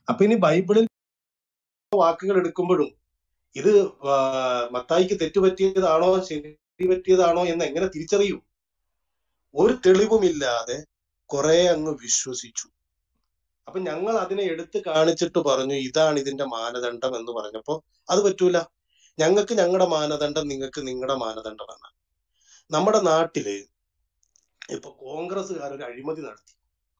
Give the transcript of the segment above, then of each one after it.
അപ്പൊ ഇനി ബൈബിളിൽ വാക്കുകൾ എടുക്കുമ്പോഴും ഇത് ആ, മത്തായിക്ക് തെറ്റുപറ്റിയതാണോ ശരി പറ്റിയതാണോ എന്ന് എങ്ങനെ തിരിച്ചറിയൂ ഒരു തെളിവുമില്ലാതെ കുറെ അങ്ങ് വിശ്വസിച്ചു അപ്പൊ ഞങ്ങൾ അതിനെ എടുത്ത് കാണിച്ചിട്ട് പറഞ്ഞു ഇതാണ് ഇതിന്റെ മാനദണ്ഡം എന്ന് പറഞ്ഞപ്പോ അത് പറ്റൂല ഞങ്ങൾക്ക് ഞങ്ങളുടെ മാനദണ്ഡം നിങ്ങൾക്ക് നിങ്ങളുടെ മാനദണ്ഡമാണ് നമ്മുടെ നാട്ടില് ഇപ്പൊ കോൺഗ്രസ്സുകാർ ഒരു അഴിമതി നടത്തി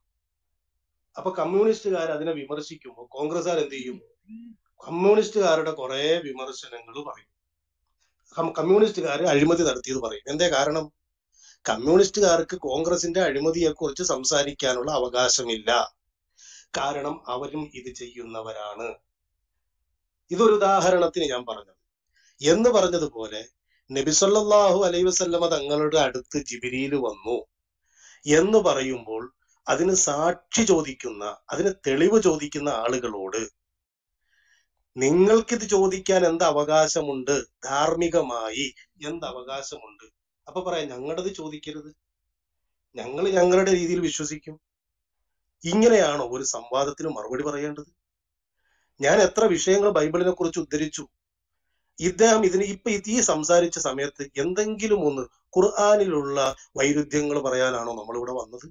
അപ്പൊ കമ്മ്യൂണിസ്റ്റുകാർ അതിനെ വിമർശിക്കുമ്പോൾ കോൺഗ്രസ്സുകാർ എന്ത് ചെയ്യും കമ്മ്യൂണിസ്റ്റുകാരുടെ കുറെ വിമർശനങ്ങൾ പറയും കം- കമ്മ്യൂണിസ്റ്റുകാർ അഴിമതി നടത്തിയത് പറയും എന്തേ കാരണം കമ്മ്യൂണിസ്റ്റുകാർക്ക് കോൺഗ്രസിന്റെ അഴിമതിയെ കുറിച്ച് സംസാരിക്കാനുള്ള അവകാശമില്ല കാരണം അവരും ഇത് ചെയ്യുന്നവരാണ് ഇതൊരു ഉദാഹരണത്തിന് ഞാൻ പറഞ്ഞത് എന്ന് പറഞ്ഞതുപോലെ നബിസല്ലാഹു അലൈ വസല്ലമ തങ്ങളുടെ അടുത്ത് ജിബിരിയിൽ വന്നു എന്ന് പറയുമ്പോൾ അതിന് സാക്ഷി ചോദിക്കുന്ന അതിന് തെളിവ് ചോദിക്കുന്ന ആളുകളോട് നിങ്ങൾക്കിത് ചോദിക്കാൻ എന്ത് അവകാശമുണ്ട് ധാർമ്മികമായി എന്ത് അവകാശമുണ്ട് അപ്പൊ പറയാം ഞങ്ങളത് ചോദിക്കരുത് ഞങ്ങൾ ഞങ്ങളുടെ രീതിയിൽ വിശ്വസിക്കും ഇങ്ങനെയാണോ ഒരു സംവാദത്തിന് മറുപടി പറയേണ്ടത് ഞാൻ എത്ര വിഷയങ്ങൾ ബൈബിളിനെ കുറിച്ച് ഉദ്ധരിച്ചു ഇദ്ദേഹം ഇതിന് ഇപ്പൊ ഇത് ഈ സംസാരിച്ച സമയത്ത് എന്തെങ്കിലും ഒന്ന് ഖുർആാനിലുള്ള വൈരുദ്ധ്യങ്ങൾ പറയാനാണോ നമ്മളിവിടെ വന്നത്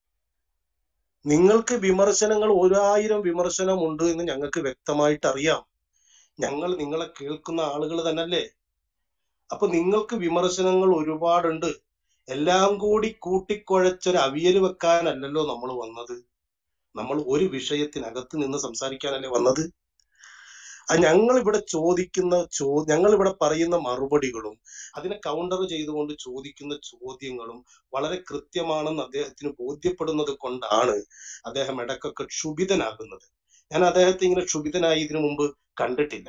നിങ്ങൾക്ക് വിമർശനങ്ങൾ ഒരായിരം വിമർശനമുണ്ട് എന്ന് ഞങ്ങൾക്ക് വ്യക്തമായിട്ട് അറിയാം ഞങ്ങൾ നിങ്ങളെ കേൾക്കുന്ന ആളുകൾ തന്നല്ലേ അപ്പൊ നിങ്ങൾക്ക് വിമർശനങ്ങൾ ഒരുപാടുണ്ട് എല്ലാം കൂടി കൂട്ടിക്കുഴച്ചൊരു അവിയൽ വെക്കാനല്ലല്ലോ നമ്മൾ വന്നത് നമ്മൾ ഒരു വിഷയത്തിനകത്ത് നിന്ന് സംസാരിക്കാനല്ലേ വന്നത് ആ ഞങ്ങൾ ഇവിടെ ചോദിക്കുന്ന ചോ ഞങ്ങൾ ഇവിടെ പറയുന്ന മറുപടികളും അതിനെ കൗണ്ടർ ചെയ്തുകൊണ്ട് ചോദിക്കുന്ന ചോദ്യങ്ങളും വളരെ കൃത്യമാണെന്ന് അദ്ദേഹത്തിന് ബോധ്യപ്പെടുന്നത് കൊണ്ടാണ് അദ്ദേഹം ഇടക്കൊക്കെ ക്ഷുഭിതനാകുന്നത് ഞാൻ അദ്ദേഹത്തെ ഇങ്ങനെ ക്ഷുഭിതനായി ഇതിനു മുമ്പ് കണ്ടിട്ടില്ല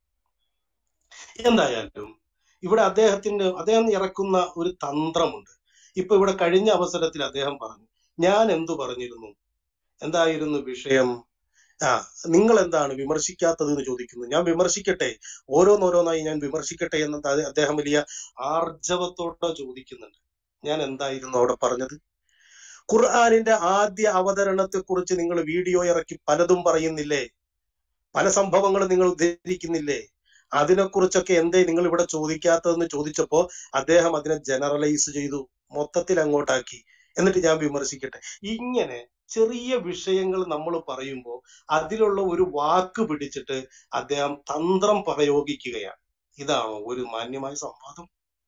എന്തായാലും ഇവിടെ അദ്ദേഹത്തിന്റെ അദ്ദേഹം ഇറക്കുന്ന ഒരു തന്ത്രമുണ്ട് ഇപ്പൊ ഇവിടെ കഴിഞ്ഞ അവസരത്തിൽ അദ്ദേഹം പറഞ്ഞു ഞാൻ എന്തു പറഞ്ഞിരുന്നു എന്തായിരുന്നു വിഷയം ആ നിങ്ങൾ എന്താണ് വിമർശിക്കാത്തത് എന്ന് ചോദിക്കുന്നു ഞാൻ വിമർശിക്കട്ടെ ഓരോന്നോരോന്നായി ഞാൻ വിമർശിക്കട്ടെ എന്ന് അത് അദ്ദേഹം വലിയ ആർജവത്തോടെ ചോദിക്കുന്നുണ്ട് ഞാൻ എന്തായിരുന്നു അവിടെ പറഞ്ഞത് ഖുർആാനിന്റെ ആദ്യ അവതരണത്തെ കുറിച്ച് നിങ്ങൾ വീഡിയോ ഇറക്കി പലതും പറയുന്നില്ലേ പല സംഭവങ്ങളും നിങ്ങൾ ഉദ്ധരിക്കുന്നില്ലേ അതിനെക്കുറിച്ചൊക്കെ എന്തേ നിങ്ങൾ ഇവിടെ ചോദിക്കാത്തതെന്ന് ചോദിച്ചപ്പോ അദ്ദേഹം അതിനെ ജനറലൈസ് ചെയ്തു മൊത്തത്തിൽ അങ്ങോട്ടാക്കി എന്നിട്ട് ഞാൻ വിമർശിക്കട്ടെ ഇങ്ങനെ ചെറിയ വിഷയങ്ങൾ നമ്മൾ പറയുമ്പോൾ അതിലുള്ള ഒരു വാക്ക് പിടിച്ചിട്ട് അദ്ദേഹം തന്ത്രം പ്രയോഗിക്കുകയാണ് ഇതാണോ ഒരു മാന്യമായ സംവാദം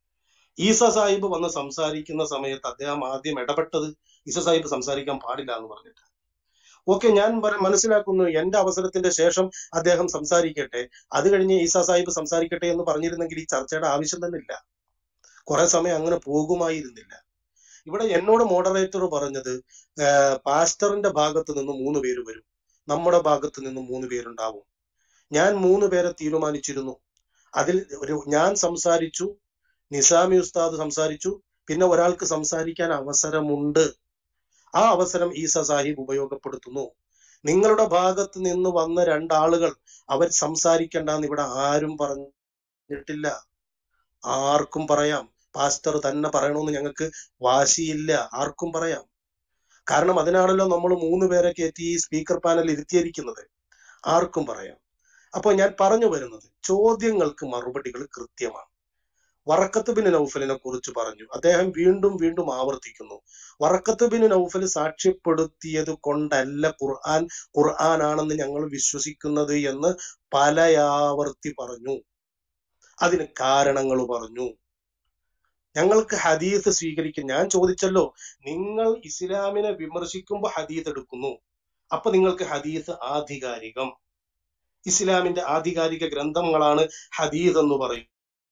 ഈസ സാഹിബ് വന്ന് സംസാരിക്കുന്ന സമയത്ത് അദ്ദേഹം ആദ്യം ഇടപെട്ടത് ഈസ സാഹിബ് സംസാരിക്കാൻ പാടില്ല എന്ന് പറഞ്ഞിട്ട് ഓക്കെ ഞാൻ പറ- മനസ്സിലാക്കുന്നു എന്റെ അവസരത്തിന്റെ ശേഷം അദ്ദേഹം സംസാരിക്കട്ടെ അത് കഴിഞ്ഞ് ഈസ സാഹിബ് സംസാരിക്കട്ടെ എന്ന് പറഞ്ഞിരുന്നെങ്കിൽ ഈ ചർച്ചയുടെ ആവശ്യം തന്നെ ഇല്ല കുറെ സമയം അങ്ങനെ പോകുമായിരുന്നില്ല ഇവിടെ എന്നോട് മോഡറേറ്റർ പറഞ്ഞത് ആഹ് പാസ്റ്ററിന്റെ ഭാഗത്ത് നിന്ന് മൂന്ന് പേര് വരും നമ്മുടെ ഭാഗത്ത് നിന്ന് മൂന്ന് പേരുണ്ടാവും ഞാൻ മൂന്ന് പേരെ തീരുമാനിച്ചിരുന്നു അതിൽ ഒരു ഞാൻ സംസാരിച്ചു നിസാമി ഉസ്താദ് സംസാരിച്ചു പിന്നെ ഒരാൾക്ക് സംസാരിക്കാൻ അവസരമുണ്ട് ആ അവസരം ഈസ സാഹിബ് ഉപയോഗപ്പെടുത്തുന്നു നിങ്ങളുടെ ഭാഗത്ത് നിന്ന് വന്ന രണ്ടാളുകൾ അവർ സംസാരിക്കണ്ടെന്ന് ഇവിടെ ആരും പറഞ്ഞിട്ടില്ല ആർക്കും പറയാം പാസ്റ്റർ തന്നെ പറയണമെന്ന് ഞങ്ങൾക്ക് വാശിയില്ല ആർക്കും പറയാം കാരണം അതിനാണല്ലോ നമ്മൾ മൂന്ന് പേരെ കയറ്റി ഈ സ്പീക്കർ പാനൽ ഇരുത്തിയിരിക്കുന്നത് ആർക്കും പറയാം അപ്പൊ ഞാൻ പറഞ്ഞു വരുന്നത് ചോദ്യങ്ങൾക്ക് മറുപടികൾ കൃത്യമാണ് വറക്കത്ത് ബിൻ നൗഫലിനെ കുറിച്ച് പറഞ്ഞു അദ്ദേഹം വീണ്ടും വീണ്ടും ആവർത്തിക്കുന്നു വറക്കത്ത് ബിൻ നൗഫൽ സാക്ഷ്യപ്പെടുത്തിയത് കൊണ്ടല്ല ഖുർആൻ ഖുർആൻ ആണെന്ന് ഞങ്ങൾ വിശ്വസിക്കുന്നത് എന്ന് പലയാവർത്തി പറഞ്ഞു അതിന് കാരണങ്ങൾ പറഞ്ഞു ഞങ്ങൾക്ക് ഹദീസ് സ്വീകരിക്കും ഞാൻ ചോദിച്ചല്ലോ നിങ്ങൾ ഇസ്ലാമിനെ വിമർശിക്കുമ്പോൾ ഹദീസ് എടുക്കുന്നു അപ്പൊ നിങ്ങൾക്ക് ഹദീസ് ആധികാരികം ഇസ്ലാമിന്റെ ആധികാരിക ഗ്രന്ഥങ്ങളാണ് ഹദീസ് എന്ന് പറയും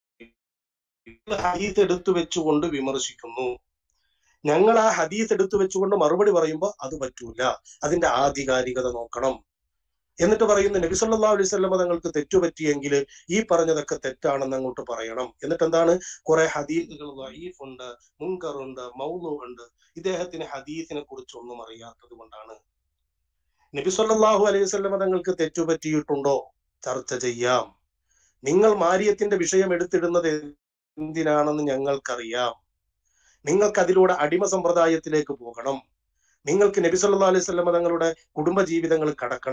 ഹദീസ് എടുത്തു വെച്ചുകൊണ്ട് വിമർശിക്കുന്നു ഞങ്ങൾ ആ ഹദീസ് എടുത്തു വെച്ചുകൊണ്ട് മറുപടി പറയുമ്പോൾ അത് പറ്റൂല അതിന്റെ ആധികാരികത നോക്കണം എന്നിട്ട് പറയുന്നു നബി സല്ലല്ലാഹു അലൈഹി വസല്ലമ തങ്ങൾക്ക് തെറ്റുപറ്റിയെങ്കിൽ ഈ പറഞ്ഞതൊക്കെ തെറ്റാണെന്ന് അങ്ങോട്ട് പറയണം എന്നിട്ട് എന്താണ് കുറെ ഹദീസുകൾ ഉണ്ട് മുങ്കറുണ്ട് മൗലു ഉണ്ട് ഇദ്ദേഹത്തിന് ഹദീസിനെ കുറിച്ച് ഒന്നും അറിയാത്തത് കൊണ്ടാണ് നബി സല്ലല്ലാഹു അലൈഹി വസല്ലമ തങ്ങൾക്ക് തെറ്റുപറ്റിയിട്ടുണ്ടോ ചർച്ച ചെയ്യാം നിങ്ങൾ മാരിയത്തിന്റെ വിഷയം എടുത്തിടുന്നത് എന്തിനാണെന്ന് ഞങ്ങൾക്കറിയാം നിങ്ങൾക്ക് അതിലൂടെ അടിമ സമ്പ്രദായത്തിലേക്ക് പോകണം നിങ്ങൾക്ക് നബി സല്ലല്ലാഹു അലൈഹി വസല്ലമ തങ്ങളുടെ കുടുംബ ജീവിതങ്ങൾ കടക്കണം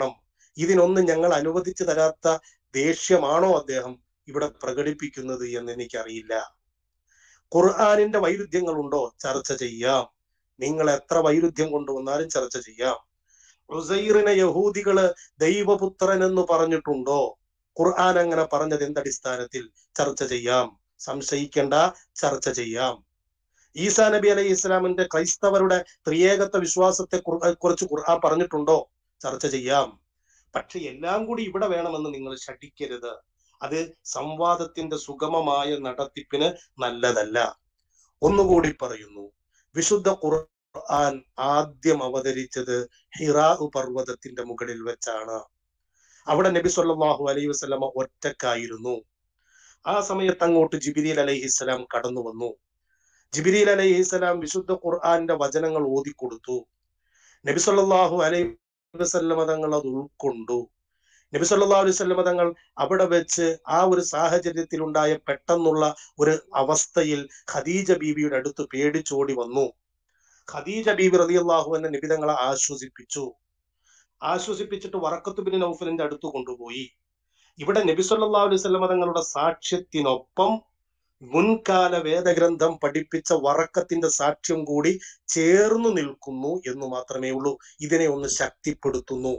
ഇതിനൊന്നും ഞങ്ങൾ അനുവദിച്ചു തരാത്ത ദേഷ്യമാണോ അദ്ദേഹം ഇവിടെ പ്രകടിപ്പിക്കുന്നത് എന്ന് എനിക്കറിയില്ല ഖുർആാനിന്റെ വൈരുദ്ധ്യങ്ങളുണ്ടോ ചർച്ച ചെയ്യാം നിങ്ങൾ എത്ര വൈരുദ്ധ്യം കൊണ്ടുവന്നാലും ചർച്ച ചെയ്യാം ഉസൈറിനെ യഹൂദികള് ദൈവപുത്രൻ എന്ന് പറഞ്ഞിട്ടുണ്ടോ ഖുർആൻ അങ്ങനെ പറഞ്ഞത് എന്തടിസ്ഥാനത്തിൽ ചർച്ച ചെയ്യാം സംശയിക്കേണ്ട ചർച്ച ചെയ്യാം ഈസാ നബി അലൈഹി ഇസ്ലാമിന്റെ ക്രൈസ്തവരുടെ ത്രിയേകത്വ വിശ്വാസത്തെ കുർ- കുറിച്ച് ഖുർആൻ പറഞ്ഞിട്ടുണ്ടോ ചർച്ച ചെയ്യാം പക്ഷെ എല്ലാം കൂടി ഇവിടെ വേണമെന്ന് നിങ്ങൾ ശഠിക്കരുത് അത് സംവാദത്തിന്റെ സുഗമമായ നടത്തിപ്പിന് നല്ലതല്ല ഒന്നുകൂടി പറയുന്നു വിശുദ്ധ ഖുർആൻ ആദ്യം അവതരിച്ചത് ഹിറാ പർവ്വതത്തിന്റെ മുകളിൽ വെച്ചാണ് അവിടെ നബി സല്ലല്ലാഹു അലൈഹി വസല്ലമ ഒറ്റക്കായിരുന്നു ആ സമയത്ത് അങ്ങോട്ട് ജിബിരിൽ അലൈഹിസ്സലാം കടന്നു വന്നു ജിബിരിൽ അലൈഹിസ്സലാം വിശുദ്ധ ഖുർആന്റെ വചനങ്ങൾ ഓതിക്കൊടുത്തു നബി സല്ലല്ലാഹു അലൈഹി വസല്ലമ തങ്ങൾ അത് ഉൾക്കൊണ്ടു നബി സല്ലല്ലാഹു അലൈഹി വസല്ലമ തങ്ങൾ അവിടെ വെച്ച് ആ ഒരു സാഹചര്യത്തിൽ ഉണ്ടായ പെട്ടെന്നുള്ള ഒരു അവസ്ഥയിൽ ഖദീജ ബീവിയുടെ അടുത്ത് പേടിച്ചോടി വന്നു ഖദീജ ബീബി റളിയല്ലാഹു അൻഹ നബി തങ്ങളെ ആശ്വസിപ്പിച്ചു ആശ്വസിപ്പിച്ചിട്ട് വറക്കത്ത് ബിൻ നൗഫലിന്റെ അടുത്ത് കൊണ്ടുപോയി ഇവിടെ നബി സല്ലല്ലാഹു അലൈഹി വസല്ലമ തങ്ങളുടെ സാക്ഷ്യത്തിനൊപ്പം മുൻകാല വേദഗ്രന്ഥം പഠിപ്പിച്ച വറക്കത്തിന്റെ സാക്ഷ്യം കൂടി ചേർന്നു നിൽക്കുന്നു എന്ന് മാത്രമേ ഉള്ളൂ ഇതിനെ ഒന്ന് ശക്തിപ്പെടുത്തുന്നു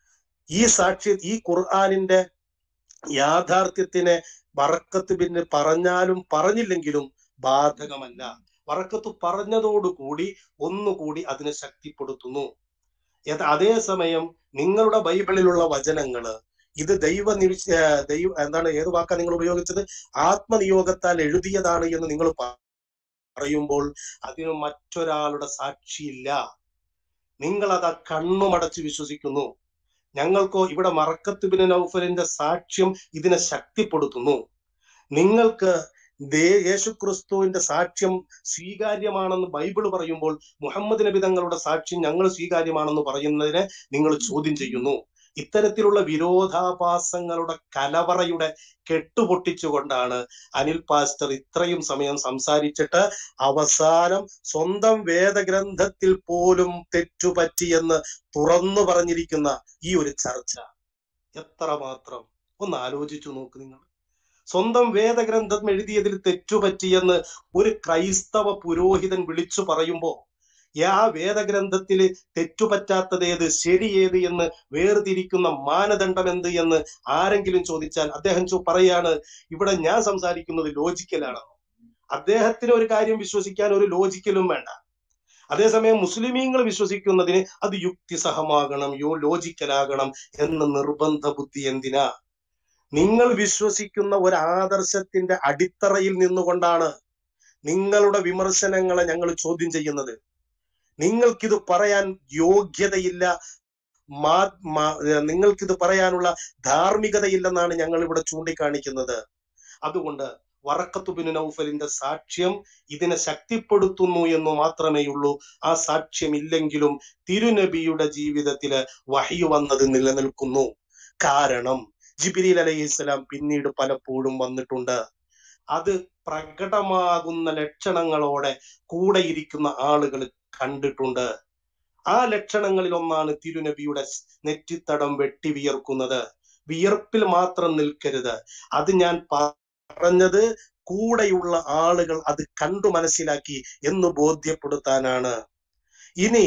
ഈ സാക്ഷ്യ ഈ ഖുർആാനിന്റെ യാഥാർത്ഥ്യത്തിനെ വറക്കത്ത് പിന്നെ പറഞ്ഞാലും പറഞ്ഞില്ലെങ്കിലും ബാധകമല്ല വറക്കത്ത് പറഞ്ഞതോടുകൂടി ഒന്നുകൂടി അതിനെ ശക്തിപ്പെടുത്തുന്നു യഥ അതേസമയം നിങ്ങളുടെ ബൈബിളിലുള്ള വചനങ്ങള് ഇത് ദൈവ നിരീക്ഷ ദൈവ എന്താണ് ഏത് വാക്കാ നിങ്ങൾ ഉപയോഗിച്ചത് ആത്മനിയോഗത്താൽ എഴുതിയതാണ് എന്ന് നിങ്ങൾ പ- പറയുമ്പോൾ അതിന് മറ്റൊരാളുടെ സാക്ഷിയില്ല നിങ്ങൾ അത് ആ കണ്ണുമടച്ച് വിശ്വസിക്കുന്നു ഞങ്ങൾക്കോ ഇവിടെ മറക്കത്ത് ബിൻ നൗഫലിന്റെ സാക്ഷ്യം ഇതിനെ ശക്തിപ്പെടുത്തുന്നു നിങ്ങൾക്ക് ദേ യേശുക്രിസ്തുവിന്റെ സാക്ഷ്യം സ്വീകാര്യമാണെന്ന് ബൈബിൾ പറയുമ്പോൾ മുഹമ്മദ് നബി തങ്ങളുടെ സാക്ഷ്യം ഞങ്ങൾ സ്വീകാര്യമാണെന്ന് പറയുന്നതിനെ നിങ്ങൾ ചോദ്യം ചെയ്യുന്നു ഇത്തരത്തിലുള്ള വിരോധാഭാസങ്ങളുടെ കലവറയുടെ കെട്ടുപൊട്ടിച്ചുകൊണ്ടാണ് അനിൽ പാസ്റ്റർ ഇത്രയും സമയം സംസാരിച്ചിട്ട് അവസാനം സ്വന്തം വേദഗ്രന്ഥത്തിൽ പോലും തെറ്റുപറ്റിയെന്ന് തുറന്നു പറഞ്ഞിരിക്കുന്ന ഈ ഒരു ചർച്ച എത്രമാത്രം ഒന്ന് ആലോചിച്ചു നോക്ക് നിങ്ങൾ സ്വന്തം വേദഗ്രന്ഥം എഴുതിയതിൽ തെറ്റുപറ്റിയെന്ന് ഒരു ക്രൈസ്തവ പുരോഹിതൻ വിളിച്ചു പറയുമ്പോ ആ വേദഗ്രന്ഥത്തിൽ തെറ്റുപറ്റാത്തത് ഏത് ശരി ഏത് എന്ന് വേർതിരിക്കുന്ന മാനദണ്ഡം എന്ത് എന്ന് ആരെങ്കിലും ചോദിച്ചാൽ അദ്ദേഹം ചോ- പറയാണ് ഇവിടെ ഞാൻ സംസാരിക്കുന്നത് ലോജിക്കലാണെന്ന് അദ്ദേഹത്തിന് ഒരു കാര്യം വിശ്വസിക്കാൻ ഒരു ലോജിക്കലും വേണ്ട അതേസമയം മുസ്ലിമീങ്ങൾ വിശ്വസിക്കുന്നതിന് അത് യുക്തിസഹമാകണം യോ ലോജിക്കലാകണം എന്ന നിർബന്ധ ബുദ്ധി എന്തിനാ നിങ്ങൾ വിശ്വസിക്കുന്ന ഒരു ആദർശത്തിന്റെ അടിത്തറയിൽ നിന്നുകൊണ്ടാണ് നിങ്ങളുടെ വിമർശനങ്ങളെ ഞങ്ങൾ ചോദ്യം ചെയ്യുന്നത് നിങ്ങൾക്കിത് പറയാൻ യോഗ്യതയില്ല മാ മാ- ഏർ നിങ്ങൾക്കിത് പറയാനുള്ള ധാർമ്മികതയില്ലെന്നാണ് ഞങ്ങൾ ഇവിടെ ചൂണ്ടിക്കാണിക്കുന്നത് അതുകൊണ്ട് വറക്കത്തുബിന് നൗഫലിന്റെ സാക്ഷ്യം ഇതിനെ ശക്തിപ്പെടുത്തുന്നു എന്ന് മാത്രമേ ഉള്ളൂ ആ സാക്ഷ്യം ഇല്ലെങ്കിലും തിരുനബിയുടെ ജീവിതത്തില് വഹി വന്നത് നിലനിൽക്കുന്നു കാരണം ജിബിരിൽ അലൈഹിസ്സലാം പിന്നീട് പലപ്പോഴും വന്നിട്ടുണ്ട് അത് പ്രകടമാകുന്ന ലക്ഷണങ്ങളോടെ കൂടെ ഇരിക്കുന്ന ആളുകൾ കണ്ടിട്ടുണ്ട് ആ ലക്ഷണങ്ങളിൽ ഒന്നാണ് തിരുനബിയുടെ നെറ്റിത്തടം വെട്ടി വിയർക്കുന്നത് വിയർപ്പിൽ മാത്രം നിൽക്കരുത് അത് ഞാൻ പറഞ്ഞത് കൂടെയുള്ള ആളുകൾ അത് കണ്ടു മനസ്സിലാക്കി എന്ന് ബോധ്യപ്പെടുത്താനാണ് ഇനി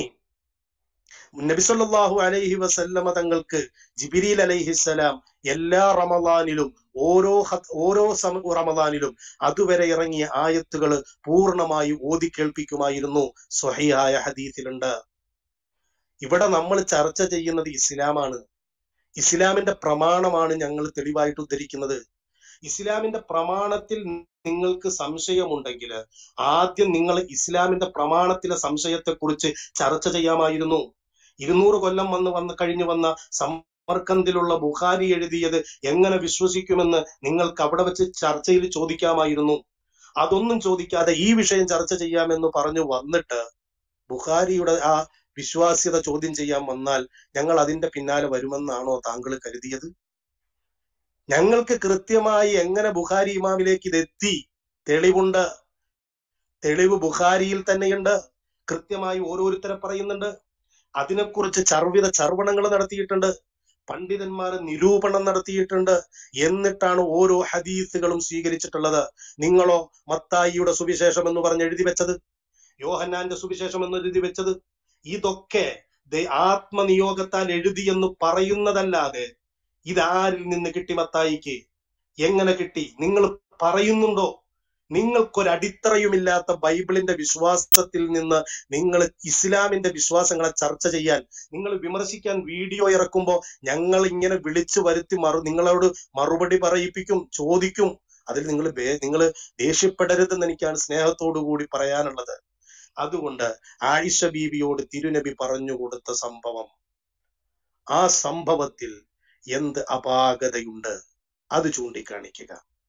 നബിസല്ലാഹു അലൈഹി വസല്ലമ തങ്ങൾക്ക് ജിബിരിൽ അലൈഹിസ്സലാം എല്ലാ റമദാനിലും ഓരോ ഹ- ഓരോ സമ റമദാനിലും അതുവരെ ഇറങ്ങിയ ആയത്തുകൾ പൂർണ്ണമായി ഓതി കേൾപ്പിക്കുമായിരുന്നു സ്വഹിയായ ഹദീസിലുണ്ട് ഇവിടെ നമ്മൾ ചർച്ച ചെയ്യുന്നത് ഇസ്ലാമാണ് ഇസ്ലാമിന്റെ പ്രമാണമാണ് ഞങ്ങൾ തെളിവായിട്ട് ഉദ്ധരിക്കുന്നത് ഇസ്ലാമിന്റെ പ്രമാണത്തിൽ നിങ്ങൾക്ക് സംശയമുണ്ടെങ്കിൽ ആദ്യം നിങ്ങൾ ഇസ്ലാമിന്റെ പ്രമാണത്തിലെ സംശയത്തെക്കുറിച്ച് ചർച്ച ചെയ്യാമായിരുന്നു ഇരുന്നൂറ് കൊല്ലം വന്ന് വന്ന് കഴിഞ്ഞു വന്ന സമർക്കന്തിലുള്ള ബുഖാരി എഴുതിയത് എങ്ങനെ വിശ്വസിക്കുമെന്ന് നിങ്ങൾക്ക് അവിടെ വെച്ച് ചർച്ചയിൽ ചോദിക്കാമായിരുന്നു അതൊന്നും ചോദിക്കാതെ ഈ വിഷയം ചർച്ച ചെയ്യാമെന്ന് പറഞ്ഞു വന്നിട്ട് ബുഖാരിയുടെ ആ വിശ്വാസ്യത ചോദ്യം ചെയ്യാൻ വന്നാൽ ഞങ്ങൾ അതിന്റെ പിന്നാലെ വരുമെന്നാണോ താങ്കൾ കരുതിയത് ഞങ്ങൾക്ക് കൃത്യമായി എങ്ങനെ ബുഖാരി ഇമാമിലേക്ക് ഇത് എത്തി തെളിവുണ്ട് തെളിവ് ബുഖാരിയിൽ തന്നെയുണ്ട് കൃത്യമായി ഓരോരുത്തരെ പറയുന്നുണ്ട് അതിനെക്കുറിച്ച് ചർവിത ചർവണങ്ങൾ നടത്തിയിട്ടുണ്ട് പണ്ഡിതന്മാർ നിരൂപണം നടത്തിയിട്ടുണ്ട് എന്നിട്ടാണ് ഓരോ ഹദീസുകളും സ്വീകരിച്ചിട്ടുള്ളത് നിങ്ങളോ മത്തായിയുടെ സുവിശേഷം എന്ന് പറഞ്ഞ് എഴുതി വെച്ചത് യോഹന്നാന്റെ സുവിശേഷം എന്ന് എഴുതി വെച്ചത് ഇതൊക്കെ ദേ- ആത്മനിയോഗത്താൽ എഴുതിയെന്ന് പറയുന്നതല്ലാതെ ഇതാരിൽ നിന്ന് കിട്ടി മത്തായിക്ക് എങ്ങനെ കിട്ടി നിങ്ങൾ പറയുന്നുണ്ടോ നിങ്ങൾക്കൊരു അടിത്തറയുമില്ലാത്ത ബൈബിളിന്റെ വിശ്വാസത്തിൽ നിന്ന് നിങ്ങൾ ഇസ്ലാമിന്റെ വിശ്വാസങ്ങളെ ചർച്ച ചെയ്യാൻ നിങ്ങൾ വിമർശിക്കാൻ വീഡിയോ ഇറക്കുമ്പോൾ ഞങ്ങൾ ഇങ്ങനെ വിളിച്ചു വരുത്തി മറു നിങ്ങളോട് മറുപടി പറയിപ്പിക്കും ചോദിക്കും അതിൽ നിങ്ങൾ നിങ്ങൾ ദേഷ്യപ്പെടരുതെന്ന് എനിക്കാണ് സ്നേഹത്തോടു കൂടി പറയാനുള്ളത് അതുകൊണ്ട് ആയിഷ ബീവിയോട് തിരുനബി പറഞ്ഞു കൊടുത്ത സംഭവം ആ സംഭവത്തിൽ എന്ത് അപാകതയുണ്ട് അത് ചൂണ്ടിക്കാണിക്കുക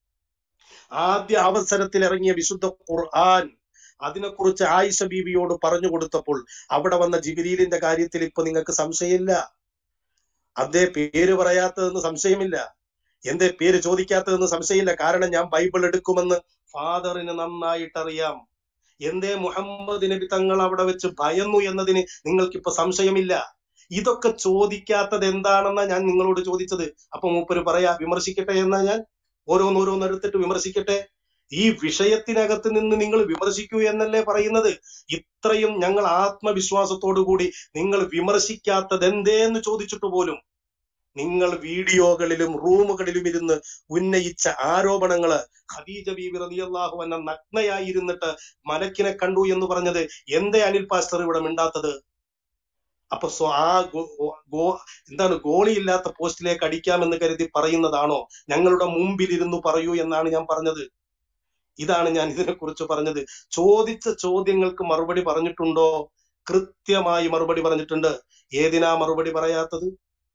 ആദ്യ അവസരത്തിൽ ഇറങ്ങിയ വിശുദ്ധ ഖുർആൻ അതിനെക്കുറിച്ച് ആയിഷ ബീവിയോട് പറഞ്ഞു കൊടുത്തപ്പോൾ അവിടെ വന്ന ജിബിരീലിന്റെ കാര്യത്തിൽ ഇപ്പൊ നിങ്ങൾക്ക് സംശയമില്ല അതേ പേര് പറയാത്തതെന്ന് സംശയമില്ല എന്തേ പേര് ചോദിക്കാത്തതെന്ന് സംശയമില്ല കാരണം ഞാൻ ബൈബിൾ എടുക്കുമെന്ന് ഫാദറിന് നന്നായിട്ട് അറിയാം എന്തേ മുഹമ്മദ് നബി തങ്ങൾ അവിടെ വെച്ച് ഭയന്നു എന്നതിന് നിങ്ങൾക്കിപ്പോ സംശയമില്ല ഇതൊക്കെ ചോദിക്കാത്തത് എന്താണെന്നാ ഞാൻ നിങ്ങളോട് ചോദിച്ചത് അപ്പൊ മൂപ്പര് പറയാ വിമർശിക്കട്ടെ എന്നാ ഞാൻ ഓരോന്നോരോന്ന് എടുത്തിട്ട് വിമർശിക്കട്ടെ ഈ വിഷയത്തിനകത്ത് നിന്ന് നിങ്ങൾ വിമർശിക്കൂ എന്നല്ലേ പറയുന്നത് ഇത്രയും ഞങ്ങൾ ആത്മവിശ്വാസത്തോടു കൂടി നിങ്ങൾ വിമർശിക്കാത്തത് എന്തേന്ന് ചോദിച്ചിട്ട് പോലും നിങ്ങൾ വീഡിയോകളിലും റൂമുകളിലും ഇരുന്ന് ഉന്നയിച്ച ആരോപണങ്ങള് ഖദീജ ബീബി റളിയല്ലാഹു അൻഹ നഗ്നയായിരുന്നിട്ട് മലക്കിനെ കണ്ടു എന്ന് പറഞ്ഞത് എന്തേ അനിൽ പാസ്റ്റർ ഇവിടെ മിണ്ടാത്തത് അപ്പൊ സ്വ ആ ഗോ- ഗോ- ഗോ- എന്താണ് ഗോളിയില്ലാത്ത പോസ്റ്റിലേക്ക് അടിക്കാമെന്ന് കരുതി പറയുന്നതാണോ ഞങ്ങളുടെ മുമ്പിൽ ഇരുന്നു പറയൂ എന്നാണ് ഞാൻ പറഞ്ഞത് ഇതാണ് ഞാൻ ഇതിനെക്കുറിച്ച് പറഞ്ഞത് ചോദിച്ച ചോദ്യങ്ങൾക്ക് മറുപടി പറഞ്ഞിട്ടുണ്ടോ കൃത്യമായി മറുപടി പറഞ്ഞിട്ടുണ്ട് ഏതിനാ മറുപടി പറയാത്തത്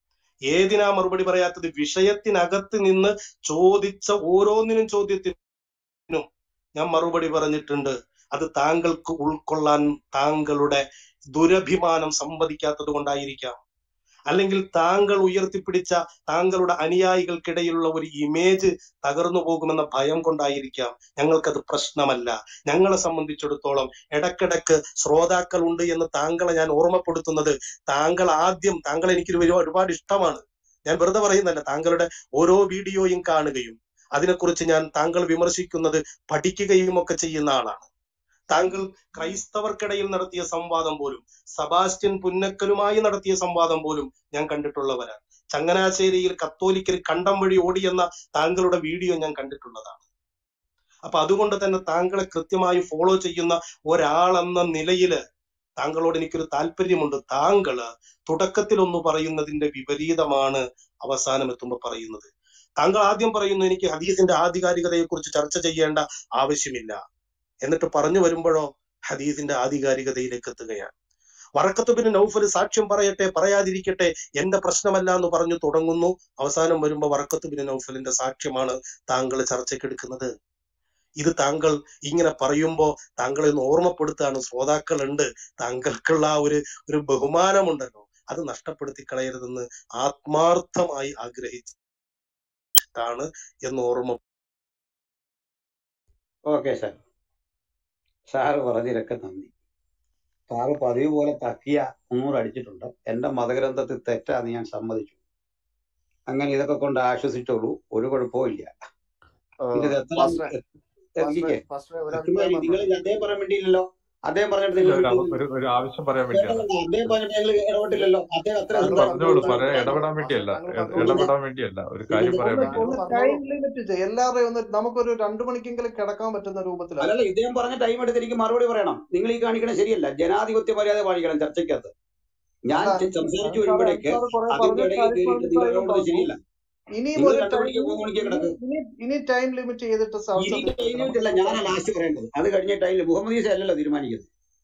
ഏതിനാ മറുപടി പറയാത്തത് വിഷയത്തിനകത്ത് നിന്ന് ചോദിച്ച ഓരോന്നിനും ചോദ്യത്തിനും ഞാൻ മറുപടി പറഞ്ഞിട്ടുണ്ട് അത് താങ്കൾക്ക് ഉൾക്കൊള്ളാൻ താങ്കളുടെ ദുരഭിമാനം സമ്മതിക്കാത്തത് കൊണ്ടായിരിക്കാം അല്ലെങ്കിൽ താങ്കൾ ഉയർത്തിപ്പിടിച്ച താങ്കളുടെ അനുയായികൾക്കിടയിലുള്ള ഒരു ഇമേജ് തകർന്നു പോകുമെന്ന ഭയം കൊണ്ടായിരിക്കാം ഞങ്ങൾക്കത് പ്രശ്നമല്ല ഞങ്ങളെ സംബന്ധിച്ചിടത്തോളം ഇടക്കിടക്ക് ശ്രോതാക്കൾ ഉണ്ട് എന്ന് താങ്കളെ ഞാൻ ഓർമ്മപ്പെടുത്തുന്നത് താങ്കൾ ആദ്യം താങ്കൾ എനിക്ക് ഒരു- ഒരുപാട് ഇഷ്ടമാണ് ഞാൻ വെറുതെ പറയുന്നല്ല താങ്കളുടെ ഓരോ വീഡിയോയും കാണുകയും അതിനെക്കുറിച്ച് ഞാൻ താങ്കൾ വിമർശിക്കുന്നത് പഠിക്കുകയും ഒക്കെ ചെയ്യുന്ന ആളാണ് താങ്കൾ ക്രൈസ്തവർക്കിടയിൽ നടത്തിയ സംവാദം പോലും സബാസ്റ്റ്യൻ പുന്നക്കലുമായി നടത്തിയ സംവാദം പോലും ഞാൻ കണ്ടിട്ടുള്ളവരാണ് ചങ്ങനാശ്ശേരിയിൽ കത്തോലിക്കൽ കണ്ടം വഴി ഓടിയെന്ന താങ്കളുടെ വീഡിയോ ഞാൻ കണ്ടിട്ടുള്ളതാണ് അപ്പൊ അതുകൊണ്ട് തന്നെ താങ്കളെ കൃത്യമായി ഫോളോ ചെയ്യുന്ന ഒരാളെന്ന നിലയില് താങ്കളോട് എനിക്കൊരു താല്പര്യമുണ്ട് താങ്കള് തുടക്കത്തിൽ ഒന്ന് പറയുന്നതിന്റെ വിപരീതമാണ് അവസാനം എത്തുമ്പോൾ പറയുന്നത് താങ്കൾ ആദ്യം പറയുന്നു എനിക്ക് ഹദീസിന്റെ ആധികാരികതയെ കുറിച്ച് ചർച്ച ചെയ്യേണ്ട ആവശ്യമില്ല എന്നിട്ട് പറഞ്ഞു വരുമ്പോഴോ ഹദീസിന്റെ ആധികാരികതയിലേക്ക് എത്തുകയാണ് വറക്കത്തുബിന് നൗഫൽ സാക്ഷ്യം പറയട്ടെ പറയാതിരിക്കട്ടെ എന്റെ പ്രശ്നമല്ല എന്ന് പറഞ്ഞു തുടങ്ങുന്നു അവസാനം വരുമ്പോ വറക്കത്തുബിന് നൗഫലിന്റെ സാക്ഷ്യമാണ് താങ്കൾ ചർച്ചയ്ക്കെടുക്കുന്നത് ഇത് താങ്കൾ ഇങ്ങനെ പറയുമ്പോ താങ്കളെ ഒന്ന് ഓർമ്മപ്പെടുത്താണ് ശ്രോതാക്കളുണ്ട് താങ്കൾക്കുള്ള ആ ഒരു ഒരു ബഹുമാനമുണ്ടല്ലോ അത് നഷ്ടപ്പെടുത്തി കളയരുതെന്ന് ആത്മാർത്ഥമായി ആഗ്രഹിച്ചിട്ടാണ് എന്ന് ഓർമ്മ ഓക്കെ സാർ സാറ് പറഞ്ഞതിലൊക്കെ നന്ദി സാറ് പതിവ് പോലെ തക്കിയ മുന്നൂറ് അടിച്ചിട്ടുണ്ട് എന്റെ മതഗ്രന്ഥത്തിൽ തെറ്റാന്ന് ഞാൻ സമ്മതിച്ചു അങ്ങനെ ഇതൊക്കെ കൊണ്ട് ആശ്വസിച്ചോളൂ ഒരു കുഴപ്പവും ഇല്ല പിന്നെ ഇത് എത്ര പാസ്റ്ററെ പാസ്റ്ററെ എത്തിക്കേ പാസ്റ്ററെ ഒരു ചുമ്മാ അഭിപ്രായം നിങ്ങൾ പറഞ്ഞോട്ടെ അദ്ദേഹം പറയാൻ വേണ്ടിയില്ലല്ലോ അദ്ദേഹം പറഞ്ഞിട്ട് ഇല്ല നിങ്ങൾ ഒരു വിട്ടു അവ- ഒരു ഒരു ആവശ്യം പറയാൻ വേണ്ടിയാണ് അദ്ദേഹം പറഞ്ഞിട്ട് ഞങ്ങൾ ഇടപെട്ടില്ലല്ലോ അദ്ദേഹം അത്ര അത് താങ്കൾ പറഞ്ഞോളൂ പറഞ്ഞോളൂ പറയാ താങ്കൾ ഇടപെടാൻ പാസ്റ്റർ വേണ്ടിയല്ല താങ്കൾ ഇട- പറഞ്ഞോളൂ ഇടപെടാൻ വേണ്ടിയല്ല ഒരു പിന്നെ കാര്യം നിങ്ങൾ പറയാൻ താങ്കൾ വേണ്ടിയാണ് പറഞ്ഞോളൂ ടൈം ലിമിറ്റ് ചെയ്യും എല്ലാവരെയും ഒന്ന് നമുക്കൊരു രണ്ടു മണിക്കെങ്കിലും കിടക്കാൻ പറ്റുന്ന രൂപത്തിലാക്കാം അല്ലല്ല ഇദ്ദേഹം പറഞ്ഞ ടൈം എടുത്ത് എനിക്ക് മറുപടി പറയണം നിങ്ങൾ ഈ കാണിക്കണ ശരിയല്ല ജനാധിപത്യ മര്യാദ പാലിക്കണം ചർച്ചയ്ക്കകത്ത് ഞാൻ അല്ല ചെ- സംസാരിച്ചു അനിൽ സാറ് അനിൽ വരുമ്പോഴേക്ക് സാറ് കുറെ അതിന്റെ പറഞ്ഞ ഇടയിൽ കാര്യം കയറിയിട്ട് നിങ്ങൾ മനസ്സിലായെന്ന് ഇടപെടുന്നത് പറഞ്ഞു ശരിയല്ല ഇനിയും നിങ്ങൾ ഒരു രണ്ടു ടൈം മണിക്ക് മൂന്ന് മണിക്ക് ഇനി കിടക്ക് ഇനി ഇനി ടൈം ലിമിറ്റ് ചെയ്തിട്ട് ഇനി സംസദ് ടൈം ലിമിറ്റ് അല്ല ഞാനാ ലാസ്റ്റ് പറയേണ്ടത് അത് കഴിഞ്ഞ ടൈമിൽ മുഹമ്മദ് ഈസ അല്ലല്ലോ തീരുമാനിക്കുന്നത്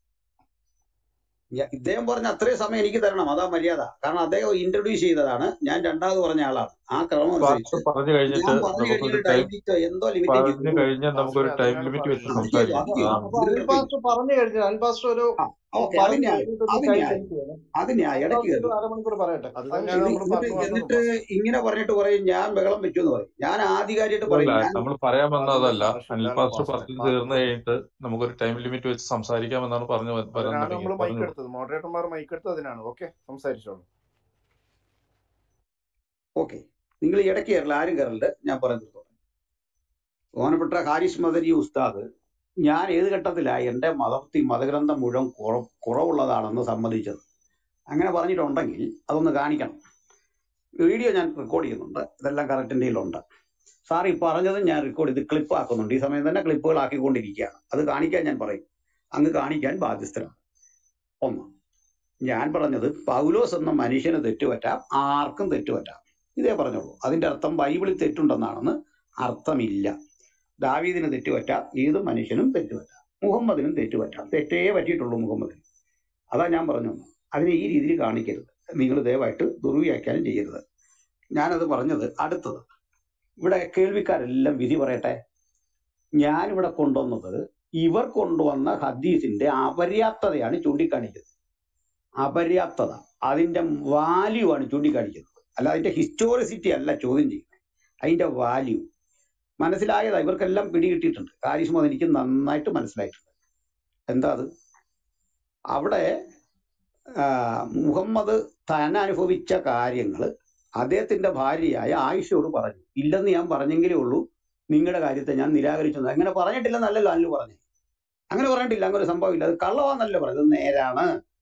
ഞ- ഇദ്ദേഹം പറഞ്ഞ അത്രയും സമയം എനിക്ക് തരണം അതാ മര്യാദ കാരണം അദ്ദേഹം ഇൻട്രൊഡ്യൂസ് ചെയ്തതാണ് ഞാൻ രണ്ടാമത് പറഞ്ഞ ആളാണ് ആ ക്രമം അനുസരിച്ച് പാസ്റ്റർ പറഞ്ഞു കഴിഞ്ഞിട്ട് ഞാൻ പറഞ്ഞു കഴിഞ്ഞ നമുക്കൊരു ഒരു ടൈം ടൈം ലിമിറ്റ് എന്തോ ലിമിറ്റേക്ക് പറഞ്ഞു കഴിഞ്ഞാൽ നമുക്കൊരു പാസ്റ്ററെ ടൈം അതിനാണ് ലിമിറ്റ് വെച്ച് പറയുന്നത് അത് ചെയ്തു സംസാരിക്കാം അത് ചെയ്തു അതാണ് അപ്പൊ ഒരു അനിൽ കുഴപ്പമില്ല പാസ്റ്റർ പറഞ്ഞു കഴിഞ്ഞു അനിൽ പാസ്റ്റർ ഒരു ആ ഓക്കെ അത് പറഞ്ഞു ന്യായം കഴിഞ്ഞിട്ടൊന്ന് അത് ടൈം ന്യായം ലിമിറ്റ് ചെയ്യണം അത് ന്യായം അനിൽ ഇടയ്ക്ക് പാസ്റ്റർ കയറി ഒരു അരമണിക്കൂർ പറയട്ടെ അത് അത് തന്നെയാണ് കഴിഞ്ഞ് നമ്മൾ എന്നി- പറഞ്ഞു എന്നിട്ട് വന്നതും എന്നിട്ട് ഇങ്ങനെ പറഞ്ഞിട്ട് പറയും ഞാൻ ബഹളം വെച്ചു എന്ന് പറയും ഞാൻ ആധികാരികമായിട്ട് അല്ലല്ല പറയും ഞാൻ നമ്മൾ പറയാൻ അതിന്റെ വന്നതല്ല അനിൽ ആവശ്യമില്ലല്ലോ പാസ്റ്റർ പാസ്റ്ററെ പറഞ്ഞു പാ- തീർന്നു കഴിഞ്ഞിട്ട് നമുക്കൊരു ടൈം ലിമിറ്റ് വെച്ച് സംസാരിക്കാമെന്നാണ് പറഞ്ഞു വ- വരാൻ അതിനാണ് തുടങ്ങിയത് നമ്മൾ മൈക്ക് പറഞ്ഞോളൂ എടുത്തത് മോഡറേറ്റർമാർ മൈക്ക് എടുത്തത് അതിനാണ് ഓക്കെ സംസാരിച്ചോളൂ ഓക്കെ നിങ്ങൾ ഇടയ്ക്ക് കയറില്ല ആരും കയറരുത് ഞാൻ പറയുന്നത് ബഹുമാനപ്പെട്ട ഹാരിസ് മദരി ഉസ്താദ് ഞാൻ ഏത് ഘട്ടത്തിലാണ് എൻ്റെ മതത്തിൽ മതഗ്രന്ഥം മുഴുവൻ കുറ കുറവുള്ളതാണെന്ന് സമ്മതിച്ചത് അങ്ങനെ പറഞ്ഞിട്ടുണ്ടെങ്കിൽ അതൊന്ന് കാണിക്കണം വീഡിയോ ഞാൻ റെക്കോർഡ് ചെയ്യുന്നുണ്ട് ഇതെല്ലാം കറക്റ്റിൻ്റെ ഉണ്ട് സാർ ഈ പറഞ്ഞത് ഞാൻ റെക്കോർഡ് ചെയ്ത് ക്ലിപ്പ് ആക്കുന്നുണ്ട് ഈ സമയം തന്നെ ക്ലിപ്പുകൾ ആക്കിക്കൊണ്ടിരിക്കുകയാണ് അത് കാണിക്കാൻ ഞാൻ പറയും അങ്ങ് കാണിക്കാൻ ബാധ്യസ്ഥരാണ് ഒന്ന് ഞാൻ പറഞ്ഞത് പൗലോസ് എന്ന മനുഷ്യന് തെറ്റുപറ്റാം ആർക്കും തെറ്റുപറ്റാം ഇതേ പറഞ്ഞോളൂ അതിന്റെ അർത്ഥം ബൈബിളിൽ തെറ്റുണ്ടെന്നാണെന്ന് അർത്ഥമില്ല ദാവീദിന് തെറ്റുപറ്റാം ഏത് മനുഷ്യനും തെറ്റുപറ്റാം മുഹമ്മദിനും തെറ്റുപറ്റാം തെറ്റേ പറ്റിയിട്ടുള്ളൂ മുഹമ്മദിന് അതാ ഞാൻ പറഞ്ഞു വന്നത്. അതിനെ ഈ രീതിയിൽ കാണിക്കരുത് നിങ്ങൾ ദയവായിട്ട് ദുർവ്യാഖ്യാനം ചെയ്യരുത് ഞാനത് പറഞ്ഞത് അടുത്തത് ഇവിടെ കേൾവിക്കാരെല്ലാം വിധി പറയട്ടെ ഞാനിവിടെ കൊണ്ടുവന്നത് ഇവർ കൊണ്ടുവന്ന ഹദീസിന്റെ അപര്യാപ്തതയാണ് ചൂണ്ടിക്കാണിക്കുന്നത് അപര്യാപ്തത അതിന്റെ വാല്യൂ ആണ് ചൂണ്ടിക്കാണിക്കുന്നത് അല്ല അതിന്റെ ഹിസ്റ്റോറിസിറ്റി അല്ല ചോദ്യം ചെയ്യുന്നത് അതിന്റെ വാല്യൂ മനസ്സിലായതാ ഇവർക്കെല്ലാം പിടികിട്ടിയിട്ടുണ്ട് കാരിസ്മത് എനിക്ക് നന്നായിട്ട് മനസ്സിലായിട്ടുണ്ട് എന്താ അത് അവിടെ ആ, മുഹമ്മദ് താൻ അനുഭവിച്ച കാര്യങ്ങൾ അദ്ദേഹത്തിന്റെ ഭാര്യയായ ആയിഷയോട് പറഞ്ഞു ഇല്ലെന്ന് ഞാൻ പറഞ്ഞെങ്കിലേ ഉള്ളൂ നിങ്ങളുടെ കാര്യത്തെ ഞാൻ നിരാകരിച്ചു എന്ന്. അങ്ങനെ പറഞ്ഞിട്ടില്ലെന്നല്ലല്ലോ അല്ലു പറഞ്ഞു അങ്ങനെ പറഞ്ഞിട്ടില്ല അങ്ങനെ ഒരു സംഭവം ഇല്ല അത് കള്ളവാന്നല്ല പറഞ്ഞത് അത് നേരാണ്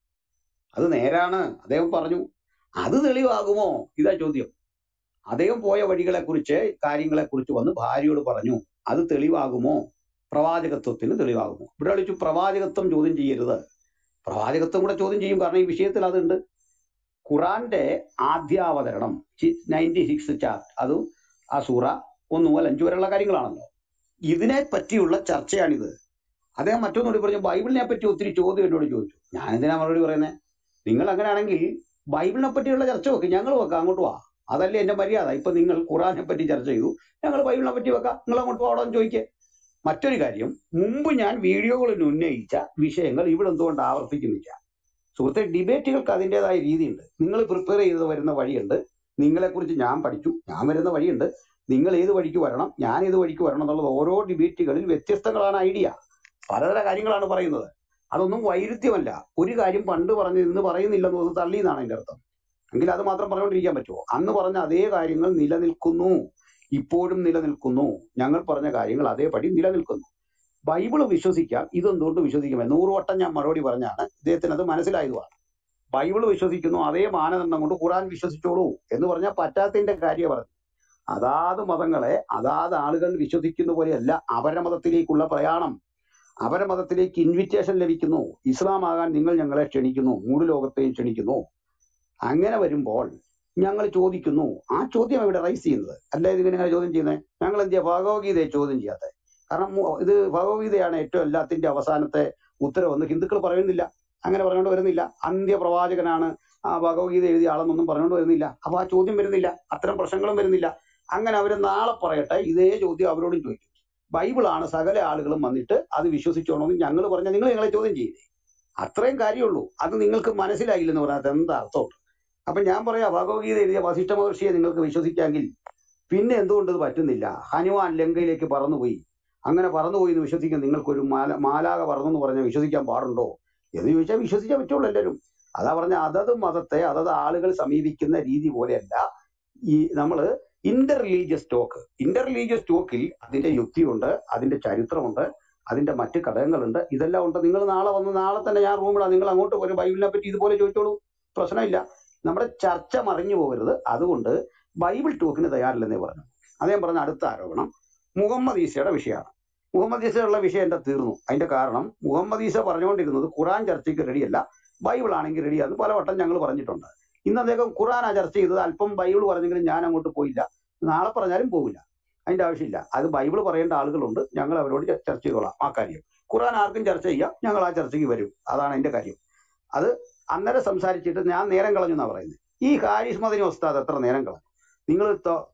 അത് നേരാണ് അദ്ദേഹം പറഞ്ഞു അത് തെളിവാകുമോ ഇതാ ചോദ്യം അദ്ദേഹം പോയ വഴികളെ കുറിച്ച് കാര്യങ്ങളെ കുറിച്ച് വന്ന് ഭാര്യയോട് പറഞ്ഞു അത് തെളിവാകുമോ പ്രവാചകത്വത്തിന് തെളിവാകുമോ ഇവിടെ വിളിച്ചു പ്രവാചകത്വം ചോദ്യം ചെയ്യരുത് പ്രവാചകത്വം കൂടെ ചോദ്യം ചെയ്യും കാരണം ഈ വിഷയത്തിൽ അതുണ്ട് ഖുറാന്റെ ആദ്യാവതരണം നയൻറ്റി സിക്സ് ചാപ്റ്റ് അതും ആ സൂറ ഒന്ന് മുതൽ അഞ്ചു വരെയുള്ള കാര്യങ്ങളാണല്ലോ ഇതിനെ പറ്റിയുള്ള ചർച്ചയാണിത് അദ്ദേഹം മറ്റൊന്നുകൂടി പറഞ്ഞു ബൈബിളിനെ പറ്റി ഒത്തിരി ചോദ്യം എന്നോട് ചോദിച്ചു ഞാൻ എന്തിനാ മറുപടി പറയുന്നത് നിങ്ങൾ അങ്ങനെയാണെങ്കിൽ ബൈബിളിനെ പറ്റിയുള്ള ചർച്ച വെക്കും ഞങ്ങൾ വെക്കാം അങ്ങോട്ട് വാ അതല്ലേ എന്റെ മര്യാദ ഇപ്പൊ നിങ്ങൾ ഖുറാനെ പറ്റി ചർച്ച ചെയ്തു ഞങ്ങൾ ബൈബിളിനെ പറ്റി വെക്കാം നിങ്ങൾ അങ്ങോട്ട് പോകണം ചോദിക്കേ മറ്റൊരു കാര്യം മുമ്പ് ഞാൻ വീഡിയോകളിൽ ഉന്നയിച്ച വിഷയങ്ങൾ ഇവിടെ എന്തുകൊണ്ട് ആവർത്തിക്കുന്നില്ല സുഹൃത്തെ ഡിബേറ്റുകൾക്ക് അതിൻ്റെതായ രീതിയുണ്ട് നിങ്ങൾ പ്രിപ്പയർ ചെയ്ത് വരുന്ന വഴിയുണ്ട് നിങ്ങളെക്കുറിച്ച് ഞാൻ പഠിച്ചു ഞാൻ വരുന്ന വഴിയുണ്ട് നിങ്ങൾ ഏത് വഴിക്ക് വരണം ഞാൻ ഏത് വഴിക്ക് വരണം എന്നുള്ളത് ഓരോ ഡിബേറ്റുകളിൽ വ്യത്യസ്തങ്ങളാണ് ഐഡിയ പലതര കാര്യങ്ങളാണ് പറയുന്നത് അതൊന്നും വൈരുദ്ധ്യമല്ല ഒരു കാര്യം പണ്ട് പറഞ്ഞു ഇന്ന് പറയുന്നില്ലെന്ന് അത് തള്ളി എന്നാണ് അതിന്റെ അർത്ഥം എങ്കിൽ അത് മാത്രം പറഞ്ഞുകൊണ്ടിരിക്കാൻ പറ്റുമോ അന്ന് പറഞ്ഞ അതേ കാര്യങ്ങൾ നിലനിൽക്കുന്നു ഇപ്പോഴും നിലനിൽക്കുന്നു ഞങ്ങൾ പറഞ്ഞ കാര്യങ്ങൾ അതേപടി നിലനിൽക്കുന്നു ബൈബിള് വിശ്വസിക്കാം ഇതെന്തുകൊണ്ട് വിശ്വസിക്കാം നൂറ് വട്ടം ഞാൻ മറുപടി പറഞ്ഞാണ് ഇദ്ദേഹത്തിന് അത് മനസ്സിലായതുമാണ് ബൈബിള് വിശ്വസിക്കുന്നു അതേ മാനദണ്ഡം കൊണ്ട് ഖുറാൻ വിശ്വസിച്ചോളൂ എന്ന് പറഞ്ഞാൽ പറ്റാത്തതിന്റെ കാര്യം പറഞ്ഞു അതാത് മതങ്ങളെ അതാത് ആളുകൾ വിശ്വസിക്കുന്ന പോലെയല്ല അപരമതത്തിലേക്കുള്ള പ്രയാണം അപരമതത്തിലേക്ക് ഇൻവിറ്റേഷൻ ലഭിക്കുന്നു ഇസ്ലാം ആകാൻ നിങ്ങൾ ഞങ്ങളെ ക്ഷണിക്കുന്നു മൂട് ലോകത്തെയും ക്ഷണിക്കുന്നു അങ്ങനെ വരുമ്പോൾ ഞങ്ങൾ ചോദിക്കുന്നു ആ ചോദ്യം ഇവിടെ റൈസ് ചെയ്യുന്നത് അല്ല ഇതിങ്ങനെ ഇങ്ങനെ ചോദ്യം ചെയ്യുന്നത് ഞങ്ങൾ എന്ത് ചെയ്യാ ഭഗവത്ഗീതയെ ചോദ്യം ചെയ്യാത്തത് കാരണം മു- ഇത് ഭഗവത്ഗീതയാണ് ഏറ്റവും എല്ലാത്തിന്റെ അവസാനത്തെ ഉത്തരവെന്ന് ഹിന്ദുക്കൾ പറയുന്നില്ല അങ്ങനെ പറഞ്ഞുകൊണ്ട് വരുന്നില്ല അന്ത്യപ്രവാചകനാണ് ആ ഭഗവത്ഗീത എഴുതിയ ആളെന്നൊന്നും പറഞ്ഞുകൊണ്ട് വരുന്നില്ല അപ്പൊ ആ ചോദ്യം വരുന്നില്ല അത്തരം പ്രശ്നങ്ങളും വരുന്നില്ല അങ്ങനെ അവർ നാളെ പറയട്ടെ ഇതേ ചോദ്യം അവരോടും ചോദിക്കും ബൈബിളാണ് സകല ആളുകളും വന്നിട്ട് അത് വിശ്വസിച്ചോണമെന്ന് ഞങ്ങൾ പറഞ്ഞാൽ നിങ്ങൾ ഞങ്ങളെ ചോദ്യം ചെയ്യില്ലേ അത്രയും കാര്യമുള്ളൂ അത് നിങ്ങൾക്ക് മനസ്സിലായില്ലെന്ന് പറഞ്ഞാൽ എന്താ അർത്ഥമുണ്ട് അപ്പൊ ഞാൻ പറയാം ഭഗവത്ഗീത എഴുതിയ വസിഷ്ഠ മഹർഷിയെ നിങ്ങൾക്ക് വിശ്വസിക്കാമെങ്കിൽ പിന്നെ എന്തുകൊണ്ട് ഇത് പറ്റുന്നില്ല ഹനുമാൻ ലങ്കയിലേക്ക് പറന്നുപോയി അങ്ങനെ പറന്നുപോയി എന്ന് വിശ്വസിക്കാൻ നിങ്ങൾക്കൊരു മാല മാലാക പറന്നു എന്ന് പറഞ്ഞാൽ വിശ്വസിക്കാൻ പാടുണ്ടോ എന്ന് ചോദിച്ചാൽ വിശ്വസിക്കാൻ പറ്റുള്ളൂ എല്ലാവരും അതാ പറഞ്ഞ അതത് മതത്തെ അതത് ആളുകൾ സമീപിക്കുന്ന രീതി പോലെയല്ല ഈ നമ്മള് inter religious talk inter religious ടോക്കിൽ അതിന്റെ യുക്തിയുണ്ട് അതിന്റെ ചരിത്രമുണ്ട് അതിന്റെ മറ്റ് ഘടകങ്ങളുണ്ട് ഇതെല്ലാം ഉണ്ട് നിങ്ങൾ നാളെ വന്ന് നാളെ തന്നെ ഞാൻ റൂമിലാണ് നിങ്ങൾ അങ്ങോട്ട് പോരും ബൈബിളിനെ പറ്റി ഇതുപോലെ ചോദിച്ചോളൂ പ്രശ്നമില്ല നമ്മുടെ ചർച്ച മറിഞ്ഞു പോകരുത് അതുകൊണ്ട് ബൈബിൾ ടോക്കിന് തയ്യാറില്ലെന്നേ പറഞ്ഞു അദ്ദേഹം പറഞ്ഞ അടുത്ത ആരോപണം മുഹമ്മദ് ഈസയുടെ വിഷയമാണ് മുഹമ്മദ് ഈസയുള്ള വിഷയം എന്റെ തീർന്നു അതിന്റെ കാരണം മുഹമ്മദ് ഈസ പറഞ്ഞുകൊണ്ടിരുന്നത് ഖുറാൻ ചർച്ചയ്ക്ക് റെഡിയല്ല ബൈബിൾ ആണെങ്കിൽ റെഡിയാന്ന് പലവട്ടം ഞങ്ങൾ പറഞ്ഞിട്ടുണ്ട് ഇന്ന് അദ്ദേഹം ഖുറാനാ ചർച്ച ചെയ്തത് അല്പം ബൈബിൾ പറഞ്ഞെങ്കിലും ഞാൻ അങ്ങോട്ട് പോയില്ല നാളെ പറഞ്ഞാലും പോകില്ല അതിന്റെ ആവശ്യമില്ല അത് ബൈബിൾ പറയേണ്ട ആളുകളുണ്ട് ഞങ്ങൾ അവരോട് ച- ചർച്ച ചെയ്തോളാം ആ കാര്യം ഖുറാൻ ആർക്കും ചർച്ച ചെയ്യാം ഞങ്ങൾ ആ ചർച്ചയ്ക്ക് വരും അതാണ് അതിന്റെ കാര്യം അത് അന്നേരം സംസാരിച്ചിട്ട് ഞാൻ നേരം കളഞ്ഞു എന്നാ പറയുന്നത് ഈ ഹാരിസ് മദനി ഉസ്താദ് എത്ര നേരം കളഞ്ഞു നിങ്ങൾ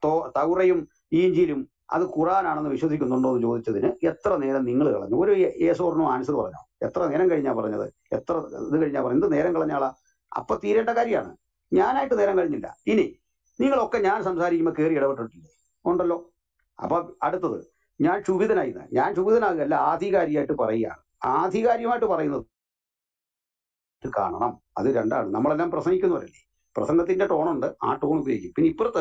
തൗറയും ഈഞ്ചിലും അത് ഖുറാനാണെന്ന് വിശ്വസിക്കുന്നുണ്ടോ എന്ന് ചോദിച്ചതിന് എത്ര നേരം നിങ്ങൾ കളഞ്ഞു ഒരു ഏസോറിനോ ആൻസർ പറഞ്ഞോ എത്ര നേരം കഴിഞ്ഞാ പറഞ്ഞത് എത്ര ഇത് കഴിഞ്ഞാ പറഞ്ഞത് എന്ത് നേരം കളഞ്ഞ ആളാ അപ്പൊ തീരേണ്ട കാര്യമാണ് ഞാനായിട്ട് നേരം കഴിഞ്ഞില്ല ഇനി നിങ്ങളൊക്കെ ഞാൻ സംസാരിക്കുമ്പോൾ കയറി ഇടപെട്ടിട്ടില്ലേ ഉണ്ടല്ലോ അപ്പൊ അടുത്തത് ഞാൻ ക്ഷുഭിതനായി ഞാൻ ക്ഷുഭിതനാകുകയല്ല ആധികാരികമായിട്ട് പറയുകയാണ് ആധികാരികമായിട്ട് പറയുന്നത് ഇത് കാണണം അത് രണ്ടാണ് നമ്മളെല്ലാം പ്രസംഗിക്കുന്നവരല്ലേ പ്രസംഗത്തിന്റെ ടോണുണ്ട് ആ ടോൺ ഉപയോഗിക്കും പിന്നെ ഇപ്പുറത്ത്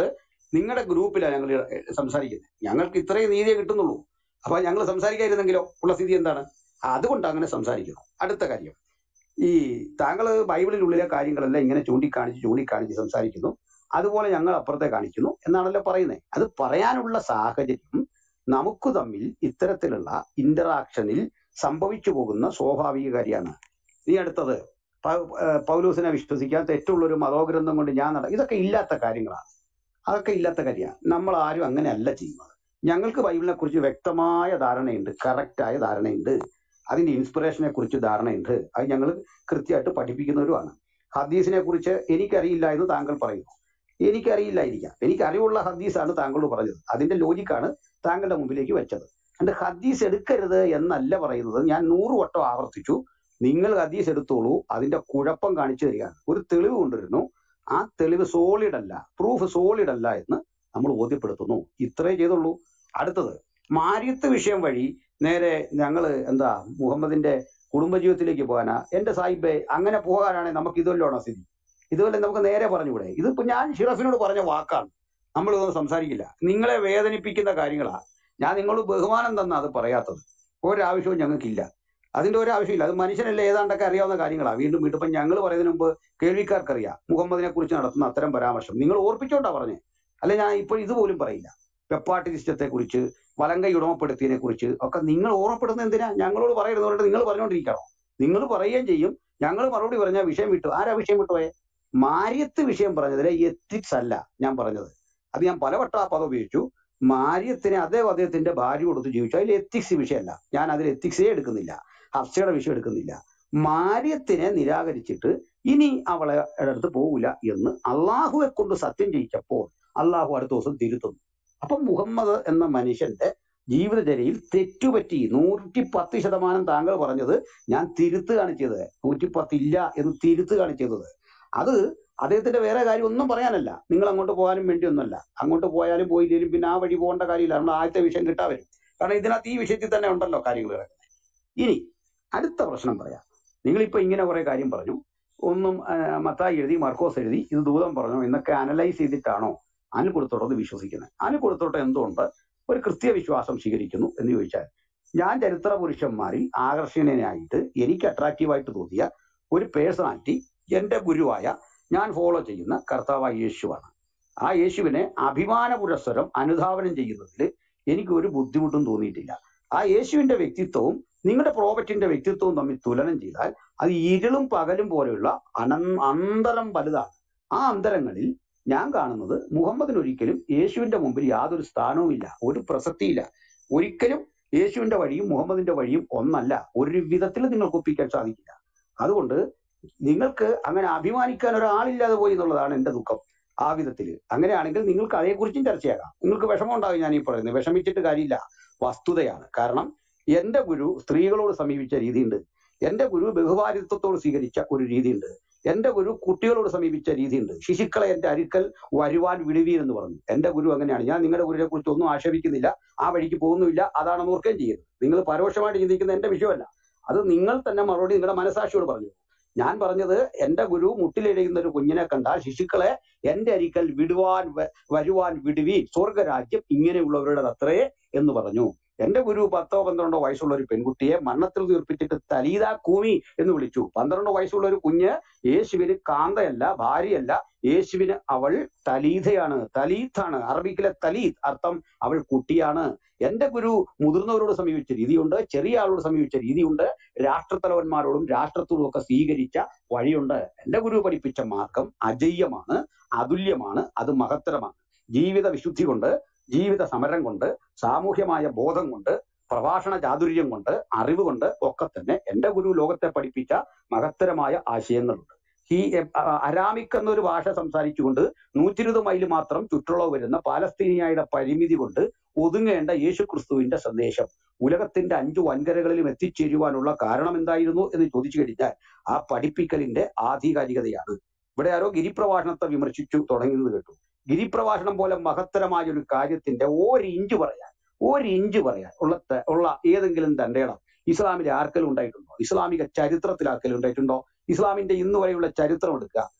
നിങ്ങളുടെ ഗ്രൂപ്പിലാണ് ഞങ്ങൾ സംസാരിക്കുന്നത് ഞങ്ങൾക്ക് ഇത്രയും നീതിയെ കിട്ടുന്നുള്ളൂ അപ്പൊ ഞങ്ങൾ സംസാരിക്കാതിരുന്നെങ്കിലോ ഉള്ള സ്ഥിതി എന്താണ് അതുകൊണ്ട് അങ്ങനെ സംസാരിക്കുന്നു അടുത്ത കാര്യം ഈ താങ്കൾ ബൈബിളിനുള്ളിലെ കാര്യങ്ങളെല്ലാം ഇങ്ങനെ ചൂണ്ടിക്കാണിച്ച് ചൂണ്ടിക്കാണിച്ച് സംസാരിക്കുന്നു അതുപോലെ ഞങ്ങൾ അപ്പുറത്തെ കാണിക്കുന്നു എന്നാണല്ലോ പറയുന്നത് അത് പറയാനുള്ള സാഹചര്യം നമുക്ക് തമ്മിൽ ഇത്തരത്തിലുള്ള ഇന്ററാക്ഷനിൽ സംഭവിച്ചു പോകുന്ന സ്വാഭാവിക കാര്യമാണ് നീ അടുത്തത് പ- ഏഹ് പൗലൂസിനെ വിശ്വസിക്കാൻ തെറ്റുള്ള ഒരു മതോഗ്രന്ഥം കൊണ്ട് ഞാൻ നട ഇതൊക്കെ ഇല്ലാത്ത കാര്യങ്ങളാണ് അതൊക്കെ ഇല്ലാത്ത കാര്യമാണ് നമ്മൾ ആരും അങ്ങനെ അല്ല ചെയ്യുന്നത് ഞങ്ങൾക്ക് ബൈബിളിനെ കുറിച്ച് വ്യക്തമായ ധാരണയുണ്ട് കറക്റ്റായ ധാരണയുണ്ട് അതിന്റെ ഇൻസ്പിറേഷനെ കുറിച്ച് ധാരണയുണ്ട് അത് ഞങ്ങൾ കൃത്യമായിട്ട് പഠിപ്പിക്കുന്നവരുമാണ് ഹദീസിനെ കുറിച്ച് എനിക്കറിയില്ല എന്ന് താങ്കൾ പറയുന്നു എനിക്കറിയില്ലായിരിക്കാം എനിക്ക് അറിവുള്ള ഹദീസാണ് താങ്കളോട് പറഞ്ഞത് അതിന്റെ ലോജിക്കാണ് താങ്കളുടെ മുമ്പിലേക്ക് വെച്ചത് അണ്ട് ഹദീസ് എടുക്കരുത് എന്നല്ല പറയുന്നത് ഞാൻ നൂറ് വട്ടം ആവർത്തിച്ചു നിങ്ങൾ ഹദീസ് എടുത്തോളൂ അതിന്റെ കുഴപ്പം കാണിച്ചു തരികയാണ് ഒരു തെളിവ് കൊണ്ടുവരുന്നു ആ തെളിവ് സോളിഡ് അല്ല പ്രൂഫ് സോളിഡ് അല്ല എന്ന് നമ്മൾ ബോധ്യപ്പെടുത്തുന്നു ഇത്രേ ചെയ്തുള്ളൂ അടുത്തത് മാര്യത്ത് വിഷയം വഴി നേരെ ഞങ്ങള് എന്താ മുഹമ്മദിന്റെ കുടുംബജീവിതത്തിലേക്ക് പോകാനാ എന്റെ സാഹിബെ അങ്ങനെ പോകാനാണെങ്കിൽ നമുക്ക് ഇതുവല്ലോണോ സ്ഥിതി ഇതുപോലെ നമുക്ക് നേരെ പറഞ്ഞുകൂടെ ഇതിപ്പോ ഞാൻ ഷിറഫിനോട് പറഞ്ഞ വാക്കാണ് നമ്മൾ ഇതൊന്നും സംസാരിക്കില്ല നിങ്ങളെ വേദനിപ്പിക്കുന്ന കാര്യങ്ങളാ ഞാൻ നിങ്ങളോട് ബഹുമാനം തന്ന അത് പറയാത്തത് ഒരാവശ്യവും ഞങ്ങൾക്കില്ല അതിന്റെ ഒരു ആവശ്യമില്ല അത് മനുഷ്യനല്ലേ ഏതാണ്ടൊക്കെ അറിയാവുന്ന കാര്യങ്ങളാ വീണ്ടും വീണ്ടും ഇപ്പൊ ഞങ്ങൾ പറയുന്നതിന് മുമ്പ് കേൾവിക്കാർക്കറിയാം മുഹമ്മദിനെ കുറിച്ച് നടത്തുന്ന അത്തരം പരാമർശം നിങ്ങൾ ഓർപ്പിച്ചോണ്ടാ പറഞ്ഞേ അല്ലെ ഞാൻ ഇപ്പോൾ ഇതുപോലും പറയില്ല വെപ്പാട്ടി സിസ്റ്റത്തെ കുറിച്ച് വലങ്കൈ ഉടമപ്പെടുത്തിയതിനെ കുറിച്ച് ഒക്കെ നിങ്ങൾ ഓർമ്മപ്പെടുന്നത് എന്തിനാ ഞങ്ങളോട് പറയുന്നതുകൊണ്ട് നിങ്ങൾ പറഞ്ഞുകൊണ്ടിരിക്കണോ നിങ്ങൾ പറയുകയും ചെയ്യും ഞങ്ങൾ മറുപടി പറഞ്ഞാൽ വിഷയം വിട്ടു ആരാ വിഷയം വിട്ടുപോയെ മാര്യത്ത് വിഷയം പറഞ്ഞതിലെ എത്തിക്സ് അല്ല ഞാൻ പറഞ്ഞത് അത് ഞാൻ പലവട്ടം ആ പദം ഉപയോഗിച്ചു മാര്യത്തിനെ അദ്ദേഹം അദ്ദേഹത്തിന്റെ ഭാര്യ കൊടുത്ത് ജീവിച്ചു അതിൽ എത്തിക്സ് വിഷയമല്ല ഞാൻ അതിൽ എത്തിക്സേ എടുക്കുന്നില്ല ഹർഷയുടെ വിഷയം എടുക്കുന്നില്ല മാര്യത്തിനെ നിരാകരിച്ചിട്ട് ഇനി അവളെ അടുത്ത് പോകില്ല എന്ന് അള്ളാഹുവെ കൊണ്ട് സത്യം ചെയ്യിച്ചപ്പോൾ അള്ളാഹു അടുത്ത ദിവസം തിരുത്തുന്നു അപ്പൊ മുഹമ്മദ് എന്ന മനുഷ്യന്റെ ജീവിതചര്യയിൽ തെറ്റുപറ്റി നൂറ്റി പത്ത് ശതമാനം താങ്കൾ പറഞ്ഞത് ഞാൻ തിരുത്തുകയാണ് ചെയ്തത് നൂറ്റി പത്ത് ഇല്ല എന്ന് തിരുത്തുകയാണ് ചെയ്തത് അത് അദ്ദേഹത്തിന്റെ വേറെ കാര്യം ഒന്നും പറയാനല്ല നിങ്ങൾ അങ്ങോട്ട് പോകാനും വേണ്ടിയൊന്നുമല്ല അങ്ങോട്ട് പോയാലും പോയില്ലെങ്കിലും പിന്നെ ആ വഴി പോകേണ്ട കാര്യമില്ല നമ്മൾ ആദ്യത്തെ വിഷയം കിട്ടാൻ വരും കാരണം ഇതിനകത്ത് ഈ വിഷയത്തിൽ തന്നെ ഉണ്ടല്ലോ കാര്യങ്ങൾ കിടക്കുന്നത് ഇനി അടുത്ത പ്രശ്നം പറയാം നിങ്ങളിപ്പോ ഇങ്ങനെ കുറെ കാര്യം പറഞ്ഞു ഒന്നും ആ, മത്തായി എഴുതി മർക്കോസ് എഴുതി ഇത് ദൂതം പറഞ്ഞു എന്നൊക്കെ അനലൈസ് ചെയ്തിട്ടാണോ അനിൽ കൊടുത്തോട്ടത് വിശ്വസിക്കുന്നത് അനിൽ കൊടുത്തോട്ടം എന്തുകൊണ്ട് ഒരു കൃത്യവിശ്വാസം സ്വീകരിക്കുന്നു എന്ന് ചോദിച്ചാൽ ഞാൻ ചരിത്ര പുരുഷന്മാരിൽ ആകർഷണീയനായിട്ട് എനിക്ക് അട്രാക്റ്റീവായിട്ട് തോന്നിയ ഒരു പേഴ്സണാലിറ്റി എന്റെ ഗുരുവായ ഞാൻ ഫോളോ ചെയ്യുന്ന കർത്താവായ യേശുവാണ് ആ യേശുവിനെ അഭിമാന പുരസ്സരം അനുധാവനം ചെയ്യുന്നതിൽ എനിക്ക് ഒരു ബുദ്ധിമുട്ടും തോന്നിയിട്ടില്ല ആ യേശുവിന്റെ വ്യക്തിത്വവും നിങ്ങളുടെ പ്രോപ്പർട്ടിന്റെ വ്യക്തിത്വവും തമ്മിൽ തുലനം ചെയ്താൽ അത് ഇരുളും പകലും പോലെയുള്ള അനൻ അന്തരം വലുതാണ് ആ അന്തരങ്ങളിൽ ഞാൻ കാണുന്നത് മുഹമ്മദിന് ഒരിക്കലും യേശുവിന്റെ മുമ്പിൽ യാതൊരു സ്ഥാനവുമില്ല ഒരു പ്രസക്തിയില്ല ഒരിക്കലും യേശുവിന്റെ വഴിയും മുഹമ്മദിന്റെ വഴിയും ഒന്നല്ല ഒരു വിധത്തിൽ നിങ്ങൾക്ക് ഒപ്പിക്കാൻ സാധിക്കില്ല അതുകൊണ്ട് നിങ്ങൾക്ക് അങ്ങനെ അഭിമാനിക്കാൻ ഒരാളില്ലാതെ പോയി എന്നുള്ളതാണ് എന്റെ ദുഃഖം ആ വിധത്തിൽ അങ്ങനെയാണെങ്കിൽ നിങ്ങൾക്ക് അതേക്കുറിച്ചും ചർച്ചയാകാം നിങ്ങൾക്ക് വിഷമം ഉണ്ടാകും ഞാൻ ഈ പറയുന്നത് വിഷമിച്ചിട്ട് കാര്യമില്ല വസ്തുതയാണ് കാരണം എന്റെ ഗുരു സ്ത്രീകളോട് സമീപിച്ച രീതിയുണ്ട് എന്റെ ഗുരു ബഹുഭാരിത്വത്തോട് സ്വീകരിച്ച ഒരു രീതിയുണ്ട് എന്റെ ഗുരു കുട്ടികളോട് സമീപിച്ച രീതിയുണ്ട് ശിശുക്കളെ എന്റെ അരിക്കൽ വരുവാൻ വിടുവീൻ എന്ന് പറഞ്ഞു എന്റെ ഗുരു അങ്ങനെയാണ് ഞാൻ നിങ്ങളുടെ ഗുരുവിനെ കുറിച്ച് ഒന്നും ആക്ഷേപിക്കുന്നില്ല ആ വഴിക്ക് പോകുന്നില്ല അതാണെന്ന് ഓർക്കുകയും ചെയ്യുന്നത് നിങ്ങൾ പരോക്ഷമായിട്ട് ചിന്തിക്കുന്ന എന്റെ വിഷയമല്ല അത് നിങ്ങൾ തന്നെ മറുപടി നിങ്ങളുടെ മനസാക്ഷിയോട് പറഞ്ഞു ഞാൻ പറഞ്ഞത് എന്റെ ഗുരു മുട്ടിലിഴയുന്ന ഒരു കുഞ്ഞിനെ കണ്ടാൽ ശിശുക്കളെ എന്റെ അരിക്കൽ വിടുവാൻ വ- വരുവാൻ വിടുവീൻ സ്വർഗരാജ്യം ഇങ്ങനെയുള്ളവരുടെ അത്രേ എന്ന് പറഞ്ഞു എന്റെ ഗുരു പത്തോ പന്ത്രണ്ടോ വയസ്സുള്ള ഒരു പെൺകുട്ടിയെ മണ്ണത്തിൽ തീർപ്പിച്ചിട്ട് തലീത കൂമി എന്ന് വിളിച്ചു പന്ത്രണ്ട് വയസ്സുള്ള ഒരു കുഞ്ഞ് യേശുവിന് കാന്തയല്ല ഭാര്യയല്ല യേശുവിന് അവൾ തലീതയാണ് തലീത്താണ് അറബിക്കിലെ തലീത്ത് അർത്ഥം അവൾ കുട്ടിയാണ് എന്റെ ഗുരു മുതിർന്നവരോട് സമീപിച്ച രീതിയുണ്ട് ചെറിയ ആളോട് സമീപിച്ച രീതിയുണ്ട് രാഷ്ട്രത്തലവന്മാരോടും രാഷ്ട്രത്തോടും ഒക്കെ സ്വീകരിച്ച വഴിയുണ്ട് എന്റെ ഗുരു പഠിപ്പിച്ച മാർഗം അജയ്യമാണ് അതുല്യമാണ് അത് മഹത്തരമാണ് ജീവിത വിശുദ്ധി കൊണ്ട് ജീവിത സമരം കൊണ്ട് സാമൂഹ്യമായ ബോധം കൊണ്ട് പ്രഭാഷണ ചാതുര്യം കൊണ്ട് അറിവ് കൊണ്ട് ഒക്കെ തന്നെ എന്റെ ഗുരു ലോകത്തെ പഠിപ്പിച്ച മഹത്തരമായ ആശയങ്ങളുണ്ട് ഈ എ- അ- അരാമിക് എന്നൊരു ഭാഷ സംസാരിച്ചുകൊണ്ട് നൂറ്റിരുപത് മൈൽ മാത്രം ചുറ്റളവ് വരുന്ന പാലസ്തീനിയായുടെ പരിമിതി കൊണ്ട് ഒതുങ്ങേണ്ട യേശു ക്രിസ്തുവിന്റെ സന്ദേശം ഉലകത്തിന്റെ അഞ്ചു വൻകരകളിലും എത്തിച്ചേരുവാനുള്ള കാരണം എന്തായിരുന്നു എന്ന് ചോദിച്ചു കഴിഞ്ഞാൽ ആ പഠിപ്പിക്കലിന്റെ ആധികാരികതയാണ് ഇവിടെ ആരോ ഗിരിപ്രഭാഷണത്തെ വിമർശിച്ചു തുടങ്ങിയത് കേട്ടു ഗിരിപ്രഭാഷണം പോലെ മഹത്തരമായ ഒരു കാര്യത്തിന്റെ ഒരു ഇഞ്ച് പറയാൻ ഒരു ഇഞ്ച് പറയാൻ ഉള്ള ത- ഉള്ള ഏതെങ്കിലും തന്റെ ഇടം ഇസ്ലാമിലെ ആർക്കെങ്കിലും ഉണ്ടായിട്ടുണ്ടോ ഇസ്ലാമിക ചരിത്രത്തിൽ ആർക്കെങ്കിലും ഉണ്ടായിട്ടുണ്ടോ ഇസ്ലാമിന്റെ ഇന്ന് വരെയുള്ള ചരിത്രം എടുക്കുക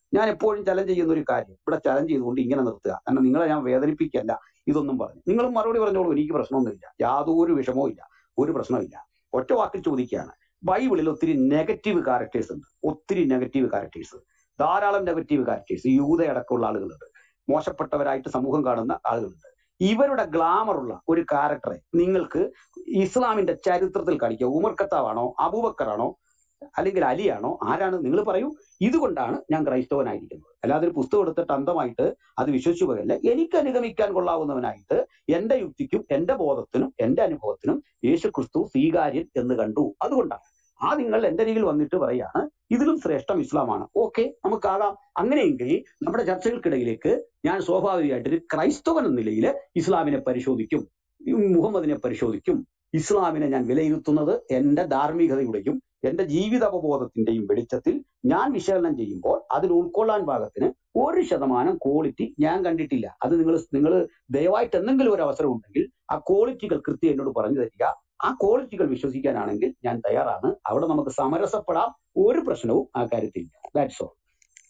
ഞാൻ എപ്പോഴും ചലഞ്ച് ചെയ്യുന്ന ഒരു കാര്യം ഇവിടെ ചലഞ്ച് ചെയ്തുകൊണ്ട് ഇങ്ങനെ നിർത്തുക കാരണം നിങ്ങളെ ഞാൻ വേദനിപ്പിക്കല്ല ഇതൊന്നും പറഞ്ഞു നിങ്ങളും മറുപടി പറഞ്ഞോളൂ എനിക്ക് പ്രശ്നമൊന്നുമില്ല യാതൊരു വിഷമവും ഇല്ല ഒരു പ്രശ്നമില്ല ഒറ്റ വാക്കിൽ ചോദിക്കുകയാണ് ബൈബിളിൽ ഒത്തിരി നെഗറ്റീവ് ക്യാരക്ടേഴ്സ് ഉണ്ട് ഒത്തിരി നെഗറ്റീവ് ക്യാരക്ടേഴ്സ് ധാരാളം നെഗറ്റീവ് ക്യാരക്ടേഴ്സ് യൂതയടക്കമുള്ള ആളുകളുണ്ട് മോശപ്പെട്ടവരായിട്ട് സമൂഹം കാണുന്ന ആളുകളുണ്ട് ഇവരുടെ ഗ്ലാമറുള്ള ഒരു ക്യാരക്ടറെ നിങ്ങൾക്ക് ഇസ്ലാമിന്റെ ചരിത്രത്തിൽ കാണിക്കുക ഉമർ ഖത്താവാണോ അബൂബക്കറാണോ അല്ലെങ്കിൽ അലിയാണോ ആരാണ് നിങ്ങൾ പറയൂ ഇതുകൊണ്ടാണ് ഞാൻ ക്രൈസ്തവനായിരിക്കുന്നത് അല്ലാതെ ഒരു പുസ്തകം എടുത്തിട്ട് അന്ധമായിട്ട് അത് വിശ്വസിച്ചു പോകല്ല എനിക്ക് അനുഗമിക്കാൻ കൊള്ളാവുന്നവനായിട്ട് എന്റെ യുക്തിക്കും എന്റെ ബോധത്തിനും എന്റെ അനുഭവത്തിനും യേശു ക്രിസ്തു സ്വീകാര്യൻ എന്ന് കണ്ടു അതുകൊണ്ടാണ് ആ നിങ്ങൾ എന്റെ രീതിയിൽ വന്നിട്ട് പറയാണ് ഇതിലും ശ്രേഷ്ഠം ഇസ്ലാമാണ് ഓക്കെ നമുക്കാകാം അങ്ങനെയെങ്കിൽ നമ്മുടെ ചർച്ചകൾക്കിടയിലേക്ക് ഞാൻ സ്വാഭാവികമായിട്ട് ഒരു ക്രൈസ്തവൻ എന്ന നിലയിൽ ഇസ്ലാമിനെ പരിശോധിക്കും ഈ മുഹമ്മദിനെ പരിശോധിക്കും ഇസ്ലാമിനെ ഞാൻ വിലയിരുത്തുന്നത് എന്റെ ധാർമ്മികതയുടെയും എന്റെ ജീവിതാവബോധത്തിന്റെയും വെളിച്ചത്തിൽ ഞാൻ വിശകലനം ചെയ്യുമ്പോൾ അതിൽ ഉൾക്കൊള്ളാൻ പാകത്തിന് ഒരു ശതമാനം ക്വാളിറ്റി ഞാൻ കണ്ടിട്ടില്ല അത് നിങ്ങൾ നിങ്ങൾ ദയവായിട്ട് എന്തെങ്കിലും ഒരു അവസരം ഉണ്ടെങ്കിൽ ആ ക്വാളിറ്റികൾ കൃത്യം എന്നോട് പറഞ്ഞു തരിക ആ ക്വാളിറ്റികൾ വിശ്വസിക്കാനാണെങ്കിൽ ഞാൻ തയ്യാറാണ് അവിടെ നമുക്ക് സമരസപ്പെടാം ഒരു പ്രശ്നവും ആ കാര്യത്തിൽ ദാറ്റ്സ് ഓൾ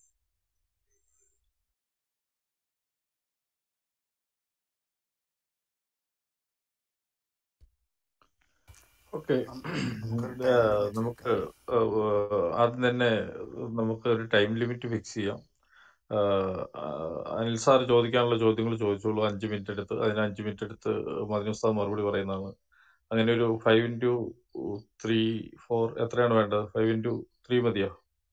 ഓക്കെ നമുക്കൊരു ടൈം ലിമിറ്റ് നമുക്ക് ഏഹ്, ആദ്യം തന്നെ നമുക്ക് ഒരു ടൈം ലിമിറ്റ് ഫിക്സ് ചെയ്യാം ഏഹ്, അനിൽ സാർ ചോദിക്കാനുള്ള ചോദ്യങ്ങൾ ചോദിച്ചോളൂ അഞ്ച് മിനിറ്റ് എടുത്ത് അതിന് അഞ്ച് മിനിറ്റ് എടുത്ത് മദിനി ഉസ്താദ് മറുപടി പറയുന്നതാണ് അങ്ങനെ ഒരു ഫൈവ് ഇൻറ്റു ത്രീ ഫോർ എത്രയാണ് വേണ്ടത് ഫൈവ് ഇൻറ്റു ത്രീ മതിയോ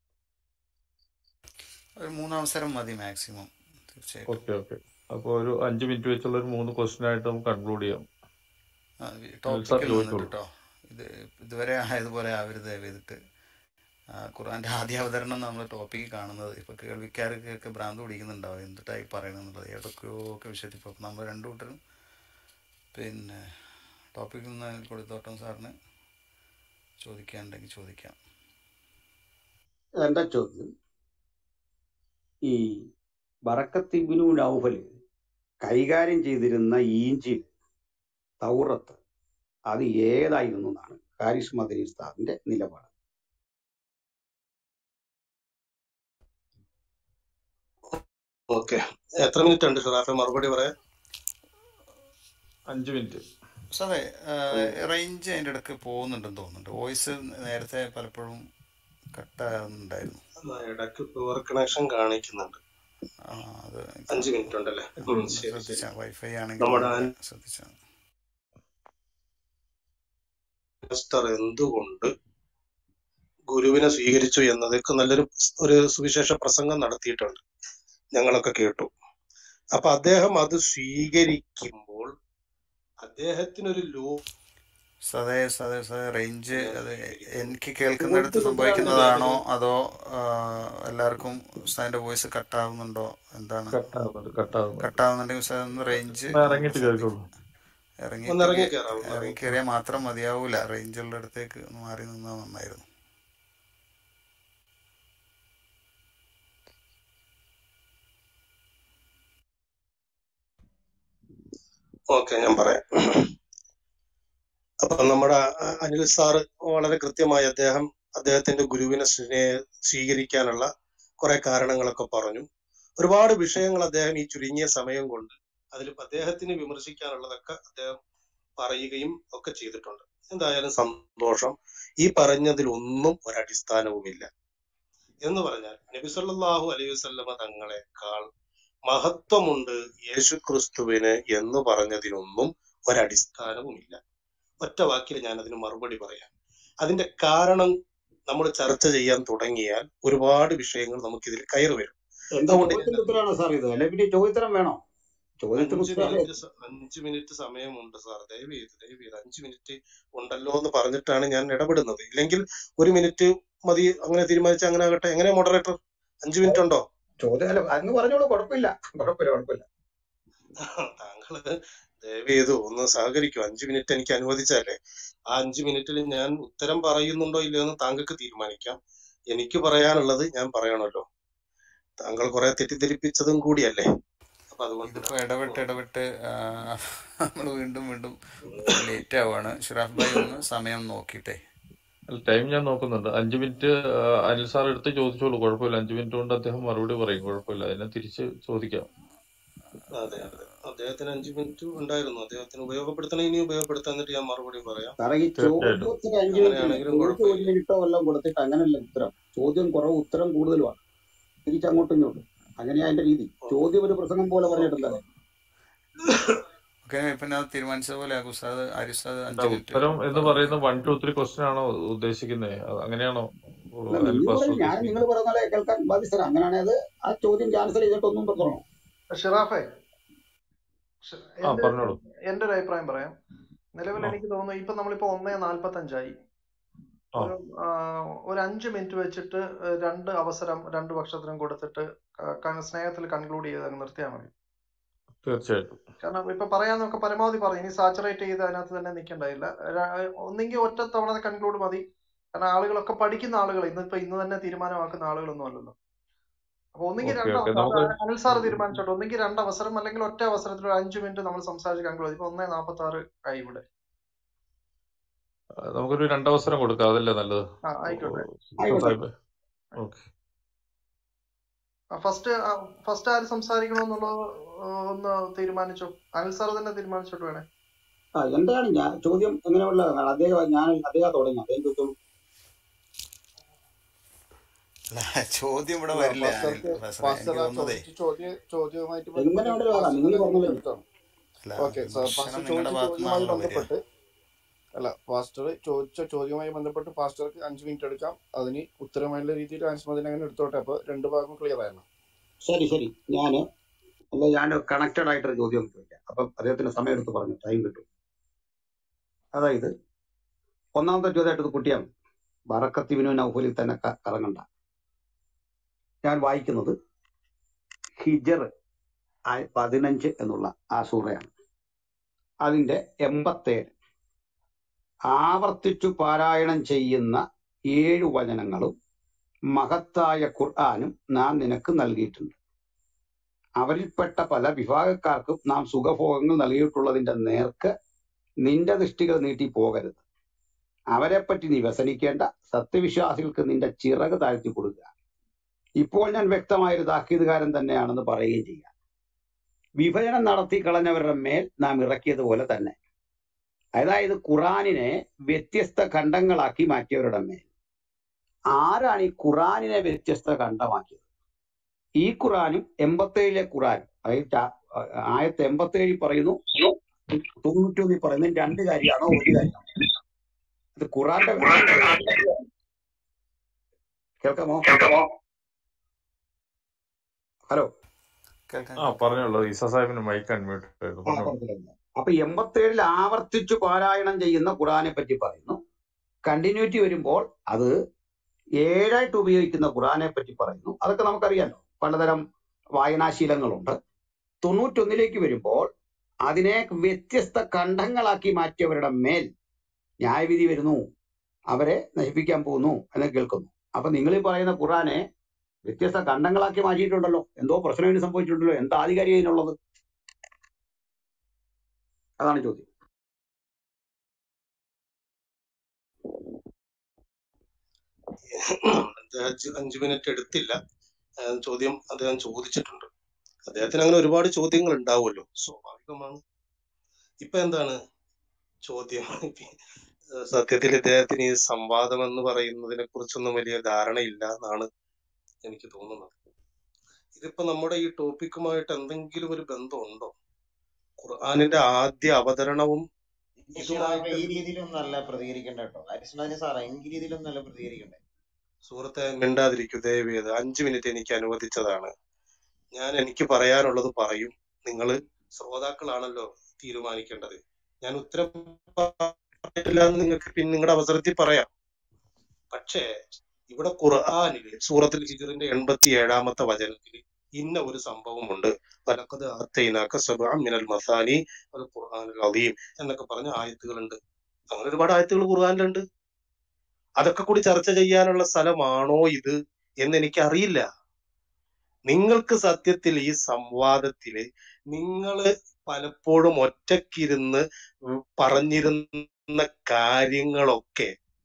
ഒരു മൂന്നവസരം മതി മാക്സിമം തീർച്ചയായിട്ടും ഓക്കെ ഓക്കെ അപ്പോൾ ഒരു അഞ്ച് മിനിറ്റ് വെച്ചുള്ള ഒരു മൂന്ന് ക്വസ്റ്റ്യൻ ആയിട്ട് നമുക്ക് കൺക്ലൂഡ് ചെയ്യാം അനിൽ സാർ ടോപ്പിക്കിൽ നിന്നിട്ട് ചോദിച്ചോളൂ കേട്ടോ ഇത് ഇതുവരെ ആയതുപോലെ ആവരുത് ദയവ് ചെയ്തിട്ട് ആ, ഖുർആന്റെ ആദ്യ അവതരണം നമ്മൾ ടോപ്പിക്ക് കാണുന്നത് ഇപ്പൊ കേൾവിക്കാർക്കൊക്കെ ഭ്രാന്ത് പിടിക്കുന്നുണ്ടാവും എന്തിട്ടായി പറയണമെന്നുള്ളത് ഏതൊക്കെയോ ഒക്കെ വിഷയത്തിൽ ഇപ്പോൾ നമ്മൾ രണ്ടു കൂട്ടരും പിന്നെ ടോപ്പിക്കിൽ നിന്ന് കൊടുത്തോട്ടം സാറിന് ചോദിക്കാനുണ്ടെങ്കിൽ ചോദിക്കാം എന്റെ ചോദ്യം ഈ ബറക്കത്തിബിനു നൗഫൽ കൈകാര്യം ചെയ്തിരുന്ന ഈഞ്ചിൽ തൗറത്ത് അത് ഏതായിരുന്നു എന്നാണ് ഹാരിസ് മദനി ഉസ്താദിന്റെ നിലപാട് ഓക്കെ എത്ര മിനിറ്റ് ഉണ്ട് ഷറാഫെ മറുപടി പറയാൻ അഞ്ച് മിനിറ്റ് സാറേ റേഞ്ച് അതിൻ്റെ ഇടയ്ക്ക് പോകുന്നുണ്ടെന്ന് തോന്നുന്നുണ്ട് വോയിസ് നേരത്തെ പലപ്പോഴും കട്ടാകുന്നുണ്ടായിരുന്നു ആ, ഇടയ്ക്ക് പവർ കണക്ഷൻ കാണിക്കുന്നുണ്ട് ആ, അത് അഞ്ച് മിനിറ്റ് ഉണ്ടല്ലേ ഉം, ശരി ശരി ശ്രദ്ധിച്ചാൽ വൈഫൈ ആണെങ്കിൽ നമ്മുടെ വളരെ ശ്രദ്ധിച്ചാൽ മിസ്റ്റർ എന്തുകൊണ്ട് ഗുരുവിനെ സ്വീകരിച്ചു എന്നതൊക്കെ നല്ലൊരു ഒരു സുവിശേഷ പ്രസംഗം നടത്തിയിട്ടുണ്ട് ഞങ്ങളൊക്കെ കേട്ടു അപ്പൊ അദ്ദേഹം അത് സ്വീകരിക്കുമ്പോൾ അദ്ദേഹത്തിനൊരു ലോ സതേ സതേ സതേ റേഞ്ച് അത് എനിക്ക് ചോദ്യം കേൾക്കുന്നിടത്ത് എന്താണ് സംഭവിക്കുന്നതാണോ അദ്ദേഹത്തിന് അതോ ആ, എല്ലാവർക്കും ഉസ്താദിന്റെ വോയിസ് കട്ടാവുന്നുണ്ടോ എന്താണ് കട്ടാകുന്നുണ്ട് കട്ടാകുന്നുണ്ട് കട്ടാവുന്നുണ്ടെങ്കിൽ ഉസ്താദ് ഒന്ന് റേഞ്ച് ഒന്ന് ഇറങ്ങിയിട്ട് ശ്രദ്ധിക്കും കേൾക്കുള്ളൂ ഇറങ്ങി ഒന്ന് ഇറങ്ങി കേ- കയറാം ഇറങ്ങി കയറിയാൽ മാത്രം മതിയാവൂല റേഞ്ച് ഉള്ള ഇടത്തേക്ക് ഒന്ന് മാറി നിന്നാൽ നന്നായിരുന്നു ഓക്കെ ഞാൻ പറയാം അപ്പൊ നമ്മുടെ അ- അനിൽ സാറ് വളരെ കൃത്യമായി അദ്ദേഹം അദ്ദേഹത്തിന്റെ ഗുരുവിനെ സ്നേ- സ്വീകരിക്കാനുള്ള കുറെ കാരണങ്ങളൊക്കെ പറഞ്ഞു ഒരുപാട് വിഷയങ്ങൾ അദ്ദേഹം ഈ ചുരുങ്ങിയ സമയം കൊണ്ട് അതിൽ അദ്ദേഹത്തിന് വിമർശിക്കാനുള്ളതൊക്കെ അദ്ദേഹം പറയുകയും ഒക്കെ ചെയ്തിട്ടുണ്ട് എന്തായാലും സന്തോഷം ഈ പറഞ്ഞതിലൊന്നും ഒരടിസ്ഥാനവുമില്ല എന്ന് പറഞ്ഞാൽ നബി സല്ലല്ലാഹു അലൈഹി വസല്ലമ തങ്ങളെക്കാൾ മഹത്വമുണ്ട് യേശു ക്രിസ്തുവിന് എന്ന് പറഞ്ഞതിനൊന്നും ഒരടിസ്ഥാനവുമില്ല ഒറ്റ വാക്കിൽ ഞാൻ അതിന് മറുപടി പറയാം അതിന്റെ കാരണം നമ്മൾ ചർച്ച ചെയ്യാൻ തുടങ്ങിയാൽ ഒരുപാട് വിഷയങ്ങൾ നമുക്കിതിൽ കയറി വരും എന്റെ അതുകൊണ്ട് ഞാൻ ചോദ്യത്തിന്റെ ഉത്തരവാണോ സാർ ഇത് അല്ലെ പിന്നെ ചോദ്യോത്തരം വേണോ ചോദ്യത്തിന് അഞ്ച് ഉത്തരം മിനിറ്റ് സ- അഞ്ച് മിനിറ്റ് സമയമുണ്ട് സാർ ദയവ് ചെയ്ത് ദയവ് ചെയ്ത് അഞ്ച് മിനിറ്റ് ഉണ്ടല്ലോ എന്ന് പറഞ്ഞിട്ടാണ് ഞാൻ ഇടപെടുന്നത് ഇല്ലെങ്കിൽ ഒരു മിനിറ്റ് മതി അങ്ങനെ തീരുമാനിച്ച അങ്ങനെ ആകട്ടെ എങ്ങനെ മോഡറേറ്റർ അഞ്ച് മിനിറ്റ് ഉണ്ടോ ചോദ്യം അല്ല അങ്ങ് പറഞ്ഞോളൂ കുഴപ്പമില്ല കുഴപ്പമില്ല കുഴപ്പമില്ല താങ്കള് ദയവ് ചെയ്ത് ഒന്ന് സഹകരിക്കും അഞ്ച് മിനിറ്റ് എനിക്ക് അനുവദിച്ചാലേ ആ അഞ്ച് മിനിറ്റിൽ ഞാൻ ഉത്തരം പറയുന്നുണ്ടോ ഇല്ലയോ എന്ന് താങ്കൾക്ക് തീരുമാനിക്കാം എനിക്ക് പറയാനുള്ളത് ഞാൻ പറയണമല്ലോ താങ്കൾ കുറെ തെറ്റിദ്ധരിപ്പിച്ചതും കൂടിയല്ലേ അപ്പൊ അതുകൊണ്ട് ഇതിപ്പോ ഇടവിട്ട് ഇടവിട്ട് നമ്മൾ വീണ്ടും വീണ്ടും ലേറ്റ് ആവുകയാണ് ഷിറാഫ് ഭായി ഒന്ന് സമയം നോക്കിയിട്ടേ ടൈം ഞാൻ നോക്കുന്നുണ്ട് അഞ്ച് മിനിറ്റ് ആ, അനിൽ സാർ എടുത്ത് ചോദിച്ചോളൂ കുഴപ്പമില്ല അഞ്ച് മിനിറ്റ് കൊണ്ട് അദ്ദേഹം മറുപടി പറയും കുഴപ്പമില്ല അതിനെ തിരിച്ച് ചോദിക്കാം അതെ അതെ അദ്ദേഹത്തിന് അഞ്ചു മിനിറ്റ് ഉണ്ടായിരുന്നു അദ്ദേഹത്തിന് ഉപയോഗപ്പെടുത്തണ ഇനി ഉപയോഗപ്പെടുത്താൻ എന്നിട്ട് ഞാൻ മറുപടി പറയാം കാരണം ഈ തീർച്ചയായിട്ടും ചോദ്യത്തിന് അഞ്ചു മിനിറ്റ് അങ്ങനെയാണെങ്കിലും ചോദ്യം ഒരു കുഴപ്പമില്ല മിനിറ്റോ വല്ലതും കൊടുത്തിട്ട് അങ്ങനല്ല ഉത്തരം ചോദ്യം കുറവ് ഉത്തരം കൂടുതലുമാണ് തിരിച്ചങ്ങോട്ടും ഇങ്ങോട്ടും അങ്ങനെയാ അതിന്റെ രീതി ചോദ്യം ഒരു പ്രസംഗം പോലെ പറഞ്ഞിട്ടില്ല ഓക്കെ ഓക്കെ ഇപ്പം ഞാൻ തീരുമാനിച്ചത് പോലെ ഉസ്താദ് ആരിസ്താദ് അല്ല അഞ്ച് മിനിറ്റ് ഉത്തരം എന്ന് പറഞ്ഞു പറയുന്ന വൺ ടു ത്രീ ക്വസ്റ്റ്യൻ ആണോ ഉദ്ദേശിക്കുന്നത് അത് അങ്ങനെയാണോ അല്ല അനിൽ നിങ്ങൾ പാസ്റ്റർ പറയും ഞാൻ നിങ്ങൾ ഉദ്ദേശിക്കുന്നത് പറയുന്ന പോലെ കേൾക്കാൻ ബാധ്യസ്ഥരാ അങ്ങനെയാണെങ്കിൽ അത് ആ ചോദ്യം ക്യാൻസൽ ചെയ്തിട്ട് ഒന്നും തുടങ്ങണം ഷിറാഫെ ഷ- ആ എന്റെ പറഞ്ഞോളൂ എന്റെ ഒരു അഭിപ്രായം പറയാം നിലവിൽ ആ എനിക്ക് തോന്നുന്നു ഇപ്പൊ നമ്മളിപ്പോ ഒന്നേ നാല്പത്തഞ്ചായി ആ ഒരു ആ, ഒരു അഞ്ച് മിനിറ്റ് വെച്ചിട്ട് ഏഹ്, രണ്ട് അവസരം രണ്ട് പക്ഷത്തിനും കൊടുത്തിട്ട് ക- ക- സ്നേഹത്തിൽ കൺക്ലൂഡ് ചെയ്ത് അങ്ങ് നിർത്തിയാൽ മതി തീർച്ചയായിട്ടും കാരണം ഇപ്പൊ പറയാന്നൊക്കെ പരമാവധി പറയും ഇനി സാച്ചുറേറ്റ് ചെയ്ത് അതിനകത്ത് തന്നെ നിൽക്കണ്ടായില്ല ഒന്നെങ്കിൽ ഒറ്റ തവണ കൺക്ലൂഡ് മതി കാരണം ആളുകളൊക്കെ പഠിക്കുന്ന ആളുകൾ ഇന്നിപ്പോ ഇന്ന് തന്നെ തീരുമാനമാക്കുന്ന ആളുകളൊന്നും അല്ലല്ലോ അപ്പൊ ഒന്നെങ്കിൽ ഓക്കെ രണ്ട് ഓക്കെ അവസരം അത് നമുക്ക് അനിൽ സാർ തീരുമാനിച്ചോട്ടെ ഒന്നെങ്കിൽ രണ്ട് അവസരം അല്ലെങ്കിൽ ഒറ്റ അവസരത്തിൽ ഒരു അഞ്ച് മിനിറ്റ് നമ്മൾ സംസാരിച്ച് കൺക്ലൂഡ് ഇപ്പൊ ഒന്നേ നാപ്പത്തി ആറ് ആയി ഇവിടെ ആ, നമുക്കൊരു രണ്ടവസരം കൊടുക്കാം അതല്ലേ നല്ലത് ആ ആയിക്കോട്ടെ ആയിക്കോട്ടെ സാഹിബ് ഓക്കെ ഫസ്റ്റ് ഫസ്റ്റ് ആര് സംസാരിക്കണമെന്നുള്ളത് ആ, ഒന്ന് തീരുമാനിച്ചോ അനിൽ സാർ തന്നെ തീരുമാനിച്ചോട്ട് വേണേ ആ എന്താണ് ഞാൻ ചോദ്യം എങ്ങനെയുള്ളതാണ് അദ്ദേഹം ഞാൻ അദ്ദേഹം തുടങ്ങി അദ്ദേഹം ചോദിച്ചോളൂ അല്ല ചോദ്യം ഇവിടെ അല്ല വരില്ല അനിൽ ഫാസ്റ്റർക്ക് ഫാസ്റ്ററെ ഫാസ്റ്റർ എനിക്ക് ആ തോന്നുന്നതേ ചോദിച്ച ചോദ്യ ചോദ്യവുമായിട്ട് എങ്ങനെ ബന്ധപ്പെട്ട് വേണമെങ്കിലും ആകാം ഫാസ്റ്റർ നിങ്ങൾ തന്നെ പറഞ്ഞല്ലോ എടുത്താണ് അല്ല ഓക്കെ സാർ ഫാസ്റ്റർ വിമർശനം നിങ്ങളുടെ ചോദിച്ച ഭാഗത്തു ചോദ്യവുമായി നിന്നാണല്ലോ വരിക ബന്ധപ്പെട്ട് അല്ല ഫാസ്റ്റർ ചോദിച്ച ചോദ്യവുമായി ബന്ധപ്പെട്ട് ഫാസ്റ്റർക്ക് അഞ്ച് മിനിറ്റ് എടുക്കാം അതിന് ഉത്തരമായുള്ള രീതിയിൽ ആൻസ്മതിന് അങ്ങനെ എടുത്തോട്ടെ അപ്പൊ രണ്ട് ഭാഗം ക്ലിയർ ആയല്ലോ ശരി ശരി ഞാന് അല്ല ഞാൻ കണക്റ്റഡ് ആയിട്ടൊരു ചോദ്യം ചോദിക്കാം അപ്പം അദ്ദേഹത്തിന് സമയം എടുത്ത് പറഞ്ഞു ടൈം കിട്ടും അതായത് ഒന്നാമത്തെ ചോദ്യമായിട്ട് കുട്ടിയാൽ ബറക്കത്തിവിനു നൗഫലിൽ തന്നെ ക- കറങ്ങണ്ട ഞാൻ വായിക്കുന്നത് ഹിജർ ആയ- പതിനഞ്ച് എന്നുള്ള ആ സൂറയാണ് അതിന്റെ എൺപത്തേഴ് ആവർത്തിച്ചു പാരായണം ചെയ്യുന്ന ഏഴു വചനങ്ങളും മഹത്തായ ഖുർആാനും നാം നിനക്ക് നൽകിയിട്ടുണ്ട് അവരിൽപ്പെട്ട പല വിഭാഗക്കാർക്കും നാം സുഖഭോഗങ്ങൾ നൽകിയിട്ടുള്ളതിന്റെ നേർക്ക് നിന്റെ ദൃഷ്ടികൾ നീട്ടി പോകരുത് അവരെപ്പറ്റി നീ വ്യസനിക്കേണ്ട സത്യവിശ്വാസികൾക്ക് നിന്റെ ചിറക് താഴ്ത്തി കൊടുക്കുക ഇപ്പോൾ ഞാൻ വ്യക്തമായൊരു താക്കീതുകാരൻ തന്നെയാണെന്ന് പറയുകയും ചെയ്യാം വിഭജനം നടത്തി കളഞ്ഞവരുടെ മേൽ നാം ഇറക്കിയതുപോലെ തന്നെ അതായത് ഖുറാനിനെ വ്യത്യസ്ത ഖണ്ഡങ്ങളാക്കി മാറ്റിയവരുടെ മേൽ ആരാണ് ഈ ഖുറാനിനെ വ്യത്യസ്ത ഖണ്ഡമാക്കിയത് ഈ ഖുറാനും എൺപത്തേഴിലെ ഖുറാനും അതായത് ചാ- ആയത്ത് എൺപത്തേഴിൽ പറയുന്നു തൊണ്ണൂറ്റൊന്നിൽ പറയുന്നത് രണ്ട് കാര്യമാണോ ഒരു കാര്യമാണോ ഇത് ഖുറാന്റെ കേൾക്കാമോ ഹലോ കേൾക്കാം ആ പറഞ്ഞോളൂ ഈസ സാഹിബിന് മൈക്ക് അൺമ്യൂട്ട് ആയിരുന്നു ആ പറഞ്ഞോളൂ കുഴപ്പമില്ല അപ്പൊ എൺപത്തേഴിൽ ആവർത്തിച്ചു പാരായണം ചെയ്യുന്ന ഖുറാനെ പറ്റി പറയുന്നു കണ്ടിന്യൂറ്റി വരുമ്പോൾ അത് ഏഴായിട്ട് ഉപയോഗിക്കുന്ന ഖുറാനെ പറ്റി പറയുന്നു അതൊക്കെ നമുക്കറിയാലോ പലതരം വായനാശീലങ്ങളുണ്ട് തൊണ്ണൂറ്റൊന്നിലേക്ക് വരുമ്പോൾ അതിനെ വ്യത്യസ്ത ഖണ്ഡങ്ങളാക്കി മാറ്റിയവരുടെ മേൽ ന്യായവിധി വരുന്നു അവരെ നശിപ്പിക്കാൻ പോകുന്നു എന്ന് കേൾക്കുന്നു അപ്പൊ നിങ്ങൾ ഈ പറയുന്ന ഖുറാനെ വ്യത്യസ്ത ഖണ്ഡങ്ങളാക്കി മാറ്റിയിട്ടുണ്ടല്ലോ എന്തോ പ്രശ്നം ഇതിന് സംഭവിച്ചിട്ടുണ്ടല്ലോ എന്താ ആധികാരിക ഇതിനുള്ളത് അതാണ് ചോദ്യം അദ്ദേഹം അഞ്ച് അഞ്ച് മിനിറ്റ് എടുത്തില്ല ആ, ചോദ്യം അദ്ദേഹം ചോദിച്ചിട്ടുണ്ട് അദ്ദേഹത്തിന് അങ്ങനെ ഒരുപാട് ചോദ്യങ്ങൾ ഉണ്ടാവുമല്ലോ സ്വാഭാവികമാണ് ഇപ്പൊ എന്താണ് ചോദ്യം സത്യത്തിൽ ഇദ്ദേഹത്തിന് ഈ സംവാദം എന്ന് പറയുന്നതിനെ കുറിച്ചൊന്നും വലിയ ധാരണയില്ല എന്നാണ് എനിക്ക് തോന്നുന്നത് ഇതിപ്പോ നമ്മുടെ ഈ ടോപ്പിക്കുമായിട്ട് എന്തെങ്കിലും ഒരു ബന്ധമുണ്ടോ ഖുർആാനിന്റെ ആദ്യ അവതരണവും എന്റെ ഷിറാഫെ ഇതുമായിട്ട് ഈ രീതിയിലൊന്നും അല്ല പ്രതികരിക്കണ്ട കേട്ടോ അരിസ്മാനി സാറേ ഈ രീതിയിലൊന്നും അല്ല പ്രതികരിക്കണ്ടേ സുഹൃത്തെ മിണ്ടാതിരിക്കൂ ദയവേത് അഞ്ചു മിനിറ്റ് എനിക്ക് അനുവദിച്ചതാണ് ഞാൻ എനിക്ക് പറയാനുള്ളത് പറയും നിങ്ങൾ ശ്രോതാക്കളാണല്ലോ തീരുമാനിക്കേണ്ടത് ഞാൻ ഉത്തരം പറഞ്ഞിട്ടില്ല എന്ന് നിങ്ങൾക്ക് പിന്നെ നിങ്ങളുടെ അവസരത്തിൽ പറയാം പക്ഷേ ഇവിടെ ഖുർആാനിൽ സൂറത്തുൽ ഹിജറിന്റെ എൺപത്തി ഏഴാമത്തെ വചനത്തിൽ ഇന്ന ഒരു സംഭവമുണ്ട് വലക്കത് ആത്തൈനാക്ക സബ്അൻ മിനൽ മസാനി അൽ ഖുർആനുൽ അദീം എന്നൊക്കെ പറഞ്ഞ ആയത്തുകളുണ്ട് അങ്ങനെ ഒരുപാട് ആയത്തുകൾ ഖുർആനിലുണ്ട് അതൊക്കെ കൂടി ചർച്ച ചെയ്യാനുള്ള സ്ഥലമാണോ ഇത് എന്ന് എനിക്ക് അറിയില്ല നിങ്ങൾക്ക് സത്യത്തിൽ ഈ സംവാദത്തില് നിങ്ങള് പലപ്പോഴും ഒറ്റക്കിരുന്ന് പറഞ്ഞിരുന്ന കാര്യങ്ങളൊക്കെ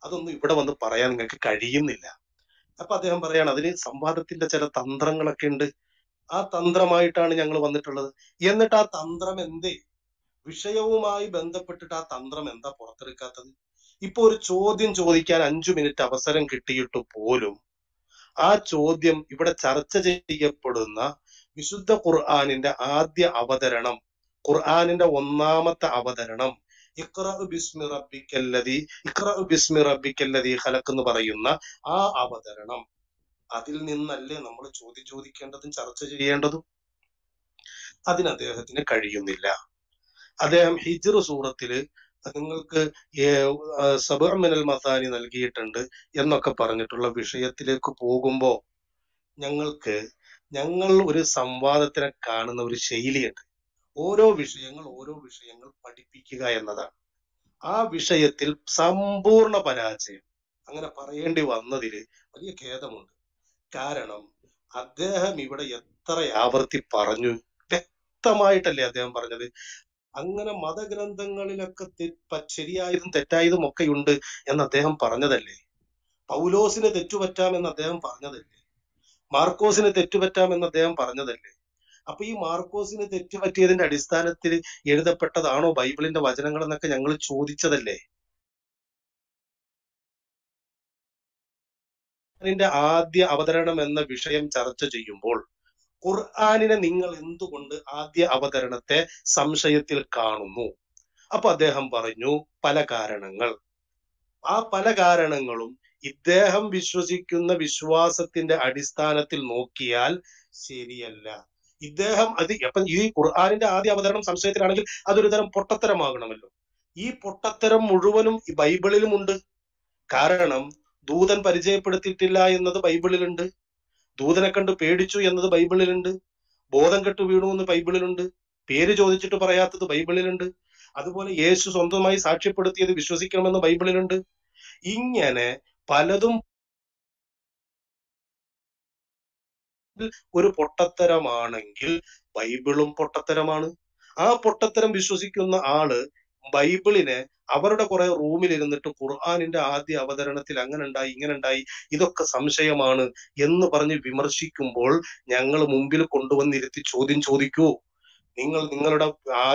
അതൊന്നും ഇവിടെ വന്ന് പറയാൻ നിങ്ങൾക്ക് കഴിയുന്നില്ല അപ്പൊ അദ്ദേഹം പറയാണ് അതിന് സംവാദത്തിന്റെ ചില തന്ത്രങ്ങളൊക്കെ ഉണ്ട് ആ തന്ത്രമായിട്ടാണ് ഞങ്ങൾ വന്നിട്ടുള്ളത് എന്നിട്ട് ആ തന്ത്രം എന്തേ വിഷയവുമായി ബന്ധപ്പെട്ടിട്ട് ആ തന്ത്രം എന്താ പുറത്തെടുക്കാത്തത് ഇപ്പൊ ഒരു ചോദ്യം ചോദിക്കാൻ അഞ്ചു മിനിറ്റ് അവസരം കിട്ടിയിട്ട് പോലും ആ ചോദ്യം ഇവിടെ ചർച്ച ചെയ്യപ്പെടുന്ന വിശുദ്ധ ഖുർആാനിന്റെ ആദ്യ അവതരണം ഖുർആാനിന്റെ ഒന്നാമത്തെ അവതരണം ഇഖ്റ ബിസ്മി റബ്ബിക്കല്ലതി ഇഖ്റ ബിസ്മി റബ്ബിക്കല്ലതി ഖലഖ് എന്ന് പറയുന്ന ആ അവതരണം അതിൽ നിന്നല്ലേ നമ്മൾ ചോദ്യം ചോദിക്കേണ്ടതും ചർച്ച ചെയ്യേണ്ടതും അതിന് അദ്ദേഹത്തിന് കഴിയുന്നില്ല അദ്ദേഹം ഹിജ്ർ സൂറത്തില് നിങ്ങൾക്ക് സബഅ മിനൽ മസാനി നൽകിയിട്ടുണ്ട് എന്നൊക്കെ പറഞ്ഞിട്ടുള്ള വിഷയത്തിലേക്ക് പോകുമ്പോ ഞങ്ങൾക്ക് ഞങ്ങൾ ഒരു സംവാദത്തിനെ കാണുന്ന ഒരു ശൈലിയുണ്ട് ഓരോ വിഷയങ്ങൾ ഓരോ വിഷയങ്ങൾ പഠിപ്പിക്കുക എന്നതാണ് ആ വിഷയത്തിൽ സമ്പൂർണ്ണ പരാജയം അങ്ങനെ പറയേണ്ടി വന്നതിൽ വലിയ ഖേദമുണ്ട് കാരണം അദ്ദേഹം ഇവിടെ എത്ര ആവർത്തി പറഞ്ഞു വ്യക്തമായിട്ടല്ലേ അദ്ദേഹം പറഞ്ഞത് അങ്ങനെ മതഗ്രന്ഥങ്ങളിലൊക്കെ തെ- പ- ശരിയായതും തെറ്റായതും ഒക്കെ ഉണ്ട് എന്ന് അദ്ദേഹം പറഞ്ഞതല്ലേ പൗലോസിന് തെറ്റുപറ്റാമെന്ന് അദ്ദേഹം പറഞ്ഞതല്ലേ മാർക്കോസിന് തെറ്റുപറ്റാമെന്ന് അദ്ദേഹം പറഞ്ഞതല്ലേ അപ്പൊ ഈ മാർക്കോസിന് തെറ്റുപറ്റിയതിന്റെ അടിസ്ഥാനത്തിൽ എഴുതപ്പെട്ടതാണോ ബൈബിളിന്റെ വചനങ്ങൾ എന്നൊക്കെ ഞങ്ങൾ ചോദിച്ചതല്ലേ ഖുർആനിന്റെ ആദ്യ അവതരണം എന്ന വിഷയം ചർച്ച ചെയ്യുമ്പോൾ ഖുർആനിനെ നിങ്ങൾ എന്തുകൊണ്ട് ആദ്യ അവതരണത്തെ സംശയത്തിൽ കാണുന്നു അപ്പൊ അദ്ദേഹം പറഞ്ഞു പല കാരണങ്ങൾ ആ പല കാരണങ്ങളും ഇദ്ദേഹം വിശ്വസിക്കുന്ന വിശ്വാസത്തിന്റെ അടിസ്ഥാനത്തിൽ നോക്കിയാൽ ശരിയല്ല ഇദ്ദേഹം അത് അപ്പൊ ഈ ഖുർആനിന്റെ ആദ്യ അവതരണം സംശയത്തിലാണെങ്കിൽ അതൊരു തരം പൊട്ടത്തരമാകണമല്ലോ ഈ പൊട്ടത്തരം മുഴുവനും ഈ ബൈബിളിലുമുണ്ട് കാരണം ദൂതൻ പരിചയപ്പെടുത്തിയിട്ടില്ല എന്നത് ബൈബിളിലുണ്ട് ദൂതനെ കണ്ട് പേടിച്ചു എന്നത് ബൈബിളിലുണ്ട് ബോധം കെട്ട് വീണു എന്ന് ബൈബിളിലുണ്ട് പേര് ചോദിച്ചിട്ട് പറയാത്തത് ബൈബിളിലുണ്ട് അതുപോലെ യേശു സ്വന്തമായി സാക്ഷ്യപ്പെടുത്തിയത് വിശ്വസിക്കണമെന്ന് ബൈബിളിലുണ്ട് ഇങ്ങനെ പലതും ഒരു പൊട്ടത്തരമാണെങ്കിൽ ബൈബിളും പൊട്ടത്തരമാണ് ആ പൊട്ടത്തരം വിശ്വസിക്കുന്ന ആള് ബൈബിളിനെ അവരുടെ കുറെ റൂമിൽ ഇരുന്നിട്ട് ഖുർആാനിന്റെ ആദ്യ അവതരണത്തിൽ അങ്ങനെ ഉണ്ടായി ഇങ്ങനെ ഉണ്ടായി ഇതൊക്കെ സംശയമാണ് എന്ന് പറഞ്ഞ് വിമർശിക്കുമ്പോൾ ഞങ്ങൾ മുമ്പിൽ കൊണ്ടുവന്നിരുത്തി ചോദ്യം ചോദിക്കൂ നിങ്ങൾ നിങ്ങളുടെ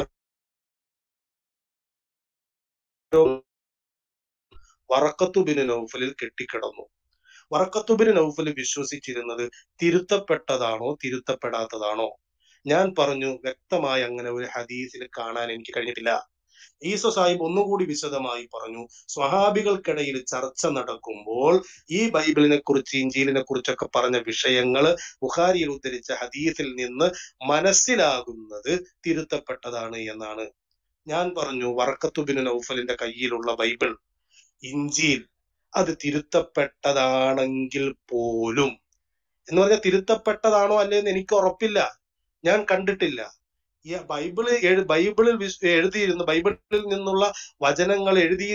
ആരോ വറക്കത്തുബിന് നൗഫലിൽ കെട്ടിക്കിടന്നു വറക്കത്തുബിന് നൗഫൽ വിശ്വസിച്ചിരുന്നത് തിരുത്തപ്പെട്ടതാണോ തിരുത്തപ്പെടാത്തതാണോ ഞാൻ പറഞ്ഞു വ്യക്തമായി അങ്ങനെ ഒരു ഹദീസിൽ കാണാൻ എനിക്ക് കഴിഞ്ഞിട്ടില്ല ഈസോ സാഹിബ് ഒന്നുകൂടി വിശദമായി പറഞ്ഞു സ്വഹാബികൾക്കിടയിൽ ചർച്ച നടക്കുമ്പോൾ ഈ ബൈബിളിനെ കുറിച്ച് ഇഞ്ചീലിനെ കുറിച്ചൊക്കെ പറഞ്ഞ വിഷയങ്ങൾ ബുഖാരിയിൽ ഉദ്ധരിച്ച ഹദീസിൽ നിന്ന് മനസ്സിലാകുന്നത് തിരുത്തപ്പെട്ടതാണ് എന്നാണ് ഞാൻ പറഞ്ഞു വറക്കത്തുബിന് നൗഫലിന്റെ കയ്യിലുള്ള ബൈബിൾ ഇഞ്ചീൽ അത് തിരുത്തപ്പെട്ടതാണെങ്കിൽ പോലും എന്ന് പറഞ്ഞാൽ തിരുത്തപ്പെട്ടതാണോ അല്ലേന്ന് എനിക്ക് ഉറപ്പില്ല ഞാൻ കണ്ടിട്ടില്ല ഈ ബൈബിള് എഴു ബൈബിളിൽ വിശ്- എഴുതിയിരുന്ന ബൈബിളിൽ നിന്നുള്ള വചനങ്ങൾ എഴുതി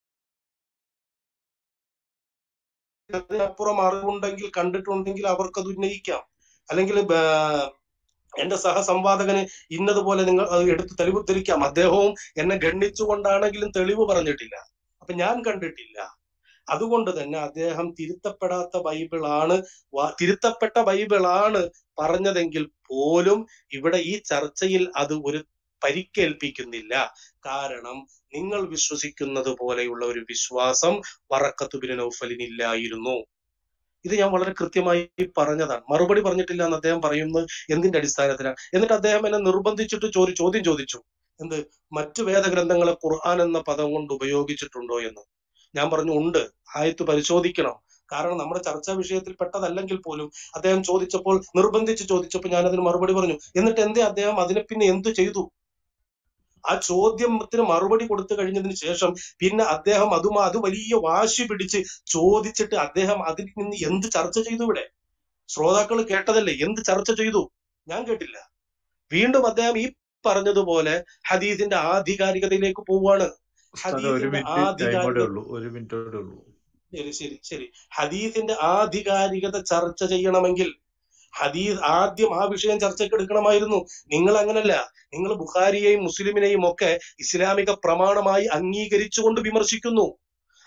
അതിനപ്പുറം അറിവുണ്ടെങ്കിൽ കണ്ടിട്ടുണ്ടെങ്കിൽ അവർക്കത് ഉന്നയിക്കാം അല്ലെങ്കിൽ ബ- എന്റെ സഹസംവാദകന് ഇന്നതുപോലെ നിങ്ങൾ അത് എടുത്ത് തെളിവുദ്ധരിക്കാം അദ്ദേഹവും എന്നെ ഗണ്ണിച്ചുകൊണ്ടാണെങ്കിലും തെളിവ് പറഞ്ഞിട്ടില്ല അപ്പൊ ഞാൻ കണ്ടിട്ടില്ല അതുകൊണ്ട് തന്നെ അദ്ദേഹം തിരുത്തപ്പെടാത്ത ബൈബിളാണ് വ- തിരുത്തപ്പെട്ട ബൈബിളാണ് പറഞ്ഞതെങ്കിൽ പോലും ഇവിടെ ഈ ചർച്ചയിൽ അത് ഒരു പരിക്കേൽപ്പിക്കുന്നില്ല കാരണം നിങ്ങൾ വിശ്വസിക്കുന്നത് പോലെയുള്ള ഒരു വിശ്വാസം വറക്കത്തുബിന് നൗഫലിനില്ലായിരുന്നു ഇത് ഞാൻ വളരെ കൃത്യമായി പറഞ്ഞതാണ് മറുപടി പറഞ്ഞിട്ടില്ല എന്ന് അദ്ദേഹം പറയുന്നത് എന്തിന്റെ അടിസ്ഥാനത്തിലാണ് എന്നിട്ട് അദ്ദേഹം എന്നെ നിർബന്ധിച്ചിട്ട് ചോദി ചോദ്യം ചോദിച്ചു എന്ത് മറ്റു വേദഗ്രന്ഥങ്ങളെ ഖുർആൻ എന്ന പദം കൊണ്ട് ഉപയോഗിച്ചിട്ടുണ്ടോ എന്ന് ഞാൻ പറഞ്ഞു ഉണ്ട് ആയത്ത് പരിശോധിക്കണം കാരണം നമ്മുടെ ചർച്ചാ വിഷയത്തിൽ പെട്ടതല്ലെങ്കിൽ പോലും അദ്ദേഹം ചോദിച്ചപ്പോൾ നിർബന്ധിച്ച് ചോദിച്ചപ്പോൾ ഞാൻ അതിന് മറുപടി പറഞ്ഞു എന്നിട്ട് എന്തേ അദ്ദേഹം അതിനെ പിന്നെ എന്തു ചെയ്തു ആ ചോദ്യത്തിന് മറുപടി കൊടുത്തു കഴിഞ്ഞതിന് ശേഷം പിന്നെ അദ്ദേഹം അതുമാ അത് വലിയ വാശി പിടിച്ച് ചോദിച്ചിട്ട് അദ്ദേഹം അതിൽ നിന്ന് എന്ത് ചർച്ച ചെയ്തു ഇവിടെ ശ്രോതാക്കൾ കേട്ടതല്ലേ എന്ത് ചർച്ച ചെയ്തു ഞാൻ കേട്ടില്ല വീണ്ടും അദ്ദേഹം ഈ പറഞ്ഞതുപോലെ ഹദീസിന്റെ ആധികാരികതയിലേക്ക് പോവാണ് ഉസ്താദെ ഒരു ഹദീസിന്റെ മിനിറ്റ് ടൈമോടെ ആധികാരികത ഉള്ളൂ ഒരു മിനിറ്റോടെ ഉള്ളൂ ശരി ശരി ശരി ഹദീസിന്റെ ആധികാരികത ചർച്ച ചെയ്യണമെങ്കിൽ ഹദീസ് ആദ്യം ആ വിഷയം ചർച്ചയ്ക്ക് എടുക്കണമായിരുന്നു നിങ്ങൾ അങ്ങനല്ല നിങ്ങൾ ബുഖാരിയെയും മുസ്ലിമിനെയും ഒക്കെ ഇസ്ലാമിക പ്രമാണമായി അംഗീകരിച്ചുകൊണ്ട് വിമർശിക്കുന്നു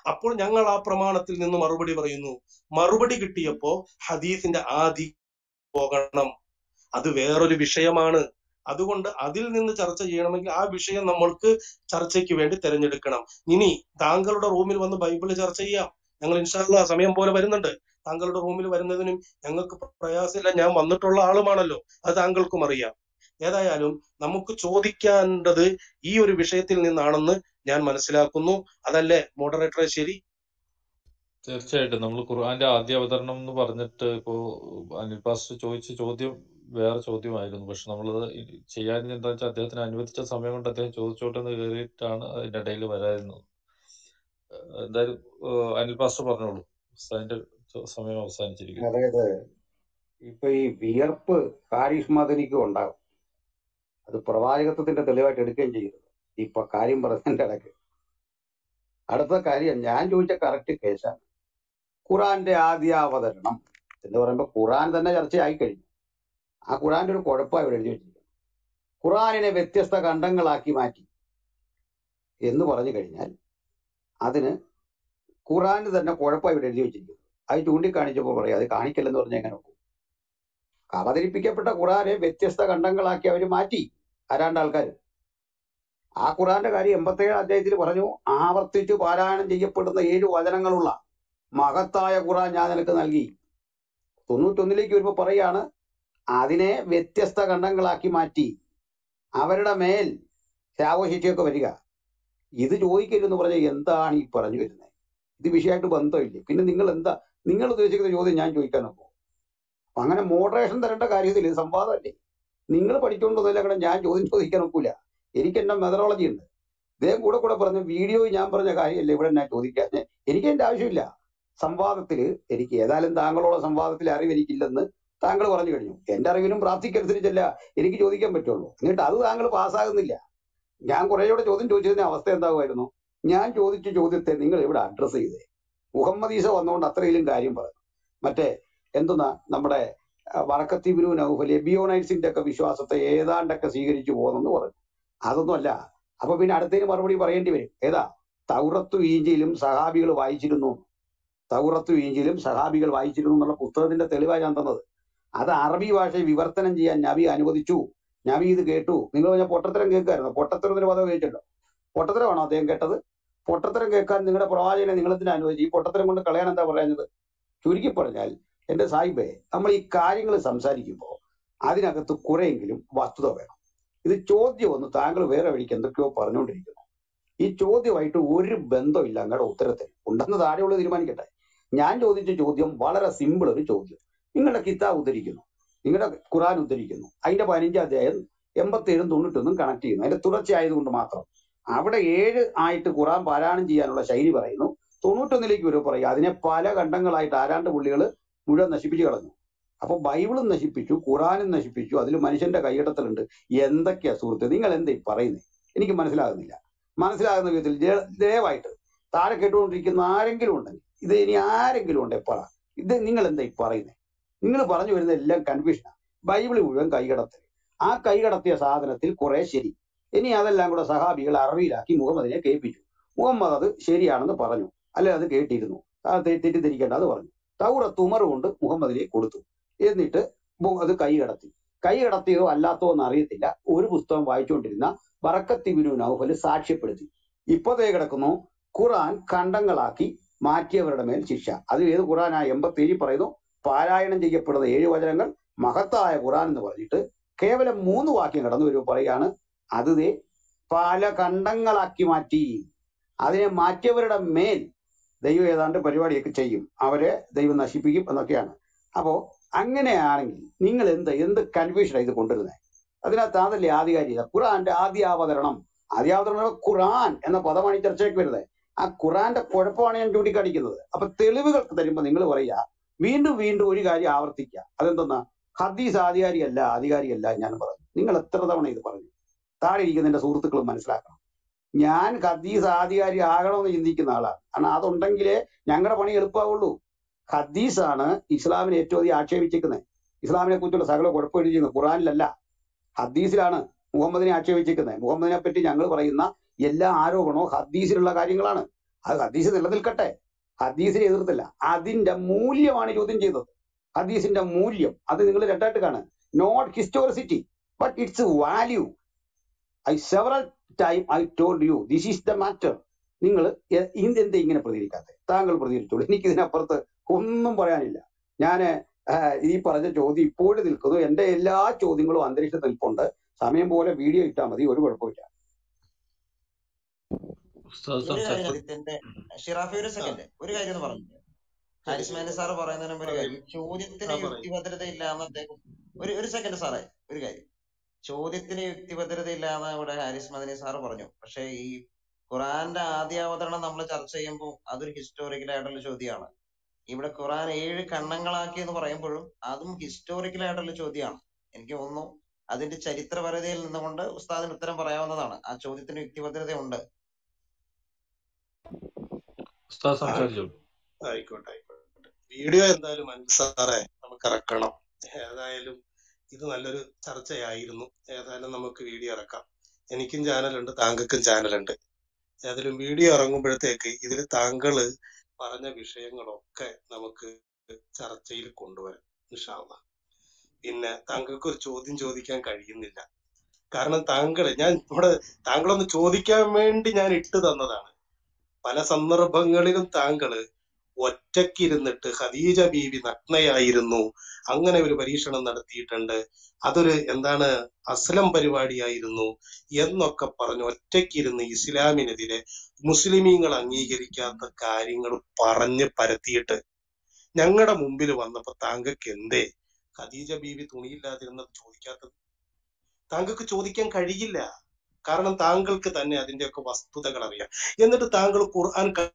അപ്പോൾ ഞങ്ങൾ ആ പ്രമാണത്തിൽ നിന്ന് മറുപടി പറയുന്നു മറുപടി കിട്ടിയപ്പോ ഹദീസിന്റെ ആദി പോകണം അത് വേറൊരു വിഷയമാണ് അതുകൊണ്ട് അതിൽ നിന്ന് ചർച്ച ചെയ്യണമെങ്കിൽ ആ വിഷയം നമ്മൾക്ക് ചർച്ചയ്ക്ക് വേണ്ടി തിരഞ്ഞെടുക്കണം ഇനി താങ്കളുടെ റൂമിൽ വന്ന് ബൈബിള് ചർച്ച ചെയ്യാം ഞങ്ങൾ ഇൻഷാല്ല സമയം പോലെ വരുന്നുണ്ട് താങ്കളുടെ റൂമിൽ വരുന്നതിനും ഞങ്ങൾക്ക് പ്രയാസമില്ല ഞാൻ വന്നിട്ടുള്ള ആളുമാണല്ലോ അത് താങ്കൾക്കും അറിയാം ഏതായാലും നമുക്ക് ചോദിക്കേണ്ടത് ഈ ഒരു വിഷയത്തിൽ നിന്നാണെന്ന് ഞാൻ മനസ്സിലാക്കുന്നു അതല്ലേ മോഡറേറ്ററെ ശരി തീർച്ചയായിട്ടും നമ്മൾ ഖുർആന്റെ ആദ്യ അവതരണം എന്ന് പറഞ്ഞിട്ട് ഇപ്പോ അനിൽ പാസ്റ്റർ ചോദിച്ച ചോദ്യം വേറെ ചോദ്യമായിരുന്നു പക്ഷെ നമ്മളത് ചെയ്യാൻ എന്താ വെച്ചാൽ അദ്ദേഹത്തിന് അനുവദിച്ച സമയം കൊണ്ട് അദ്ദേഹം ചോദിച്ചോട്ടെ എന്ന് കയറിയിട്ടാണ് അതിന്റെ ഇടയിൽ വരാതിരുന്നത് ഏഹ് എന്തായാലും ഏഹ് അനിൽ പാസ്റ്റർ പറഞ്ഞോളൂ അതിന്റെ സമയം അവസാനിച്ചിരിക്കുന്നു അതായത് ഇപ്പൊ ഈ വിയർപ്പ് ഹാരിസ് മദനിക്കും ഉണ്ടാകും അത് പ്രവാചകത്വത്തിന്റെ തെളിവായിട്ട് എടുക്കുകയും ചെയ്യരുത് ഇപ്പൊ കാര്യം പറഞ്ഞതിന്റെ ഇടയ്ക്ക് അടുത്ത കാര്യം ഞാൻ ചോദിച്ച കറക്റ്റ് കേസാണ് ഖുറാന്റെ ആദ്യാവതരണം എന്ന് പറയുമ്പോൾ ഖുറാൻ തന്നെ ചർച്ചയായി കഴിഞ്ഞു ആ ഖുറാന്റെ ഒരു കുഴപ്പമാണ് ഇവിടെ എഴുതി വെച്ചിരിക്കുന്നത് ഖുറാനിനെ വ്യത്യസ്ത ഖണ്ഡങ്ങളാക്കി മാറ്റി എന്ന് പറഞ്ഞു കഴിഞ്ഞാൽ അതിന് ഖുറാന് തന്നെ കുഴപ്പമായി ഇവിടെ എഴുതി വെച്ചിരിക്കുന്നത് അത് ചൂണ്ടിക്കാണിച്ചപ്പോൾ പറയാം അത് കാണിക്കല്ലെന്ന് പറഞ്ഞാൽ എങ്ങനെ നോക്കും അവതരിപ്പിക്കപ്പെട്ട ഖുറാനെ വ്യത്യസ്ത ഖണ്ഡങ്ങളാക്കി അവർ മാറ്റി ആരാണ്ട് ആൾക്കാർ ആ ഖുറാന്റെ കാര്യം എൺപത്തേഴ് അധ്യായത്തിൽ പറഞ്ഞു ആവർത്തിച്ച് പാരായണം ചെയ്യപ്പെടുന്ന ഏഴ് വചനങ്ങളുള്ള മഹത്തായ ഖുറാൻ ഞാൻ നിനക്ക് നൽകി തൊണ്ണൂറ്റൊന്നിലേക്ക് വരുമ്പോൾ പറയാണ് അതിനെ വ്യത്യസ്ത ഖണ്ഡങ്ങളാക്കി മാറ്റി അവരുടെ മേൽ ശാവശിക്ഷയൊക്കെ വരിക ഇത് ചോദിക്കരുതെന്ന് പറഞ്ഞ എന്താണ് ഈ പറഞ്ഞു വരുന്നത് ഇത് വിഷയമായിട്ട് ബന്ധമില്ലേ പിന്നെ നിങ്ങൾ എന്താ നിങ്ങൾ ഉദ്ദേശിക്കുന്ന ചോദ്യം ഞാൻ ചോദിക്കാൻ നോക്കൂ അപ്പൊ അങ്ങനെ മോഡറേഷൻ തരേണ്ട കാര്യത്തിൽ ഇത് സംവാദമല്ലേ നിങ്ങൾ പഠിച്ചുകൊണ്ടൊന്നുമില്ല കാരണം ഞാൻ ചോദ്യം ചോദിക്കാൻ നോക്കൂല എനിക്ക് എന്റെ മെതറോളജി ഉണ്ട് ഇദ്ദേഹം കൂടെ കൂടെ പറഞ്ഞ വീഡിയോ ഞാൻ പറഞ്ഞ കാര്യമല്ലേ ഇവിടെ ഞാൻ ചോദിക്കാൻ എനിക്ക് എന്റെ ആവശ്യമില്ല സംവാദത്തിൽ എനിക്ക് ഏതായാലും താങ്കളോട് സംവാദത്തിൽ അറിവ് എനിക്കില്ലെന്ന് താങ്കൾ പറഞ്ഞു കഴിഞ്ഞു എന്റെ അറിവിനും പ്രാപ്തിക്കനുസരിച്ചല്ല എനിക്ക് ചോദിക്കാൻ പറ്റുള്ളൂ എന്നിട്ട് അത് താങ്കൾ പാസ്സാകുന്നില്ല ഞാൻ കുറേയോടെ ചോദ്യം ചോദിച്ചതിന്റെ അവസ്ഥ എന്താകുമായിരുന്നു ഞാൻ ചോദിച്ച ചോദ്യത്തെ നിങ്ങൾ ഇവിടെ അഡ്രസ് ചെയ്തേ മുഹമ്മദ് ഈസ വന്നുകൊണ്ട് അത്രയിലും കാര്യം പറഞ്ഞു മറ്റേ എന്തെന്നാ നമ്മുടെ വടക്കത്തിബിനു നൗഫൽ എബിയോനൈറ്റ്സിന്റെ ഒക്കെ വിശ്വാസത്തെ ഏതാണ്ടൊക്കെ സ്വീകരിച്ചു പോകുന്നെന്ന് പറഞ്ഞു അതൊന്നുമല്ല അപ്പൊ പിന്നെ അടുത്തതിന് മറുപടി പറയേണ്ടി വരും ഏതാ തൗറത്തു ഈഞ്ചിയിലും സഹാബികൾ വായിച്ചിരുന്നു തൗറത്തു ഈഞ്ചിയിലും സഹാബികൾ വായിച്ചിരുന്നു എന്നുള്ള പുസ്തകത്തിന്റെ തെളിവാണ് ഞാൻ തന്നത് അത് അറബി ഭാഷയിൽ വിവർത്തനം ചെയ്യാൻ നബി അനുവദിച്ചു നബി ഇത് കേട്ടു നിങ്ങൾ പറഞ്ഞ പൊട്ടത്തരം കേൾക്കായിരുന്നു പൊട്ടത്തരത്തിന് പദം ഉപയോഗിച്ചല്ലോ പൊട്ടത്തരമാണോ അദ്ദേഹം കേട്ടത് പൊട്ടത്തരം കേൾക്കാൻ നിങ്ങളുടെ പ്രവാചകനെ നിങ്ങൾ എന്തിനാ അനുവദിച്ചു ഈ പൊട്ടത്തരം കൊണ്ട് കളയാൻ എന്താ പറയുന്നത് ചുരുക്കി പറഞ്ഞാൽ എന്റെ സാഹിബെ നമ്മൾ ഈ കാര്യങ്ങൾ സംസാരിക്കുമ്പോൾ അതിനകത്ത് കുറെയെങ്കിലും വസ്തുത വേണം ഇത് ചോദ്യം ഒന്ന് താങ്കൾ വേറെ വഴിക്ക് എന്തൊക്കെയോ പറഞ്ഞുകൊണ്ടിരിക്കുന്നു ഈ ചോദ്യമായിട്ട് ഒരു ബന്ധമില്ല അങ്ങയുടെ ഉത്തരത്തിൽ ഉണ്ടെന്ന് താഴെയുള്ള തീരുമാനിക്കട്ടെ ഞാൻ ചോദിച്ച ചോദ്യം വളരെ സിമ്പിൾ ഒരു ചോദ്യം നിങ്ങളുടെ കിതാബ് ഉദ്ധരിക്കുന്നു നിങ്ങളുടെ ഖുറാൻ ഉദ്ധരിക്കുന്നു അതിന്റെ പതിനഞ്ചാം അധ്യായം എൺപത്തി ഏഴും തൊണ്ണൂറ്റൊന്നും കണക്ട് ചെയ്യുന്നു അതിന്റെ തുടർച്ചയായതുകൊണ്ട് മാത്രം അവിടെ ഏഴ് ആയിട്ട് ഖുറാൻ പാരായണം ചെയ്യാനുള്ള ശൈലി പറയുന്നു തൊണ്ണൂറ്റൊന്നിലേക്ക് വരും പറയും അതിനെ പല ഖണ്ഡങ്ങളായിട്ട് ആരാണ്ട് പുള്ളികൾ മുഴുവൻ നശിപ്പിച്ചു കളഞ്ഞു അപ്പൊ ബൈബിളും നശിപ്പിച്ചു ഖുറാനും നശിപ്പിച്ചു അതിൽ മനുഷ്യന്റെ കൈയിടത്തലുണ്ട് എന്തൊക്കെയാ സുഹൃത്ത് നിങ്ങൾ എന്താ ഈ പറയുന്നത് എനിക്ക് മനസ്സിലാകുന്നില്ല മനസ്സിലാകുന്ന വിധത്തിൽ ദേ- ദയവായിട്ട് താഴെ കേട്ടുകൊണ്ടിരിക്കുന്ന ആരെങ്കിലും ഉണ്ടെങ്കിൽ ഇത് ഇനി ആരെങ്കിലും ഉണ്ട് എപ്പോഴാ ഇത് നിങ്ങൾ എന്താ ഈ പറയുന്നത് നിങ്ങൾ പറഞ്ഞു വരുന്ന എല്ലാം കൺഫ്യൂഷനാണ് ബൈബിൾ മുഴുവൻ കൈകടത്തൽ ആ കൈകടത്തിയ സാധനത്തിൽ കുറെ ശരി ഇനി അതെല്ലാം കൂടെ സഹാബികൾ അറബിയിലാക്കി മുഹമ്മദിനെ കേൾപ്പിച്ചു മുഹമ്മദ് അത് ശരിയാണെന്ന് പറഞ്ഞു അല്ലെ അത് കേട്ടിരുന്നു ആ തെ- തെറ്റിദ്ധരിക്കേണ്ട എന്ന് പറഞ്ഞു തൗറത്ത് ഉമർ കൊണ്ട് മുഹമ്മദിനെ കൊടുത്തു എന്നിട്ട് മു- അത് കൈകടത്തി കൈകടത്തിയോ അല്ലാത്തോ എന്ന് അറിയത്തില്ല ഒരു പുസ്തകം വായിച്ചുകൊണ്ടിരുന്ന ബറക്കത്തിബിനു നൗഫൽ സാക്ഷ്യപ്പെടുത്തി ഇപ്പതേ കിടക്കുന്നു ഖുറാൻ ഖണ്ഡങ്ങളാക്കി മാറ്റിയവരുടെ മേൽ ശിക്ഷ അത് ഏത് ഖുറാനാ എൺപത്തി ഏഴിൽ പറയുന്നു പാരായണം ചെയ്യപ്പെടുന്ന ഏഴ് വചനങ്ങൾ മഹത്തായ ഖുറാൻ എന്ന് പറഞ്ഞിട്ട് കേവലം മൂന്ന് വാക്യം കടന്നു വരുമ്പോൾ പറയാണ് അത് ദേ പല ഖണ്ഡങ്ങളാക്കി മാറ്റി അതിനെ മാറ്റിയവരുടെ മേൽ ദൈവം ഏതാണ്ട് പരിപാടിയൊക്കെ ചെയ്യും അവരെ ദൈവം നശിപ്പിക്കും എന്നൊക്കെയാണ് അപ്പോ അങ്ങനെയാണെങ്കിൽ നിങ്ങൾ എന്ത് എന്ത് കൺഫ്യൂഷനാണ് ഇത് കൊണ്ടുവരുന്നത് അതിനകത്ത് അതല്ലേ ആധികാരികത ഖുറാന്റെ ആദ്യാവതരണം ആദ്യാവതരണം ഖുറാൻ എന്ന പദമാണ് ഈ ചർച്ചയ്ക്ക് വരുന്നത് ആ ഖുറാന്റെ കുഴപ്പമാണ് ഞാൻ ചൂണ്ടിക്കാണിക്കുന്നത് അപ്പൊ തെളിവുകൾ തരുമ്പോൾ നിങ്ങൾ പറയുക വീണ്ടും വീണ്ടും ഒരു കാര്യം ആവർത്തിക്കുക അതെന്തെന്നാ ഹദീസ് ആധികാരികല്ല ആധികാരികല്ല ഞാൻ പറഞ്ഞു നിങ്ങൾ എത്ര തവണ ഇത് പറഞ്ഞു താഴെ ഇരിക്കുന്ന എന്റെ സുഹൃത്തുക്കളും മനസ്സിലാക്കണം ഞാൻ ഹദീസ് ആധികാരി ആകണമെന്ന് ചിന്തിക്കുന്ന ആളാണ് കാരണം അതുണ്ടെങ്കിലേ ഞങ്ങളുടെ പണി എളുപ്പമാവുള്ളൂ ഹദീസാണ് ഇസ്ലാമിനെ ഏറ്റവും അധികം ആക്ഷേപിച്ചിരിക്കുന്നത് ഇസ്ലാമിനെ കുറിച്ചുള്ള സകല കുഴപ്പം എഴുതിയിരിക്കുന്നത് ഖുറാനിലല്ല ഹദീസിലാണ് മുഹമ്മദിനെ ആക്ഷേപിച്ചിരിക്കുന്നത് മുഹമ്മദിനെ പറ്റി ഞങ്ങൾ പറയുന്ന എല്ലാ ആരോപണവും ഹദീസിലുള്ള കാര്യങ്ങളാണ് അത് ഹദീസ് നിലനിൽക്കട്ടെ ഹദീസിനെ എതിർത്തില്ല അതിന്റെ മൂല്യമാണ് ചോദ്യം ചെയ്തത് ഹദീസിന്റെ മൂല്യം അത് നിങ്ങൾ രണ്ടായിട്ട് കാണുക not historicity but it's value I several time I told you this is the matter നിങ്ങൾ ഇതെന്താ ഇങ്ങനെ പ്രതികരിക്കാത്തത് താങ്കൾ പ്രതികരിച്ചോളൂ എനിക്ക് ഇതിനപ്പുറത്ത് ഒന്നും പറയാനില്ല ഞാൻ ഈ പറഞ്ഞ ചോദ്യം ഇപ്പോഴും നിൽക്കുന്നു എന്റെ എല്ലാ ചോദ്യങ്ങളും അന്തരീക്ഷത്തിൽ നിൽപ്പുണ്ട് സമയം പോലെ വീഡിയോ ഇട്ടാൽ മതി ഒരു കുഴപ്പമില്ല ഉസ്താദ് ഒരു കാര്യം സംസാരിച്ചു ആദിത്യന്റെ ഷിറാഫി ഒരു ആ സെക്കൻഡ് ഒരു കാര്യം ഒന്ന് പറഞ്ഞു ശരി ഹാരിസ് ശരി മാനി സാറ് പറയുന്നതിന് മുമ്പ് ഒരു പറയൂ കാര്യം ചോദ്യത്തിന് ആ പറയൂ യുക്തിഭദ്രത ഇല്ലാന്ന് അദ്ദേഹം ഒരു ഒരു സെക്കൻഡ് സാറേ ഒരു കാര്യം ചോദ്യത്തിന് യുക്തിഭദ്രത ഇല്ലാന്ന് ഇവിടെ ഹാരിസ് മദനി സാറ് പറഞ്ഞു പക്ഷെ ഈ ഖുറാന്റെ ആദ്യ അവതരണം നമ്മൾ ചർച്ച ചെയ്യുമ്പോൾ അതൊരു ഹിസ്റ്റോറിക്കൽ ആയിട്ടുള്ള ചോദ്യമാണ് ഇവിടെ ഖുറാൻ ഏഴ് കണ്ണങ്ങളാക്കി എന്ന് പറയുമ്പോഴും അതും ഹിസ്റ്റോറിക്കൽ ആയിട്ടുള്ള ചോദ്യമാണ് എനിക്ക് തോന്നുന്നു അതിന്റെ ചരിത്രപരതയിൽ നിന്നുകൊണ്ട് ഉസ്താദിന് ഉത്തരം പറയാവുന്നതാണ് ആ ചോദ്യത്തിന് യുക്തിഭദ്രത ഉണ്ട് ഉസ്താദ് ആ, സംസാരിച്ചോളൂ ആയിക്കോട്ടെ ആയിക്കോട്ടെ വീഡിയോ എന്തായാലും അനിൽ സാറേ നമുക്ക് ഇറക്കണം ഏതായാലും ഇത് നല്ലൊരു ചർച്ചയായിരുന്നു ഏതായാലും നമുക്ക് വീഡിയോ ഇറക്കാം എനിക്കും ചാനലുണ്ട് താങ്കൾക്കും ചാനലുണ്ട് ഏതായാലും വീഡിയോ ഇറങ്ങുമ്പോഴത്തേക്ക് ഇതിൽ താങ്കള് പറഞ്ഞ വിഷയങ്ങളൊക്കെ നമുക്ക് ചർച്ചയിൽ കൊണ്ടുവരാം ഇൻഷാ അള്ളാ പിന്നെ താങ്കൾക്ക് ഒരു ചോദ്യം ചോദിക്കാൻ കഴിയുന്നില്ല കാരണം താങ്കള് ഞാൻ ഇവിടെ താങ്കളൊന്ന് ചോദിക്കാൻ വേണ്ടി ഞാൻ ഇട്ട് തന്നതാണ് പല സന്ദർഭങ്ങളിലും താങ്കള് ഒറ്റക്കിരുന്നിട്ട് ഖദീജ ബീവി നഗ്നയായിരുന്നു അങ്ങനെ ഒരു പരീക്ഷണം നടത്തിയിട്ടുണ്ട് അതൊരു എന്താണ് അസ്ലം പരിപാടിയായിരുന്നു എന്നൊക്കെ പറഞ്ഞ് ഒറ്റക്കിരുന്ന് ഇസ്ലാമിനെതിരെ മുസ്ലിമീങ്ങൾ അംഗീകരിക്കാത്ത കാര്യങ്ങൾ പറഞ്ഞ് പരത്തിയിട്ട് ഞങ്ങളുടെ മുമ്പിൽ വന്നപ്പോ താങ്കൾക്ക് എന്തേ ഖദീജ ബീവി തുണിയില്ലാതിരുന്നത് ചോദിക്കാത്തത് താങ്കൾക്ക് ചോദിക്കാൻ കഴിയില്ല കാരണം താങ്കൾക്ക് തന്നെ അതിന്റെയൊക്കെ വസ്തുതകൾ അറിയാം എന്നിട്ട് താങ്കൾ ഖുർആൻ ക-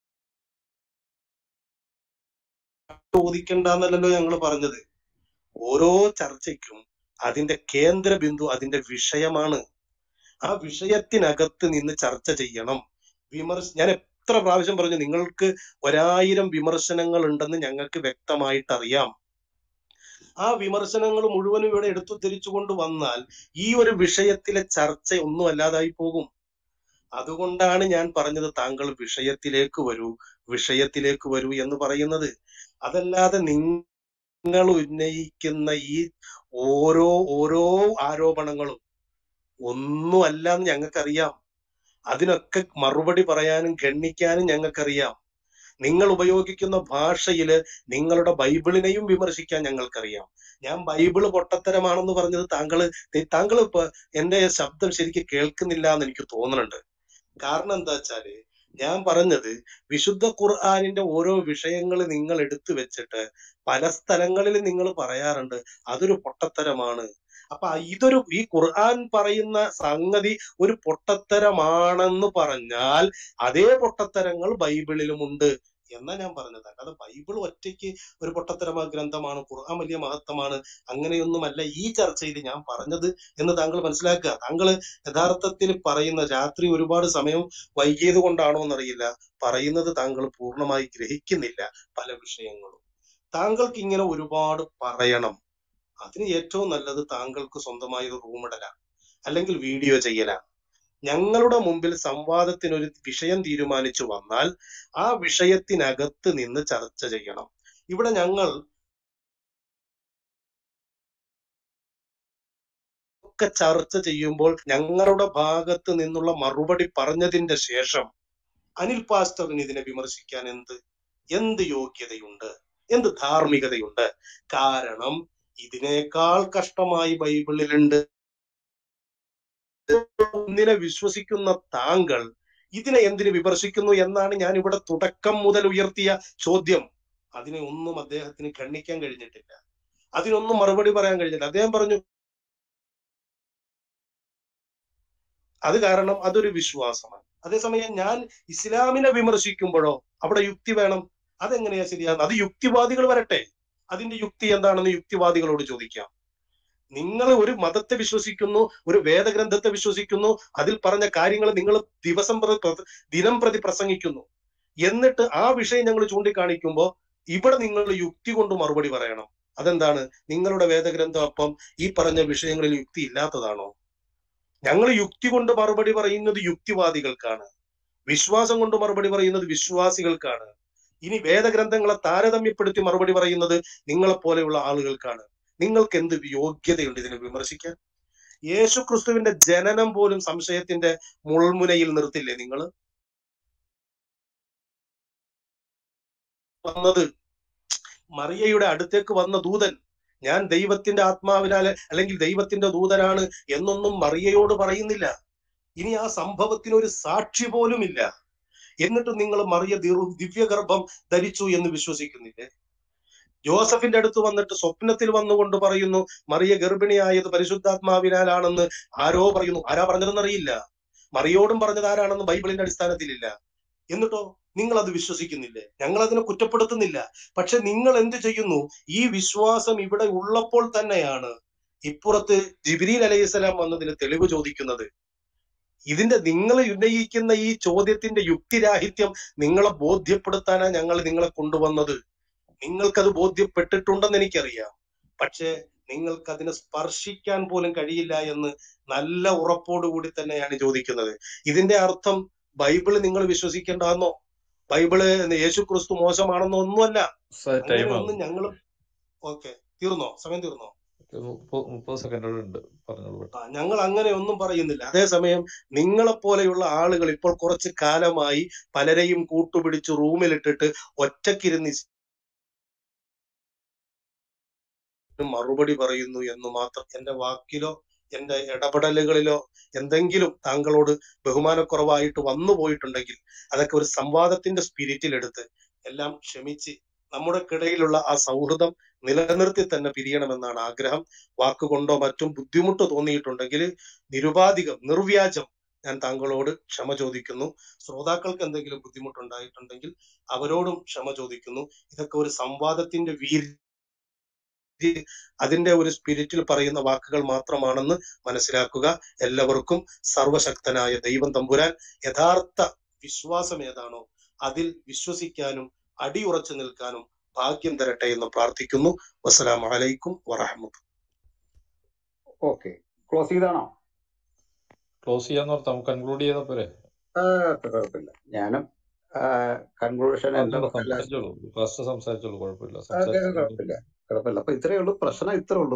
ചോദിക്കണ്ടെന്നല്ലല്ലോ ഞങ്ങൾ പറഞ്ഞത് ഓരോ ചർച്ചയ്ക്കും അതിന്റെ കേന്ദ്ര ബിന്ദു അതിന്റെ വിഷയമാണ് ആ വിഷയത്തിനകത്ത് നിന്ന് ചർച്ച ചെയ്യണം വിമർശ ഞാൻ എത്ര പ്രാവശ്യം പറഞ്ഞു നിങ്ങൾക്ക് ഒരായിരം വിമർശനങ്ങൾ ഉണ്ടെന്ന് ഞങ്ങൾക്ക് വ്യക്തമായിട്ട് അറിയാം ആ വിമർശനങ്ങൾ മുഴുവനും ഇവിടെ എടുത്തുദ്ധരിച്ചുകൊണ്ട് വന്നാൽ ഈ ഒരു വിഷയത്തിലെ ചർച്ച ഒന്നും അല്ലാതായി പോകും അതുകൊണ്ടാണ് ഞാൻ പറഞ്ഞത് താങ്കൾ വിഷയത്തിലേക്ക് വരൂ വിഷയത്തിലേക്ക് വരൂ എന്ന് പറയുന്നത് അതല്ലാതെ നിങ്ങൾ ഉന്നയിക്കുന്ന ഈ ഓരോ ഓരോ ആരോപണങ്ങളും ഒന്നുമല്ല എന്ന് ഞങ്ങൾക്കറിയാം അതിനൊക്കെ മറുപടി പറയാനും ഗണ്ണിക്കാനും ഞങ്ങൾക്കറിയാം നിങ്ങൾ ഉപയോഗിക്കുന്ന ഭാഷയില് നിങ്ങളുടെ ബൈബിളിനെയും വിമർശിക്കാൻ ഞങ്ങൾക്കറിയാം ഞാൻ ബൈബിള് പൊട്ടത്തരമാണെന്ന് പറഞ്ഞത് താങ്കള് താങ്കൾ ഇപ്പൊ എന്റെ ശബ്ദം ശരിക്കും കേൾക്കുന്നില്ല എന്ന് എനിക്ക് തോന്നുന്നുണ്ട് കാരണം എന്താ വെച്ചാല് ഞാൻ പറഞ്ഞത് വിശുദ്ധ ഖുർആാനിന്റെ ഓരോ വിഷയങ്ങൾ നിങ്ങൾ എടുത്തു വെച്ചിട്ട് പല സ്ഥലങ്ങളിൽ നിങ്ങൾ പറയാറുണ്ട് അതൊരു പൊട്ടത്തരമാണ് അപ്പൊ ഇതൊരു ഈ ഖുർആൻ പറയുന്ന സംഗതി ഒരു പൊട്ടത്തരമാണെന്ന് പറഞ്ഞാൽ അതേ പൊട്ടത്തരങ്ങൾ ബൈബിളിലുമുണ്ട് എന്നാ ഞാൻ പറഞ്ഞത് അല്ലാതെ ബൈബിൾ ഒറ്റയ്ക്ക് ഒരു പൊട്ടത്തരമാ ഗ്രന്ഥമാണ് ഖുർആൻ വലിയ മഹത്വമാണ് അങ്ങനെയൊന്നുമല്ല ഈ ചർച്ചയിൽ ഞാൻ പറഞ്ഞത് എന്ന് താങ്കൾ മനസ്സിലാക്കുക താങ്കൾ യഥാർത്ഥത്തിൽ പറയുന്ന രാത്രി ഒരുപാട് സമയം വൈകിയത് കൊണ്ടാണോ എന്നറിയില്ല പറയുന്നത് താങ്കൾ പൂർണ്ണമായി ഗ്രഹിക്കുന്നില്ല പല വിഷയങ്ങളും താങ്കൾക്ക് ഇങ്ങനെ ഒരുപാട് പറയണം അതിന് ഏറ്റവും നല്ലത് താങ്കൾക്ക് സ്വന്തമായി ഒരു റൂം ഇടലാണ് അല്ലെങ്കിൽ വീഡിയോ ചെയ്യലാണ് ഞങ്ങളുടെ മുമ്പിൽ സംവാദത്തിന് ഒരു വിഷയം തീരുമാനിച്ചു വന്നാൽ ആ വിഷയത്തിനകത്ത് നിന്ന് ചർച്ച ചെയ്യണം ഇവിടെ ഞങ്ങൾ ഒക്കെ ചർച്ച ചെയ്യുമ്പോൾ ഞങ്ങളുടെ ഭാഗത്ത് നിന്നുള്ള മറുപടി പറഞ്ഞതിന്റെ ശേഷം അനിൽ പാസ്റ്ററിന് ഇതിനെ വിമർശിക്കാൻ എന്ത് എന്ത് യോഗ്യതയുണ്ട് എന്ത് ധാർമ്മികതയുണ്ട് കാരണം ഇതിനേക്കാൾ കഷ്ടമായി ബൈബിളിലുണ്ട് ഒന്നിനെ വിശ്വസിക്കുന്ന താങ്കൾ ഇതിനെ എന്തിനു വിമർശിക്കുന്നു എന്നാണ് ഞാൻ ഇവിടെ തുടക്കം മുതൽ ഉയർത്തിയ ചോദ്യം അതിനെ ഒന്നും അദ്ദേഹത്തിന് ഖണ്ഡിക്കാൻ കഴിഞ്ഞിട്ടില്ല അതിനൊന്നും മറുപടി പറയാൻ കഴിഞ്ഞില്ല അദ്ദേഹം പറഞ്ഞു അത് കാരണം അതൊരു വിശ്വാസമാണ് അതേസമയം ഞാൻ ഇസ്ലാമിനെ വിമർശിക്കുമ്പോഴോ അവിടെ യുക്തി വേണം അതെങ്ങനെയാ ശരിയാകുന്നത് അത് യുക്തിവാദികൾ വരട്ടെ അതിന്റെ യുക്തി എന്താണെന്ന് യുക്തിവാദികളോട് ചോദിക്കാം നിങ്ങൾ ഒരു മതത്തെ വിശ്വസിക്കുന്നു ഒരു വേദഗ്രന്ഥത്തെ വിശ്വസിക്കുന്നു അതിൽ പറഞ്ഞ കാര്യങ്ങൾ നിങ്ങൾ ദിവസം പ്രതി പ്ര- ദിനം പ്രതി പ്രസംഗിക്കുന്നു എന്നിട്ട് ആ വിഷയം ഞങ്ങൾ ചൂണ്ടിക്കാണിക്കുമ്പോൾ ഇവിടെ നിങ്ങൾ യുക്തി കൊണ്ട് മറുപടി പറയണം അതെന്താണ് നിങ്ങളുടെ വേദഗ്രന്ഥം അപ്പം ഈ പറഞ്ഞ വിഷയങ്ങളിൽ യുക്തി ഇല്ലാത്തതാണോ ഞങ്ങൾ യുക്തി കൊണ്ട് മറുപടി പറയുന്നത് യുക്തിവാദികൾക്കാണ് വിശ്വാസം കൊണ്ട് മറുപടി പറയുന്നത് വിശ്വാസികൾക്കാണ് ഇനി വേദഗ്രന്ഥങ്ങളെ താരതമ്യപ്പെടുത്തി മറുപടി പറയുന്നത് നിങ്ങളെ പോലെയുള്ള ആളുകൾക്കാണ് നിങ്ങൾക്ക് എന്ത് യോഗ്യതയുണ്ട് ഇതിനെ വിമർശിക്കാൻ യേശു ക്രിസ്തുവിന്റെ ജനനം പോലും സംശയത്തിന്റെ മുൾമുനയിൽ നിർത്തില്ലേ നിങ്ങൾ വന്നത് മറിയയുടെ അടുത്തേക്ക് വന്ന ദൂതൻ ഞാൻ ദൈവത്തിന്റെ ആത്മാവിനാല് അല്ലെങ്കിൽ ദൈവത്തിന്റെ ദൂതനാണ് എന്നൊന്നും മറിയയോട് പറയുന്നില്ല ഇനി ആ സംഭവത്തിന് ഒരു സാക്ഷി പോലുമില്ല എന്നിട്ട് നിങ്ങൾ മറിയ ദിറു- ദിവ്യഗർഭം ധരിച്ചു എന്ന് വിശ്വസിക്കുന്നില്ലേ ജോസഫിന്റെ അടുത്ത് വന്നിട്ട് സ്വപ്നത്തിൽ വന്നുകൊണ്ട് പറയുന്നു മറിയ ഗർഭിണിയായത് പരിശുദ്ധാത്മാവിനാലാണെന്ന് ആരോ പറയുന്നു ആരാ പറഞ്ഞതെന്നറിയില്ല മറിയോടും പറഞ്ഞത് ആരാണെന്ന് ബൈബിളിന്റെ അടിസ്ഥാനത്തിലില്ല എന്നിട്ടോ നിങ്ങൾ അത് വിശ്വസിക്കുന്നില്ലേ ഞങ്ങൾ അതിനെ കുറ്റപ്പെടുത്തുന്നില്ല പക്ഷെ നിങ്ങൾ എന്ത് ചെയ്യുന്നു ഈ വിശ്വാസം ഇവിടെ ഉള്ളപ്പോൾ തന്നെയാണ് ഇപ്പുറത്ത് ജിബിരിൽ അലൈഹിസ്സലാം വന്നതിന് തെളിവ് ചോദിക്കുന്നത് ഇതിന്റെ നിങ്ങൾ ഉന്നയിക്കുന്ന ഈ ചോദ്യത്തിന്റെ യുക്തിരാഹിത്യം നിങ്ങളെ ബോധ്യപ്പെടുത്താനാ ഞങ്ങൾ നിങ്ങളെ കൊണ്ടുവന്നത് നിങ്ങൾക്കത് ബോധ്യപ്പെട്ടിട്ടുണ്ടെന്ന് എനിക്കറിയാം പക്ഷേ നിങ്ങൾക്ക് അതിനെ സ്പർശിക്കാൻ പോലും കഴിയില്ല എന്ന് നല്ല ഉറപ്പോടുകൂടി തന്നെയാണ് ചോദിക്കുന്നത് ഇതിന്റെ അർത്ഥം ബൈബിള് നിങ്ങൾ വിശ്വസിക്കേണ്ടെന്നോ ബൈബിള് യേശു ക്രിസ്തു മോശമാണെന്നോ ഒന്നുമല്ല ടൈം അങ്ങനെയൊന്നും ആകും ഞങ്ങൾ ഓക്കെ തീർന്നോ സമയം തീർന്നോ മുപ്പത് മുപ്പത് സെക്കൻഡ് ഉണ്ട് പറഞ്ഞോളൂ ആ, പെട്ടെന്ന് ഞങ്ങൾ അങ്ങനെ ഒന്നും പറയുന്നില്ല അതേസമയം നിങ്ങളെ പോലെയുള്ള ആളുകൾ ഇപ്പോൾ കുറച്ച് കാലമായി പലരെയും കൂട്ടുപിടിച്ച് റൂമിലിട്ടിട്ട് ഒറ്റക്കിരുന്ന് മറുപടി പറയുന്നു എന്ന് മാത്രം എന്റെ വാക്കിലോ എന്റെ ഇടപെടലുകളിലോ എന്തെങ്കിലും താങ്കളോട് ബഹുമാനക്കുറവായിട്ട് വന്നു പോയിട്ടുണ്ടെങ്കിൽ അതൊക്കെ ഒരു സംവാദത്തിന്റെ സ്പിരിറ്റിൽ എടുത്ത് എല്ലാം ക്ഷമിച്ച് നമ്മുടെ കിടയിലുള്ള ആ സൗഹൃദം നിലനിർത്തി തന്നെ പിരിയണമെന്നാണ് ആഗ്രഹം വാക്കുകൊണ്ടോ മറ്റും ബുദ്ധിമുട്ട് തോന്നിയിട്ടുണ്ടെങ്കിൽ നിരുപാധികം നിർവ്യാജം ഞാൻ താങ്കളോട് ക്ഷമ ചോദിക്കുന്നു ശ്രോതാക്കൾക്ക് എന്തെങ്കിലും ബുദ്ധിമുട്ടുണ്ടായിട്ടുണ്ടെങ്കിൽ അവരോടും ക്ഷമ ചോദിക്കുന്നു ഇതൊക്കെ ഒരു സംവാദത്തിന്റെ വീര് അതിന്റെ ഒരു സ്പിരിറ്റിൽ പറയുന്ന വാക്കുകൾ മാത്രമാണെന്ന് മനസ്സിലാക്കുക എല്ലാവർക്കും സർവശക്തനായ ദൈവം തമ്പുരാൻ യഥാർത്ഥ വിശ്വാസം ഏതാണോ അതിൽ വിശ്വസിക്കാനും അടിയുറച്ചു നിൽക്കാനും ഭാഗ്യം തരട്ടെ എന്ന് പ്രാർത്ഥിക്കുന്നു വസ്സലാം അലൈക്കും വറഹമത്ത് ഓക്കെ ക്ലോസ് ചെയ്താണോ ക്ലോസ് ചെയ്യാന്ന് ഓർത്ത് നമുക്ക് കൺക്ലൂഡ് ചെയ്താൽ പോരെ ആ, കുഴപ്പമില്ല ഞാനും കൺക്ലൂഷൻ എന്റെ പറഞ്ഞോളൂ എല്ലാ സംസാരിച്ചോളൂ ഫസ്റ്റ് സംസാരിച്ചോളൂ കുഴപ്പമില്ല ആ, കേൾക്കാം, സംസാരിച്ചു കുഴപ്പമില്ല കുഴപ്പമില്ല അപ്പൊ ഇത്രയേ ഉള്ളൂ പ്രശ്നം ഇത്രേ ഉള്ളൂ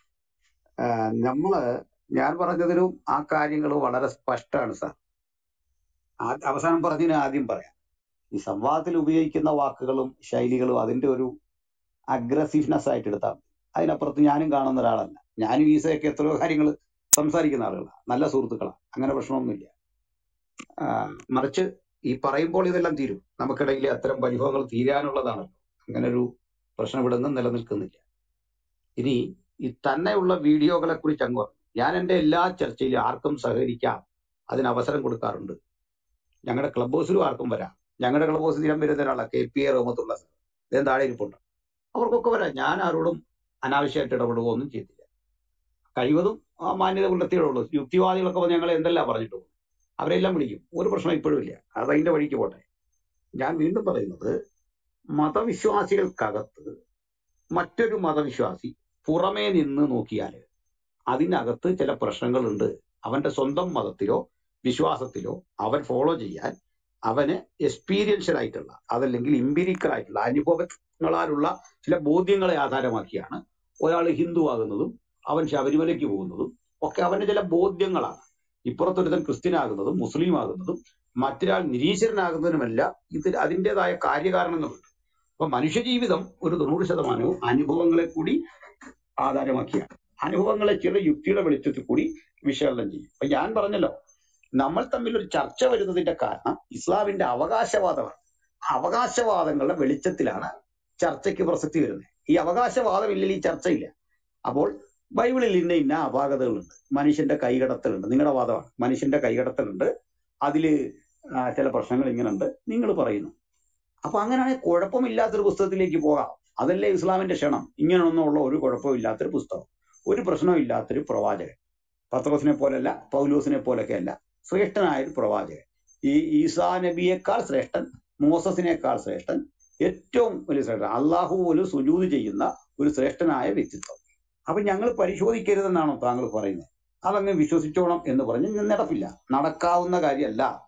ആ, നമ്മള് ഞാൻ പറഞ്ഞതിലും ആ കാര്യങ്ങൾ വളരെ സ്പഷ്ടമാണ് സാർ ആ- അവസാനം പറഞ്ഞതിന് ആദ്യം പറയാം ഈ സംവാദത്തിൽ ഉപയോഗിക്കുന്ന വാക്കുകളും ശൈലികളും അതിന്റെ ഒരു അഗ്രസീവ്നെസ് ആയിട്ട് എടുത്താൽ മതി അതിനപ്പുറത്ത് ഞാനും കാണുന്ന ഒരാളല്ല ഞാനും ഈസയൊക്കെ എത്രയോ കാര്യങ്ങൾ സംസാരിക്കുന്ന ആളുകളാണ് നല്ല സുഹൃത്തുക്കളാണ് അങ്ങനെ പ്രശ്നമൊന്നുമില്ല ആ, മറിച്ച് ഈ പറയുമ്പോൾ ഇതെല്ലാം തീരും നമുക്കിടയിൽ അത്തരം പരിഭവങ്ങൾ തീരാനുള്ളതാണല്ലോ അങ്ങനെ ഒരു പ്രശ്നം ഇവിടെ നിന്നും നിലനിൽക്കുന്നില്ല ഇനി ഈ തന്നെയുള്ള വീഡിയോകളെ കുറിച്ച് അങ്ങ് പറഞ്ഞു ഞാൻ എന്റെ എല്ലാ ചർച്ചയിലും ആർക്കും സഹകരിക്കാം അതിന് അവസരം കൊടുക്കാറുണ്ട് ഞങ്ങളുടെ ക്ലബ് ഹൗസിലും ആർക്കും വരാം ഞങ്ങളുടെ ക്ലബ് ഹൗസിൽ സ്ഥിരം വരുന്ന ഒരാളാണ് K P A Rahmathulla sir ഇദ്ദേഹം താഴെ ഇരിപ്പുണ്ട് അവർക്കൊക്കെ വരാം ഞാൻ ആരോടും അനാവശ്യമായിട്ട് ഇടപെടുകയോ ഒന്നും ചെയ്തില്ല കഴിവതും ആ മാന്യത പുലർത്തിയുള്ളൂ യുക്തിവാദികളൊക്കെ വന്ന് ഞങ്ങൾ എന്തെല്ലാം പറഞ്ഞിട്ട് പോകും അവരെല്ലാം വിളിക്കും ഒരു പ്രശ്നം ഇപ്പോഴും ഇല്ല അത് അതിന്റെ വഴിക്ക് പോട്ടെ ഞാൻ വീണ്ടും പറയുന്നത് മതവിശ്വാസികൾക്കകത്ത് മറ്റൊരു മതവിശ്വാസി പുറമേ നിന്ന് നോക്കിയാൽ അതിനകത്ത് ചില പ്രശ്നങ്ങളുണ്ട് അവന്റെ സ്വന്തം മതത്തിലോ വിശ്വാസത്തിലോ അവൻ ഫോളോ ചെയ്യാൻ അവന് എക്സ്പീരിയൻഷ്യൽ ആയിട്ടുള്ള അതല്ലെങ്കിൽ ഇമ്പിരിക്കൽ ആയിട്ടുള്ള അനുഭവങ്ങളാലുള്ള ചില ബോധ്യങ്ങളെ ആധാരമാക്കിയാണ് ഒരാൾ ഹിന്ദു ആകുന്നതും അവൻ ശബരിമലയ്ക്ക് പോകുന്നതും ഒക്കെ അവന്റെ ചില ബോധ്യങ്ങളാണ് ഇപ്പുറത്തൊരുത്തൻ ക്രിസ്ത്യൻ ആകുന്നതും മുസ്ലിം ആകുന്നതും മറ്റൊരാൾ നിരീശ്വരനാകുന്നതിനുമെല്ലാം ഇതിൽ അതിൻ്റെതായ കാര്യകാരണങ്ങളുണ്ട് അപ്പൊ മനുഷ്യജീവിതം ഒരു തൊണ്ണൂറ് ശതമാനവും അനുഭവങ്ങളെ കൂടി ആധാരമാക്കിയാണ് അനുഭവങ്ങളെ ചില യുക്തിയുടെ വെളിച്ചത്തിൽ കൂടി വിശകലനം ചെയ്യും അപ്പൊ ഞാൻ പറഞ്ഞല്ലോ നമ്മൾ തമ്മിൽ ഒരു ചർച്ച വരുന്നതിന്റെ കാരണം ഇസ്ലാമിന്റെ അവകാശവാദമാണ് ആ അവകാശവാദങ്ങളുടെ വെളിച്ചത്തിലാണ് ചർച്ചയ്ക്ക് പ്രസക്തി വരുന്നത് ഈ അവകാശവാദം ഇല്ലെങ്കിൽ ഈ ചർച്ചയില്ല അപ്പോൾ ബൈബിളിൽ ഇന്ന ഇന്ന അപാകതകളുണ്ട് മനുഷ്യന്റെ കൈകടത്തലുണ്ട് നിങ്ങളുടെ വാദമാണ് മനുഷ്യന്റെ കൈകടത്തലുണ്ട് അതില് ആ, ചില പ്രശ്നങ്ങൾ ഇങ്ങനെയുണ്ട് നിങ്ങൾ പറയുന്നു അപ്പൊ അങ്ങനെയാണെങ്കിൽ കുഴപ്പമില്ലാത്തൊരു പുസ്തകത്തിലേക്ക് പോകാം അതല്ലേ ഇസ്ലാമിന്റെ ക്ഷണം ഇങ്ങനെയൊന്നും ഉള്ള ഒരു കുഴപ്പവും ഇല്ലാത്തൊരു പുസ്തകം ഒരു പ്രശ്നവും ഇല്ലാത്തൊരു പ്രവാചകൻ പത്രോസിനെ പോലല്ല പൗലോസിനെ പോലൊക്കെ അല്ല ശ്രേഷ്ഠനായ ഒരു പ്രവാചകൻ ഈ ഈസാ നബിയേക്കാൾ ശ്രേഷ്ഠൻ മോസസിനേക്കാൾ ശ്രേഷ്ഠൻ ഏറ്റവും വലിയ ശ്രേഷ്ഠൻ അള്ളാഹു പോലും സുജൂത് ചെയ്യുന്ന ഒരു ശ്രേഷ്ഠനായ വ്യക്തിത്വം അപ്പൊ ഞങ്ങൾ പരിശോധിക്കരുതെന്നാണോ താങ്കൾ പറയുന്നത് അതങ്ങ് വിശ്വസിച്ചോണം എന്ന് പറഞ്ഞ് ഇന്ന് നടപ്പില്ല നടക്കാവുന്ന കാര്യമല്ല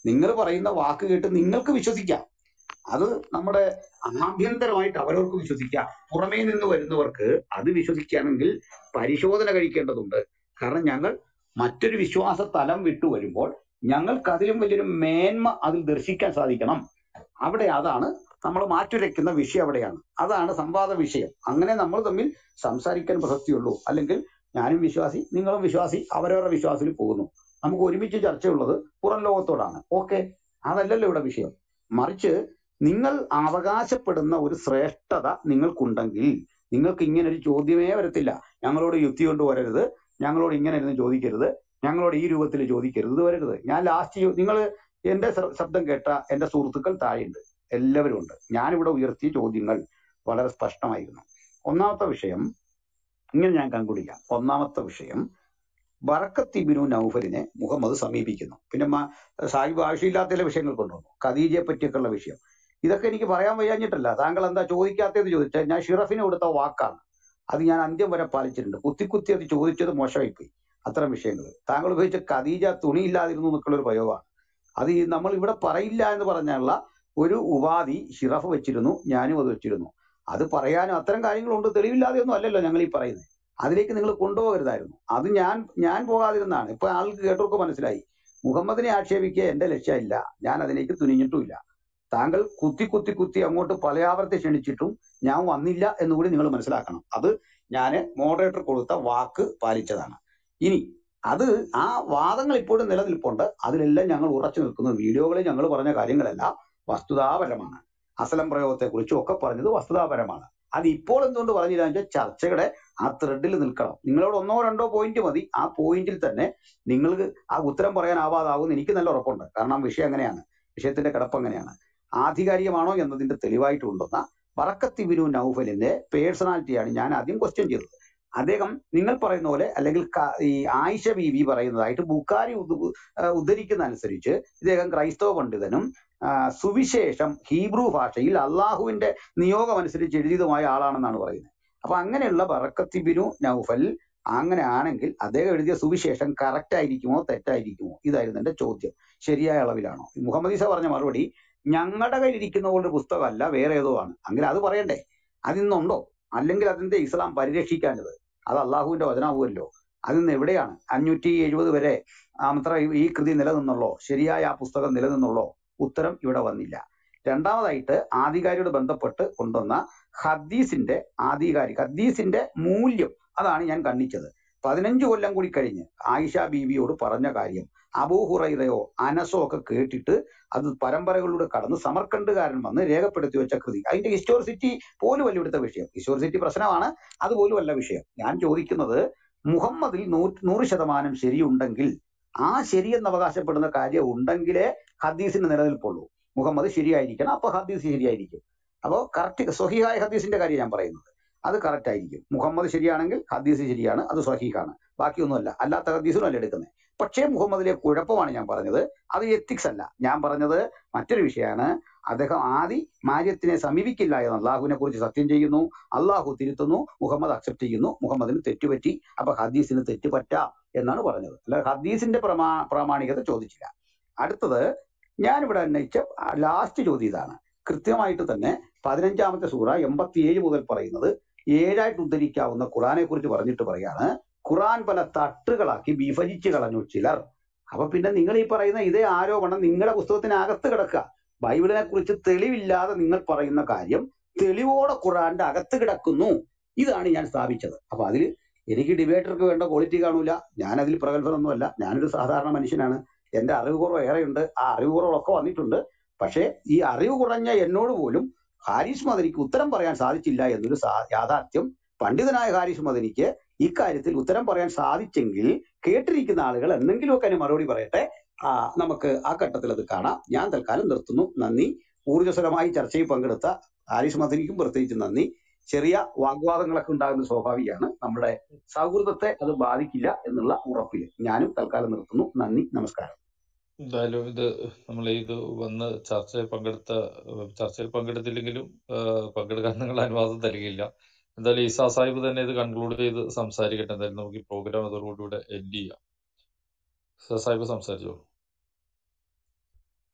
നിങ്ങൾ പറയുന്ന വാക്ക് കേട്ട് നിങ്ങൾക്ക് വിശ്വസിക്കാം അത് നമ്മുടെ ആഭ്യന്തരമായിട്ട് അവരവർക്ക് വിശ്വസിക്കാം പുറമേ നിന്ന് വരുന്നവർക്ക് അത് വിശ്വസിക്കുകയാണെങ്കിൽ പരിശോധന കഴിക്കേണ്ടതുണ്ട് കാരണം ഞങ്ങൾ മറ്റൊരു വിശ്വാസ തലം വിട്ടു വരുമ്പോൾ ഞങ്ങൾക്ക് അതിലും വലിയൊരു മേന്മ അതിൽ ദർശിക്കാൻ സാധിക്കണം അവിടെ അതാണ് നമ്മൾ മാറ്റുരയ്ക്കുന്ന വിഷയം അവിടെയാണ് അതാണ് സംവാദ വിഷയം അങ്ങനെ നമ്മൾ തമ്മിൽ സംസാരിക്കാൻ പ്രസക്തിയുള്ളൂ അല്ലെങ്കിൽ ഞാനും വിശ്വാസി നിങ്ങളും വിശ്വാസി അവരവരുടെ വിശ്വാസത്തിൽ പോകുന്നു നമുക്ക് ഒരുമിച്ച് ചർച്ചയുള്ളത് പുറം ലോകത്തോടാണ് ഓക്കെ അതല്ലല്ലോ ഇവിടെ വിഷയം മറിച്ച് നിങ്ങൾ അവകാശപ്പെടുന്ന ഒരു ശ്രേഷ്ഠത നിങ്ങൾക്കുണ്ടെങ്കിൽ നിങ്ങൾക്ക് ഇങ്ങനെ ഒരു ചോദ്യമേ വരത്തില്ല ഞങ്ങളോട് യുക്തി കൊണ്ട് വരരുത് ഞങ്ങളോട് ഇങ്ങനെ ഇരുന്ന് ചോദിക്കരുത് ഞങ്ങളോട് ഈ രൂപത്തിൽ ചോദിക്കരുത് ഇത് വരരുത് ഞാൻ ലാസ്റ്റ് നിങ്ങൾ എന്റെ ശ്ര- ശബ്ദം കേട്ട എന്റെ സുഹൃത്തുക്കൾ താഴെയുണ്ട് എല്ലാവരും ഉണ്ട് ഞാനിവിടെ ഉയർത്തിയ ചോദ്യങ്ങൾ വളരെ സ്പഷ്ടമായിരുന്നു ഒന്നാമത്തെ വിഷയം ഇങ്ങനെ ഞാൻ കൺകുടിക്കാം ഒന്നാമത്തെ വിഷയം ബറക്കത്ത് ഇബ്നു നൗഫലിനെ മുഹമ്മദ് സമീപിക്കുന്നു പിന്നെ മ- സാഹിബ് ആവശ്യമില്ലാത്ത ചില വിഷയങ്ങൾ കൊണ്ടുവന്നു ഖദീജയെ പറ്റിയൊക്കെയുള്ള വിഷയം ഇതൊക്കെ എനിക്ക് പറയാൻ വയ്യാഞ്ഞിട്ടല്ല താങ്കൾ എന്താ ചോദിക്കാത്തതെന്ന് ചോദിച്ചാൽ ഞാൻ ഷിറഫിന് കൊടുത്ത വാക്കാണ് അത് ഞാൻ അന്ത്യം വരെ പാലിച്ചിട്ടുണ്ട് കുത്തി കുത്തി അത് ചോദിച്ചത് മോശമായിപ്പോയി അത്തരം വിഷയങ്ങൾ താങ്കൾ ഉപയോഗിച്ച ഖദീജ തുണിയില്ലാതിരുന്നു എന്നൊക്കെയുള്ള ഒരു പ്രയോഗമാണ് അത് ഈ നമ്മൾ ഇവിടെ പറയില്ല എന്ന് പറഞ്ഞുള്ള ഒരു ഉപാധി ഷിറഫ് വെച്ചിരുന്നു ഞാനും അത് വെച്ചിരുന്നു അത് പറയാനും അത്തരം കാര്യങ്ങളുണ്ട് തെളിവില്ലാതെ ഒന്നും അല്ലല്ലോ ഞങ്ങൾ ഈ പറയുന്നത് അതിലേക്ക് നിങ്ങൾ കൊണ്ടുപോകരുതായിരുന്നു അത് ഞാൻ ഞാൻ പോകാതിരുന്നാണ് ഇപ്പൊ ആൾക്ക് കേട്ടവർക്ക് മനസ്സിലായി മുഹമ്മദിനെ ആക്ഷേപിക്കുക എന്റെ ലക്ഷ്യമില്ല ഞാൻ അതിലേക്ക് തുനിഞ്ഞിട്ടുമില്ല താങ്കൾ കുത്തി കുത്തി കുത്തി അങ്ങോട്ട് പലയാവർത്തി ക്ഷണിച്ചിട്ടും ഞാൻ വന്നില്ല എന്നുകൂടി നിങ്ങൾ മനസ്സിലാക്കണം അത് ഞാൻ മോഡറേറ്റർ കൊടുത്ത വാക്ക് പാലിച്ചതാണ് ഇനി അത് ആ വാദങ്ങൾ ഇപ്പോഴും നിലനിൽപ്പുണ്ട് അതിലെല്ലാം ഞങ്ങൾ ഉറച്ചു നിൽക്കുന്നു വീഡിയോകളിൽ ഞങ്ങൾ പറഞ്ഞ കാര്യങ്ങളെല്ലാം വസ്തുതാപരമാണ് അസലം പ്രയോഗത്തെ കുറിച്ചും ഒക്കെ പറഞ്ഞത് വസ്തുതാപരമാണ് അത് ഇപ്പോൾ എന്തുകൊണ്ട് പറഞ്ഞില്ല എന്ന് വെച്ചാൽ ചർച്ചയുടെ ആ ത്രെഡിൽ നിൽക്കണം നിങ്ങളോട് ഒന്നോ രണ്ടോ പോയിന്റ് മതി ആ പോയിന്റിൽ തന്നെ നിങ്ങൾക്ക് ആ ഉത്തരം പറയാനാവാതാവും എനിക്ക് നല്ല ഉറപ്പുണ്ട് കാരണം വിഷയം അങ്ങനെയാണ് വിഷയത്തിന്റെ കിടപ്പ് അങ്ങനെയാണ് ആധികാരികമാണോ എന്നതിന്റെ തെളിവായിട്ട് കൊണ്ടുവന്ന വറക്കത്തി ബിനു നൗഫലിന്റെ പേഴ്സണാലിറ്റിയാണ് ഞാൻ ആദ്യം ക്വസ്റ്റ്യൻ ചെയ്തത് അദ്ദേഹം നിങ്ങൾ പറയുന്ന പോലെ അല്ലെങ്കിൽ ക- ഈ ആയിഷ ബീവി പറയുന്നതായിട്ട് ബുക്കാരി ഉദ്- ആ, ഉദ്ധരിക്കുന്ന അനുസരിച്ച് ഇദ്ദേഹം ക്രൈസ്തവ പണ്ഡിതനും ആ, സുവിശേഷം ഹീബ്രു ഭാഷയിൽ അള്ളാഹുവിന്റെ നിയോഗം അനുസരിച്ച് എഴുതിയതുമായ ആളാണെന്നാണ് പറയുന്നത് അപ്പൊ അങ്ങനെയുള്ള ബറക്കത്തി ബിനു നൗഫൽ അങ്ങനെ ആണെങ്കിൽ അദ്ദേഹം എഴുതിയ സുവിശേഷം കറക്റ്റ് ആയിരിക്കുമോ തെറ്റായിരിക്കുമോ ഇതായിരുന്നു എന്റെ ചോദ്യം ശരിയായ അളവിലാണോ മുഹമ്മദ് ഈസ പറഞ്ഞ മറുപടി ഞങ്ങളുടെ കയ്യിൽ ഇരിക്കുന്ന പോലൊരു പുസ്തകമല്ല വേറെ ഏതോ ആണ് അങ്ങനെ അത് പറയണ്ടേ അതിന്നുണ്ടോ അല്ലെങ്കിൽ അതിന്റെ ഇസ്ലാം പരിരക്ഷിക്കാഞ്ഞത് അത് അള്ളാഹുവിന്റെ വചനാവുമല്ലോ അതിന്ന് എവിടെയാണ് അഞ്ഞൂറ്റി എഴുപത് വരെ അത്ര ഈ കൃതി നിലനിന്നുള്ളോ ശരിയായ ആ പുസ്തകം നിലനിന്നുള്ളോ ഉത്തരം ഇവിടെ വന്നില്ല രണ്ടാമതായിട്ട് ആധികാരിയോട് ബന്ധപ്പെട്ട് കൊണ്ടുവന്ന ഹദീസിന്റെ ആധികാരിക ഹദീസിന്റെ മൂല്യം അതാണ് ഞാൻ കണ്ണിച്ചത് പതിനഞ്ച് കൊല്ലം കൂടി കഴിഞ്ഞ് ആയിഷ ബീവിയോട് പറഞ്ഞ കാര്യം അബൂ ഹുറൈറയോ അനസോ ഒക്കെ കേട്ടിട്ട് അത് പരമ്പരകളിലൂടെ കടന്ന് സമർക്കണ്ടുകാരൻ വന്ന് രേഖപ്പെടുത്തി വെച്ച കൃതി അതിന്റെ ഹിസ്റ്റോറിസിറ്റി പോലും അല്ല ഇവിടുത്തെ വിഷയം ഹിസ്റ്റോറിസിറ്റി പ്രശ്നമാണ് അതുപോലും അല്ല വിഷയം ഞാൻ ചോദിക്കുന്നത് മുഹമ്മദിൽ നൂറ് നൂറ് ശതമാനം ശരിയുണ്ടെങ്കിൽ ആ ശരിയെന്ന് അവകാശപ്പെടുന്ന കാര്യം ഉണ്ടെങ്കിലേ ഹദീസിന് നിലനിൽപ്പുള്ളൂ മുഹമ്മദ് ശരിയായിരിക്കണം അപ്പൊ ഹദീസ് ശരിയായിരിക്കും അപ്പോൾ കറക്റ്റ് സ്വഹിഹായ ഹദീസിന്റെ കാര്യം ഞാൻ പറയുന്നത് അത് കറക്റ്റ് ആയിരിക്കും മുഹമ്മദ് ശരിയാണെങ്കിൽ ഹദീസ് ശരിയാണ് അത് സ്വഹീഹാണ് ബാക്കിയൊന്നുമല്ല അല്ലാത്ത ഹദീസിനും അല്ല എടുക്കുന്നത് പക്ഷേ മുഹമ്മദിലെ കുഴപ്പമാണ് ഞാൻ പറഞ്ഞത് അത് എത്തിക്സ് അല്ല ഞാൻ പറഞ്ഞത് മറ്റൊരു വിഷയമാണ് അദ്ദേഹം ആദി മാര്യത്തിനെ സമീപിക്കില്ല എന്ന് അള്ളാഹുവിനെ കുറിച്ച് സത്യം ചെയ്യുന്നു അള്ളാഹു തിരുത്തുന്നു മുഹമ്മദ് അക്സെപ്റ്റ് ചെയ്യുന്നു മുഹമ്മദിന് തെറ്റുപറ്റി അപ്പൊ ഹദീസിന് തെറ്റുപറ്റാം എന്നാണ് പറഞ്ഞത് അല്ല ഹദീസിന്റെ പ്രമാ പ്രാമാണികത ചോദിച്ചില്ല അടുത്തത് ഞാനിവിടെ ഉന്നയിച്ച ലാസ്റ്റ് ചോദ്യം ഇതാണ് കൃത്യമായിട്ട് തന്നെ പതിനഞ്ചാമത്തെ സൂറ എൺപത്തിയേഴ് മുതൽ പറയുന്നത് ഏഴായിട്ട് ഉദ്ധരിക്കാവുന്ന ഖുറാനെ കുറിച്ച് പറഞ്ഞിട്ട് പറയാണ് ഖുറാൻ പല തട്ടുകളാക്കി വിഭജിച്ച് കളഞ്ഞു ചിലർ അപ്പൊ പിന്നെ നിങ്ങൾ ഈ പറയുന്ന ഇതേ ആരോപണം നിങ്ങളുടെ പുസ്തകത്തിനകത്ത് കിടക്കുക ബൈബിളിനെ കുറിച്ച് തെളിവില്ലാതെ നിങ്ങൾ പറയുന്ന കാര്യം തെളിവോടെ ഖുറാന്റെ അകത്ത് കിടക്കുന്നു ഇതാണ് ഞാൻ സ്ഥാപിച്ചത് അപ്പൊ അതിൽ എനിക്ക് ഡിബേറ്റർക്ക് വേണ്ട ക്വാളിറ്റി കാണൂല ഞാൻ അതിൽ പ്രഗത്ഭനൊന്നുമല്ല ഞാനൊരു സാധാരണ മനുഷ്യനാണ് എന്റെ അറിവ് കുറവ് ഏറെയുണ്ട് ആ അറിവ് കുറവുകളൊക്കെ വന്നിട്ടുണ്ട് പക്ഷേ ഈ അറിവ് കുറഞ്ഞ എന്നോട് പോലും ഹാരിസ് മദനിക്ക് ഉത്തരം പറയാൻ സാധിച്ചില്ല എന്നൊരു സാ- യാഥാർത്ഥ്യം പണ്ഡിതനായ ഹാരിസ് മദനിക്ക് ഇക്കാര്യത്തിൽ ഉത്തരം പറയാൻ സാധിച്ചെങ്കിൽ കേട്ടിരിക്കുന്ന ആളുകൾ എന്തെങ്കിലുമൊക്കെ അതിന് മറുപടി പറയട്ടെ ആ, നമുക്ക് ആ ഘട്ടത്തിൽ അത് കാണാം ഞാൻ തൽക്കാലം നിർത്തുന്നു നന്ദി ഊർജ്ജസ്വലമായി ചർച്ചയിൽ പങ്കെടുത്ത ഹാരിസ് മദനിക്കും പ്രത്യേകിച്ച് നന്ദി ചെറിയ വാഗ്വാദങ്ങളൊക്കെ ഉണ്ടാകുന്നത് സ്വാഭാവികമാണ് നമ്മുടെ സൗഹൃദത്തെ അത് ബാധിക്കില്ല എന്നുള്ള ഉറപ്പിൽ ഞാനും തൽക്കാലം നിർത്തുന്നു നന്ദി നമസ്കാരം എന്തായാലും ഇത് നമ്മൾ ഇത് വന്ന് ചർച്ചയിൽ പങ്കെടുത്ത ചർച്ചയിൽ പങ്കെടുത്തില്ലെങ്കിലും ആ, പങ്കെടുക്കാൻ നിങ്ങൾ അനുവാദം തരികയില്ല എന്തായാലും ഈസാ സാഹിബ് തന്നെ ഇത് കൺക്ലൂഡ് ചെയ്ത് സംസാരിക്കട്ടെ എന്തായാലും നമുക്ക് ഈ പ്രോഗ്രാം അതോടുകൂടി എൻഡ് ചെയ്യാം ഈസാ സാഹിബ് സംസാരിച്ചോ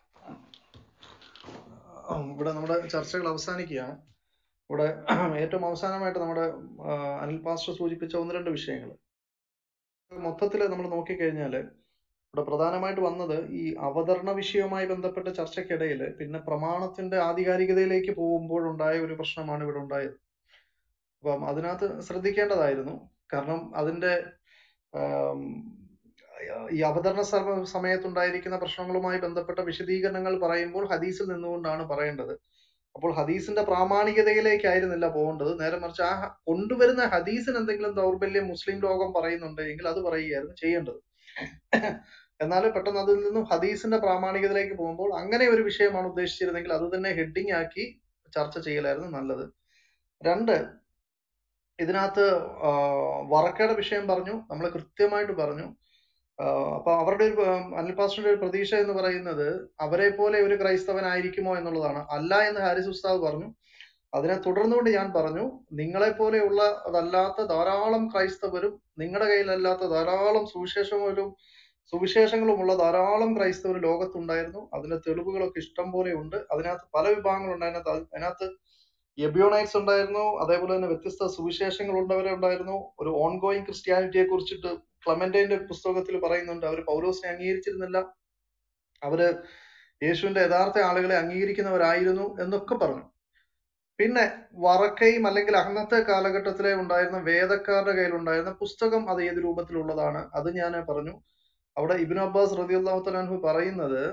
ഇവിടെ നമ്മുടെ ചർച്ചകൾ അവസാനിക്കുകയാണ് ഇവിടെ ഏറ്റവും അവസാനമായിട്ട് നമ്മുടെ ആ, അനിൽ പാസ്റ്റർ സൂചിപ്പിച്ച ഒന്ന് രണ്ട് വിഷയങ്ങൾ മൊത്തത്തിൽ നമ്മൾ നോക്കിക്കഴിഞ്ഞാൽ ഇവിടെ പ്രധാനമായിട്ട് വന്നത് ഈ അവതരണ വിഷയവുമായി ബന്ധപ്പെട്ട ചർച്ചയ്ക്കിടയിൽ പിന്നെ പ്രമാണത്തിന്റെ ആധികാരികതയിലേക്ക് പോകുമ്പോഴുണ്ടായ ഒരു പ്രശ്നമാണ് ഇവിടെ ഉണ്ടായത് അപ്പം അതിനകത്ത് ശ്രദ്ധിക്കേണ്ടതായിരുന്നു കാരണം അതിന്റെ ആം, ഈ അവതരണ സമ- സമയത്തുണ്ടായിരിക്കുന്ന പ്രശ്നങ്ങളുമായി ബന്ധപ്പെട്ട വിശദീകരണങ്ങൾ പറയുമ്പോൾ ഹദീസിൽ നിന്നുകൊണ്ടാണ് പറയേണ്ടത് അപ്പോൾ ഹദീസിന്റെ പ്രാമാണികതയിലേക്കായിരുന്നില്ല പോകേണ്ടത് നേരെ മറിച്ച് ആ ഹ- കൊണ്ടുവരുന്ന ഹദീസിന് എന്തെങ്കിലും ദൗർബല്യം മുസ്ലിം ലോകം പറയുന്നുണ്ട് എങ്കിൽ അത് പറയുകയായിരുന്നു ചെയ്യേണ്ടത് എന്നാൽ പെട്ടെന്ന് അതിൽ നിന്നും ഹദീസിന്റെ പ്രാമാണികതയിലേക്ക് പോകുമ്പോൾ അങ്ങനെ ഒരു വിഷയമാണ് ഉദ്ദേശിച്ചിരുന്നെങ്കിൽ അത് തന്നെ ഹെഡിങ് ആക്കി ചർച്ച ചെയ്യലായിരുന്നു നല്ലത് രണ്ട് ഇതിനകത്ത് ആ, വറക്കയുടെ വിഷയം പറഞ്ഞു നമ്മൾ കൃത്യമായിട്ട് പറഞ്ഞു ആ, അപ്പൊ അവരുടെ ഒരു ആ, അനിൽ പാസ്റ്ററുടെ ഒരു പ്രതീക്ഷ എന്ന് പറയുന്നത് അവരെ പോലെ ഒരു ക്രൈസ്തവനായിരിക്കുമോ എന്നുള്ളതാണ് അല്ല എന്ന് ഹാരിസ് ഉസ്താദ് പറഞ്ഞു അതിനെ തുടർന്നുകൊണ്ട് ഞാൻ പറഞ്ഞു നിങ്ങളെ പോലെയുള്ള അതല്ലാത്ത ധാരാളം ക്രൈസ്തവരും നിങ്ങളുടെ കയ്യിലല്ലാത്ത ധാരാളം സുവിശേഷങ്ങളും സുവിശേഷങ്ങളുമുള്ള ധാരാളം ക്രൈസ്തവർ ലോകത്തുണ്ടായിരുന്നു അതിന്റെ തെളിവുകളൊക്കെ ഇഷ്ടം പോലെ ഉണ്ട് അതിനകത്ത് പല വിഭാഗങ്ങളുണ്ട് അതിനകത്ത് അത് അതിനകത്ത് എബിയോണൈറ്റ്സ് ഉണ്ടായിരുന്നു അതേപോലെ തന്നെ വ്യത്യസ്ത സുവിശേഷങ്ങൾ ഉള്ളവരെ ഉണ്ടായിരുന്നു ഒരു ഓൺഗോയിങ് ക്രിസ്ത്യാനിറ്റിയെ കുറിച്ചിട്ട് ക്ലമന്റൈന്റെ പുസ്തകത്തിൽ പറയുന്നുണ്ട് അവർ പൗലോസിനെ അംഗീകരിച്ചിരുന്നില്ല അവര് യേശുവിന്റെ യഥാർത്ഥ ആളുകളെ അംഗീകരിക്കുന്നവരായിരുന്നു എന്നൊക്കെ പറഞ്ഞു പിന്നെ വറക്കയും അല്ലെങ്കിൽ അന്നത്തെ കാലഘട്ടത്തിലെ ഉണ്ടായിരുന്ന വേദക്കാരുടെ കയ്യിലുണ്ടായിരുന്ന പുസ്തകം അത് ഏത് രൂപത്തിലുള്ളതാണ് അത് ഞാൻ പറഞ്ഞു അവിടെ ഇബിൻ അബ്ബാസ് റതിയുള്ളാഹു തലാൻഹു പറയുന്നത്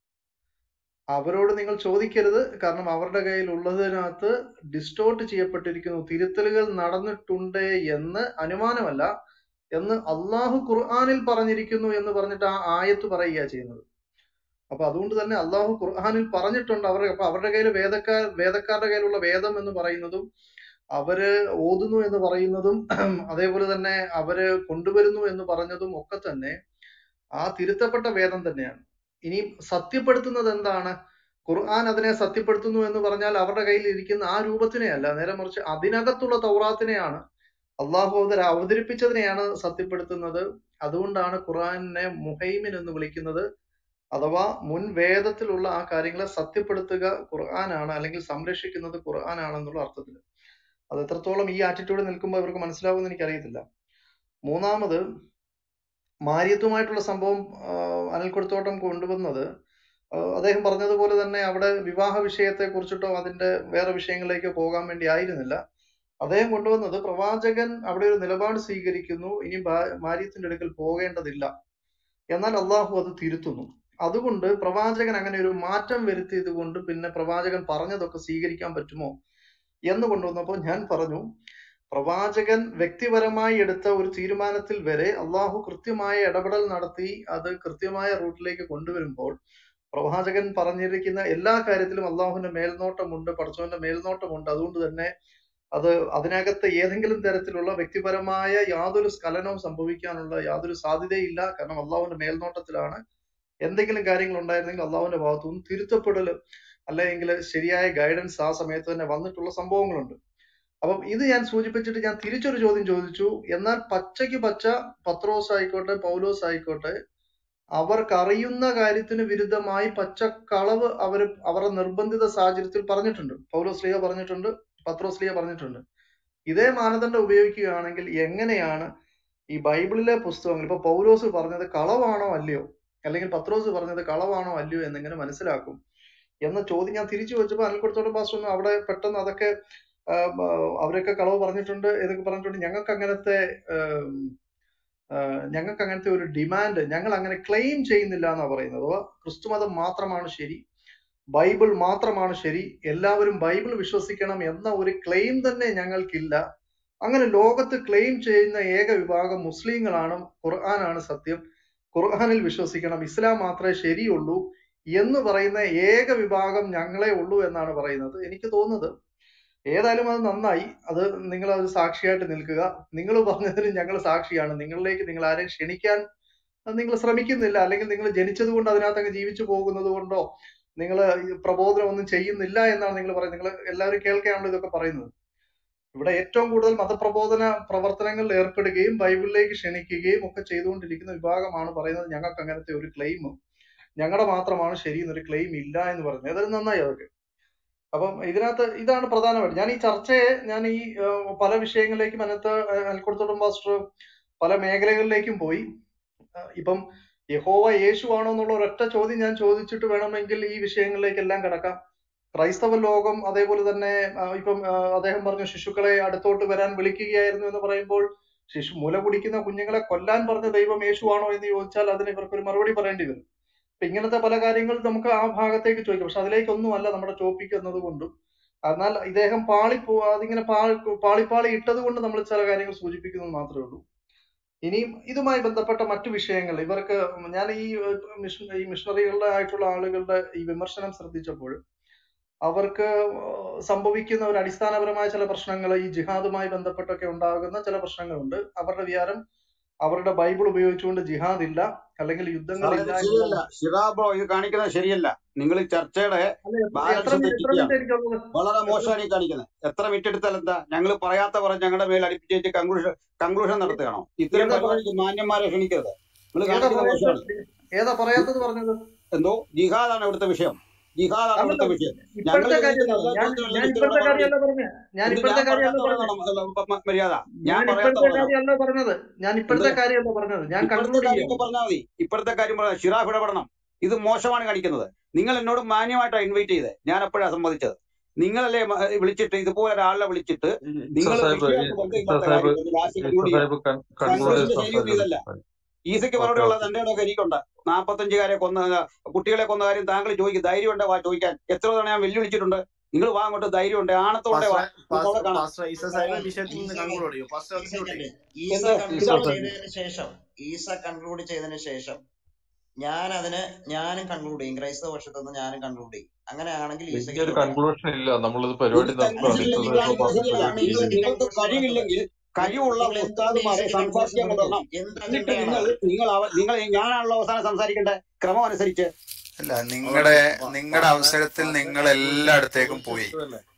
അവരോട് നിങ്ങൾ ചോദിക്കരുത് കാരണം അവരുടെ കയ്യിൽ ഉള്ളതിനകത്ത് ഡിസ്റ്റോർട്ട് ചെയ്യപ്പെട്ടിരിക്കുന്നു തിരുത്തലുകൾ നടന്നിട്ടുണ്ട് എന്ന് അനുമാനമല്ല എന്ന് അള്ളാഹു ഖുർആാനിൽ പറഞ്ഞിരിക്കുന്നു എന്ന് പറഞ്ഞിട്ട് ആ ആയത്ത് പറയുക ചെയ്യുന്നത് അപ്പൊ അതുകൊണ്ട് തന്നെ അള്ളാഹു ഖുർആാനിൽ പറഞ്ഞിട്ടുണ്ട് അവരുടെ അപ്പൊ അവരുടെ കയ്യിൽ വേദക്കാർ വേദക്കാരുടെ കയ്യിലുള്ള വേദം എന്ന് പറയുന്നതും അവര് ഓതുന്നു എന്ന് പറയുന്നതും അതേപോലെ തന്നെ അവര് കൊണ്ടുവരുന്നു എന്ന് പറഞ്ഞതും ഒക്കെ തന്നെ ആ തിരുത്തപ്പെട്ട വേദം തന്നെയാണ് ഇനി സത്യപ്പെടുത്തുന്നത് എന്താണ് ഖുർആൻ അതിനെ സത്യപ്പെടുത്തുന്നു എന്ന് പറഞ്ഞാൽ അവരുടെ കയ്യിൽ ഇരിക്കുന്ന ആ രൂപത്തിനെ അല്ല നേരെ മറിച്ച് അതിനകത്തുള്ള തൗറാത്തിനെയാണ് അള്ളാഹു അവതര അവതരിപ്പിച്ചതിനെയാണ് സത്യപ്പെടുത്തുന്നത് അതുകൊണ്ടാണ് ഖുർആനിനെ മുഹൈമിൻ എന്ന് വിളിക്കുന്നത് അഥവാ മുൻ വേദത്തിലുള്ള ആ കാര്യങ്ങളെ സത്യപ്പെടുത്തുക ഖുർആനാണ് അല്ലെങ്കിൽ സംരക്ഷിക്കുന്നത് ഖുർആനാണെന്നുള്ള അർത്ഥത്തിൽ അത് എത്രത്തോളം ഈ ആറ്റിറ്റ്യൂഡ് നിൽക്കുമ്പോൾ ഇവർക്ക് മനസ്സിലാവുമെന്ന് എനിക്കറിയത്തില്ല മൂന്നാമത് മാര്യത്വമായിട്ടുള്ള സംഭവം ആ, അനിൽ കൊടുത്തോട്ടം കൊണ്ടുവന്നത് ആ, അദ്ദേഹം പറഞ്ഞതുപോലെ തന്നെ അവിടെ വിവാഹ വിഷയത്തെ കുറിച്ചിട്ടോ അതിന്റെ വേറെ വിഷയങ്ങളിലേക്കോ പോകാൻ വേണ്ടി ആയിരുന്നില്ല അദ്ദേഹം കൊണ്ടുവന്നത് പ്രവാചകൻ അവിടെ ഒരു നിലപാട് സ്വീകരിക്കുന്നു ഇനി ഭാ- മാര്യത്തിന്റെ അടുക്കൽ പോകേണ്ടതില്ല എന്നാൽ അള്ളാഹു അത് തിരുത്തുന്നു അതുകൊണ്ട് പ്രവാചകൻ അങ്ങനെ ഒരു മാറ്റം വരുത്തിയത് കൊണ്ട് പിന്നെ പ്രവാചകൻ പറഞ്ഞതൊക്കെ സ്വീകരിക്കാൻ പറ്റുമോ എന്ന് കൊണ്ടുവന്നപ്പോൾ ഞാൻ പറഞ്ഞു പ്രവാചകൻ വ്യക്തിപരമായി എടുത്ത ഒരു തീരുമാനത്തിൽ വരെ അള്ളാഹു കൃത്യമായ ഇടപെടൽ നടത്തി അത് കൃത്യമായ റൂട്ടിലേക്ക് കൊണ്ടുവരുമ്പോൾ പ്രവാചകൻ പറഞ്ഞിരിക്കുന്ന എല്ലാ കാര്യത്തിലും അള്ളാഹുവിന്റെ മേൽനോട്ടമുണ്ട് പടച്ചവന്റെ മേൽനോട്ടമുണ്ട് അതുകൊണ്ട് തന്നെ അത് അതിനകത്ത് ഏതെങ്കിലും തരത്തിലുള്ള വ്യക്തിപരമായ യാതൊരു സ്ഖലനവും സംഭവിക്കാനുള്ള യാതൊരു സാധ്യതയില്ല കാരണം അള്ളാഹുവിന്റെ മേൽനോട്ടത്തിലാണ് എന്തെങ്കിലും കാര്യങ്ങൾ ഉണ്ടായിരുന്നെങ്കിൽ അള്ളാഹുവിന്റെ ഭാഗത്തുനിന്ന് തിരുത്തപ്പെടൽ അല്ലെങ്കിൽ ശരിയായ ഗൈഡൻസ് ആ സമയത്ത് തന്നെ വന്നിട്ടുള്ള സംഭവങ്ങളുണ്ട് അപ്പം ഇത് ഞാൻ സൂചിപ്പിച്ചിട്ട് ഞാൻ തിരിച്ചൊരു ചോദ്യം ചോദിച്ചു എന്നാൽ പച്ചയ്ക്ക് പച്ച പത്രോസ് ആയിക്കോട്ടെ പൗലോസ് ആയിക്കോട്ടെ അവർക്ക് അറിയുന്ന കാര്യത്തിന് വിരുദ്ധമായി പച്ചക്കളവ് അവർ അവരുടെ നിർബന്ധിത സാഹചര്യത്തിൽ പറഞ്ഞിട്ടുണ്ട് പൗലോസ് ലീഹ പറഞ്ഞിട്ടുണ്ട് പത്രോസ് ലീഹ പറഞ്ഞിട്ടുണ്ട് ഇതേ മാനദണ്ഡം ഉപയോഗിക്കുകയാണെങ്കിൽ എങ്ങനെയാണ് ഈ ബൈബിളിലെ പുസ്തകങ്ങൾ ഇപ്പൊ പൗലോസ് പറഞ്ഞത് കളവാണോ അല്ലയോ അല്ലെങ്കിൽ പത്രോസ് പറഞ്ഞത് കളവാണോ അല്ലയോ എന്നെങ്ങനെ മനസ്സിലാക്കും എന്ന ചോദ്യം ഞാൻ തിരിച്ചു വെച്ചപ്പോൾ അനിൽക്കുടത്തോളം പാസ് ഒന്നും അവിടെ പെട്ടെന്ന് അതൊക്കെ ആം, ആ, അവരൊക്കെ കളവ് പറഞ്ഞിട്ടുണ്ട് എന്നൊക്കെ പറഞ്ഞിട്ടുണ്ട് ഞങ്ങൾക്ക് അങ്ങനത്തെ ആം, ആ, ഞങ്ങൾക്ക് അങ്ങനത്തെ ഒരു ഡിമാൻഡ് ഞങ്ങൾ അങ്ങനെ ക്ലെയിം ചെയ്യുന്നില്ല എന്നാ പറയുന്നത് അഥവാ ക്രിസ്തുമതം മാത്രമാണ് ശരി ബൈബിൾ മാത്രമാണ് ശരി എല്ലാവരും ബൈബിൾ വിശ്വസിക്കണം എന്ന ഒരു ക്ലെയിം തന്നെ ഞങ്ങൾക്കില്ല അങ്ങനെ ലോകത്ത് ക്ലെയിം ചെയ്യുന്ന ഏക വിഭാഗം മുസ്ലിങ്ങളാണ് ഖുർആനാണ് സത്യം ഖുർആനിൽ വിശ്വസിക്കണം ഇസ്ലാം മാത്രമേ ശരിയുള്ളൂ എന്ന് പറയുന്ന ഏക വിഭാഗം ഞങ്ങളെ ഉള്ളൂ എന്നാണ് പറയുന്നത് എനിക്ക് തോന്നുന്നത് ഏതായാലും അത് നന്നായി അത് നിങ്ങൾ അത് സാക്ഷിയായിട്ട് നിൽക്കുക നിങ്ങൾ പറഞ്ഞതിന് ഞങ്ങൾ സാക്ഷിയാണ് നിങ്ങളിലേക്ക് നിങ്ങൾ ആരെയും ക്ഷണിക്കാൻ നിങ്ങൾ ശ്രമിക്കുന്നില്ല അല്ലെങ്കിൽ നിങ്ങൾ ജനിച്ചത് കൊണ്ട് അതിനകത്ത് അങ്ങ് ജീവിച്ചു പോകുന്നത് കൊണ്ടോ നിങ്ങൾ പ്രബോധനം ഒന്നും ചെയ്യുന്നില്ല എന്നാണ് നിങ്ങൾ പറയുന്നത് നിങ്ങൾ എല്ലാവരും കേൾക്കാണല്ലോ ഇതൊക്കെ പറയുന്നത് ഇവിടെ ഏറ്റവും കൂടുതൽ മതപ്രബോധന പ്രവർത്തനങ്ങളിൽ ഏർപ്പെടുകയും ബൈബിളിലേക്ക് ക്ഷണിക്കുകയും ഒക്കെ ചെയ്തുകൊണ്ടിരിക്കുന്ന വിഭാഗമാണ് പറയുന്നത് ഞങ്ങൾക്ക് അങ്ങനത്തെ ഒരു ക്ലെയിം ഞങ്ങളുടെ മാത്രമാണ് ശരി എന്നൊരു ക്ലെയിം ഇല്ല എന്ന് പറയുന്നത് ഏതായാലും നന്നായി അതൊക്കെ അപ്പം ഇതിനകത്ത് ഇതാണ് പ്രധാനമായിട്ട് ഞാൻ ഈ ചർച്ചയെ ഞാൻ ഈ ഏഹ്, പല വിഷയങ്ങളിലേക്കും അതിനകത്ത് അൽക്കുടത്തോടും പാസ്റ്റർ പല മേഖലകളിലേക്കും പോയി ഏഹ്, ഇപ്പം യഹോവ യേശു ആണോ എന്നുള്ള ഒരൊറ്റ ചോദ്യം ഞാൻ ചോദിച്ചിട്ട് വേണമെങ്കിൽ ഈ വിഷയങ്ങളിലേക്കെല്ലാം കിടക്കാം ക്രൈസ്തവ ലോകം അതേപോലെ തന്നെ ആ, ഇപ്പം ആ, അദ്ദേഹം പറഞ്ഞു ശിശുക്കളെ അടുത്തോട്ട് വരാൻ വിളിക്കുകയായിരുന്നു എന്ന് പറയുമ്പോൾ ശിശു മുല കുടിക്കുന്ന കുഞ്ഞുങ്ങളെ കൊല്ലാൻ പറഞ്ഞ ദൈവം യേശു ആണോ എന്ന് ചോദിച്ചാൽ അതിന് ഇവർക്കൊരു മറുപടി പറയേണ്ടി വരും അപ്പൊ ഇങ്ങനത്തെ പല കാര്യങ്ങൾ നമുക്ക് ആ ഭാഗത്തേക്ക് ചോദിക്കാം പക്ഷെ അതിലേക്കൊന്നും അല്ല നമ്മുടെ ടോപ്പിക് എന്നതുകൊണ്ടും എന്നാൽ ഇദ്ദേഹം പാളി പോ അതിങ്ങനെ പാളി പാളിപ്പാളി ഇട്ടത് കൊണ്ട് നമ്മൾ ചില കാര്യങ്ങൾ സൂചിപ്പിക്കുന്നത് മാത്രമേ ഉള്ളൂ ഇനിയും ഇതുമായി ബന്ധപ്പെട്ട മറ്റു വിഷയങ്ങൾ ഇവർക്ക് ഞാൻ ഈ ഏഹ്, മിഷൻ ഈ മിഷണറികളുടെ ആയിട്ടുള്ള ആളുകളുടെ ഈ വിമർശനം ശ്രദ്ധിച്ചപ്പോൾ അവർക്ക് സംഭവിക്കുന്ന ഒരു അടിസ്ഥാനപരമായ ചില പ്രശ്നങ്ങൾ ഈ ജിഹാദുമായി ബന്ധപ്പെട്ടൊക്കെ ഉണ്ടാകുന്ന ചില പ്രശ്നങ്ങളുണ്ട് അവരുടെ വിചാരം അവരുടെ ബൈബിൾ ഉപയോഗിച്ചുകൊണ്ട് ജിഹാദ് ഇല്ല അല്ലെങ്കിൽ യുദ്ധങ്ങൾ സാറേ ഇല്ല ഇത് എന്നുള്ള ശരിയല്ല ഷിറാബോ ഇത് കാണിക്കുന്നത് ശരിയല്ല നിങ്ങൾ ഈ ചർച്ചയുടെ അല്ല എത്ര ബാലൻസ് എത്ര മിനിറ്റ് എത്ര തെറ്റിക്കുകയാണ് മിനിറ്റ് എനിക്കുള്ളത് വളരെ എത്ര മോശമാണ് ഈ കാണിക്കുന്നത് എത്ര മിനിറ്റ് എടുത്താൽ എന്താ ഞങ്ങൾ പറയാത്ത പറഞ്ഞ് ഞങ്ങളുടെ മേൽ അടുപ്പിച്ച് കൺക്ലൂഷൻ കൺക്ലൂഷൻ നടത്തുകയാണോ ഇത്തരം ഏതാ പറ പരിപാടിക്ക് മാന്യന്മാരെ ക്ഷണിക്കരുത് നിങ്ങൾ ഏതാ കാണിക്കുന്നത് മോശമാണ് പറയാത്ത ഏതാ പറയാത്തത് പറഞ്ഞത് എന്തോ ജിഹാദാണ് ഇവിടുത്തെ വിഷയം ജിഹാദാണ് അല്ലല്ല ഇവിടുത്തെ വിഷയം ഞങ്ങൾ ഇപ്പോഴത്തെ കാര്യമല്ല ചോദിക്കുന്ന ഞാൻ ഞാൻ ഞാൻ ഇപ്പോഴത്തെ ഇപ്പോഴത്തെ ചോദ്യത്തിനുള്ള കാര്യമല്ല മറുപടി പറഞ്ഞത് ഞാൻ മര്യാദ ഞാൻ ഇപ്പോഴത്തെ പറയാത്ത കാര്യമല്ല പറഞ്ഞത് പറഞ്ഞത് ഞാൻ എന്ത് ഇപ്പോഴത്തെ ഇപ്പോഴത്തെ കാര്യമല്ല പറഞ്ഞത് ഞാൻ കാര്യമൊക്കെ കൺക്ലൂഡ് ചെയ്യാണ് പറഞ്ഞാൽ മതി ഇപ്പോഴത്തെ കാര്യം പറഞ്ഞാൽ ഷിറാഫ് ഇടപെടണം ഇത് മോശമാണ് കാണിക്കുന്നത് നിങ്ങൾ എന്നോട് മാന്യമായിട്ടാണ് ഇൻവൈറ്റ് ചെയ്തത് ഞാൻ അപ്പോഴാണ് സമ്മതിച്ചത് നിങ്ങളല്ലേ മ- വിളിച്ചിട്ട് ഇതുപോലെ ഒരാളെ വിളിച്ചിട്ട് ഈസ നിങ്ങൾ സാഹിബ് വിഷയമായിട്ട് ഈസ ബന്ധമില്ലാത്ത സാഹിബ് കാര്യം പറഞ്ഞ് ലാസ്റ്റ് ഈസ കൺക്ലൂഡ് ചെയ്യാം സാഹിബ് കൺക്ലൂഡ് ചെയ്ത് കൺക്ലൂഷന്റെ ശരിയൊന്നും ഇതല്ല സംസാരിക്കണം ഈസയ്ക്ക് ഓക്കെ മറുപടിയുള്ള ഓക്കെ തന്റെ ഇടമൊക്കെ എനിക്കുണ്ട് നാൽപ്പത്തഞ്ചുകാരെ കൊന്ന കുട്ടികളെ കൊന്ന കാര്യം താങ്കൾ ചോദിക്കും ധൈര്യം ഉണ്ടോ വാ ചോദിക്കാൻ എത്ര തവണ ഞാൻ വെല്ലുവിളിച്ചിട്ടുണ്ട് നിങ്ങൾ വാ അങ്ങോട്ട് ധൈര്യം ഉണ്ട് ആണത്തോടെ വാ പാസ്റ്റർ നമുക്ക് അവിടെ കാണാം പാസ്റ്റർ ഈസ ഒരു സാഹിബ് സെക്കൻഡ് വിഷയത്തിൽ ഈ നിന്ന് സെക്കൻഡ് കൺക്ലൂഡ് ചെയ്യും പാസ്റ്റർ ഈ അത് മ്യൂട്ട് സെക്കൻഡ് ചെയ്യും ഈസ എന്ത് ഈസ കൺക്ലൂഡ് സാഹിബ് ചെയ്തതിന് ശേഷം ഈസ കൺക്ലൂഡ് ചെയ്തതിന് ശേഷം ഞാൻ അതിന് ഞാനും കൺക്ലൂഡ് ചെയ്യും ക്രൈസ്തവ പക്ഷത്തു നിന്ന് ഞാനും കൺക്ലൂഡ് ചെയ്യും അങ്ങനെയാണെങ്കിൽ ഈസയ്ക്ക് വലിയൊരു തുടരാം കൺക്ലൂഷൻ ഇല്ല നമ്മളിത് പരിപാടി ഒരു നടത്തുകയാണ് കൺക്ലൂഷൻ ഈസ ഇല്ലെങ്കിൽ സാഹിബ് കാണിക്കുന്നത് പറഞ്ഞ ശരിയല്ല നിങ്ങൾ നിങ്ങൾ എന്തുകൊണ്ട് നിങ്ങൾക്ക് ഈസയ്ക്ക് കഴിവില്ലെങ്കിൽ കഴിവുള്ള നിങ്ങൾ എന്തുകൊണ്ട് ഉസ്താദുമാരെ ഈസയ്ക്ക് കൺക്ലൂഷൻ സംസാരിക്കാൻ കൊടുത്തു എന്ത് കൊണ്ടുവരണം അജണ്ടയാണ് എന്നിട്ട് നിങ്ങൾ അവിടെ നിങ്ങൾ അവ- നിങ്ങൾ ഞാനാണല്ലോ അവസാനം സംസാരിക്കേണ്ട ക്രമം അനുസരിച്ച് അല്ല ഓക്കെ നിങ്ങളുടെ നിങ്ങളുടെ അവസരത്തിൽ നിങ്ങൾ എല്ലായിടത്തേക്കും പോയി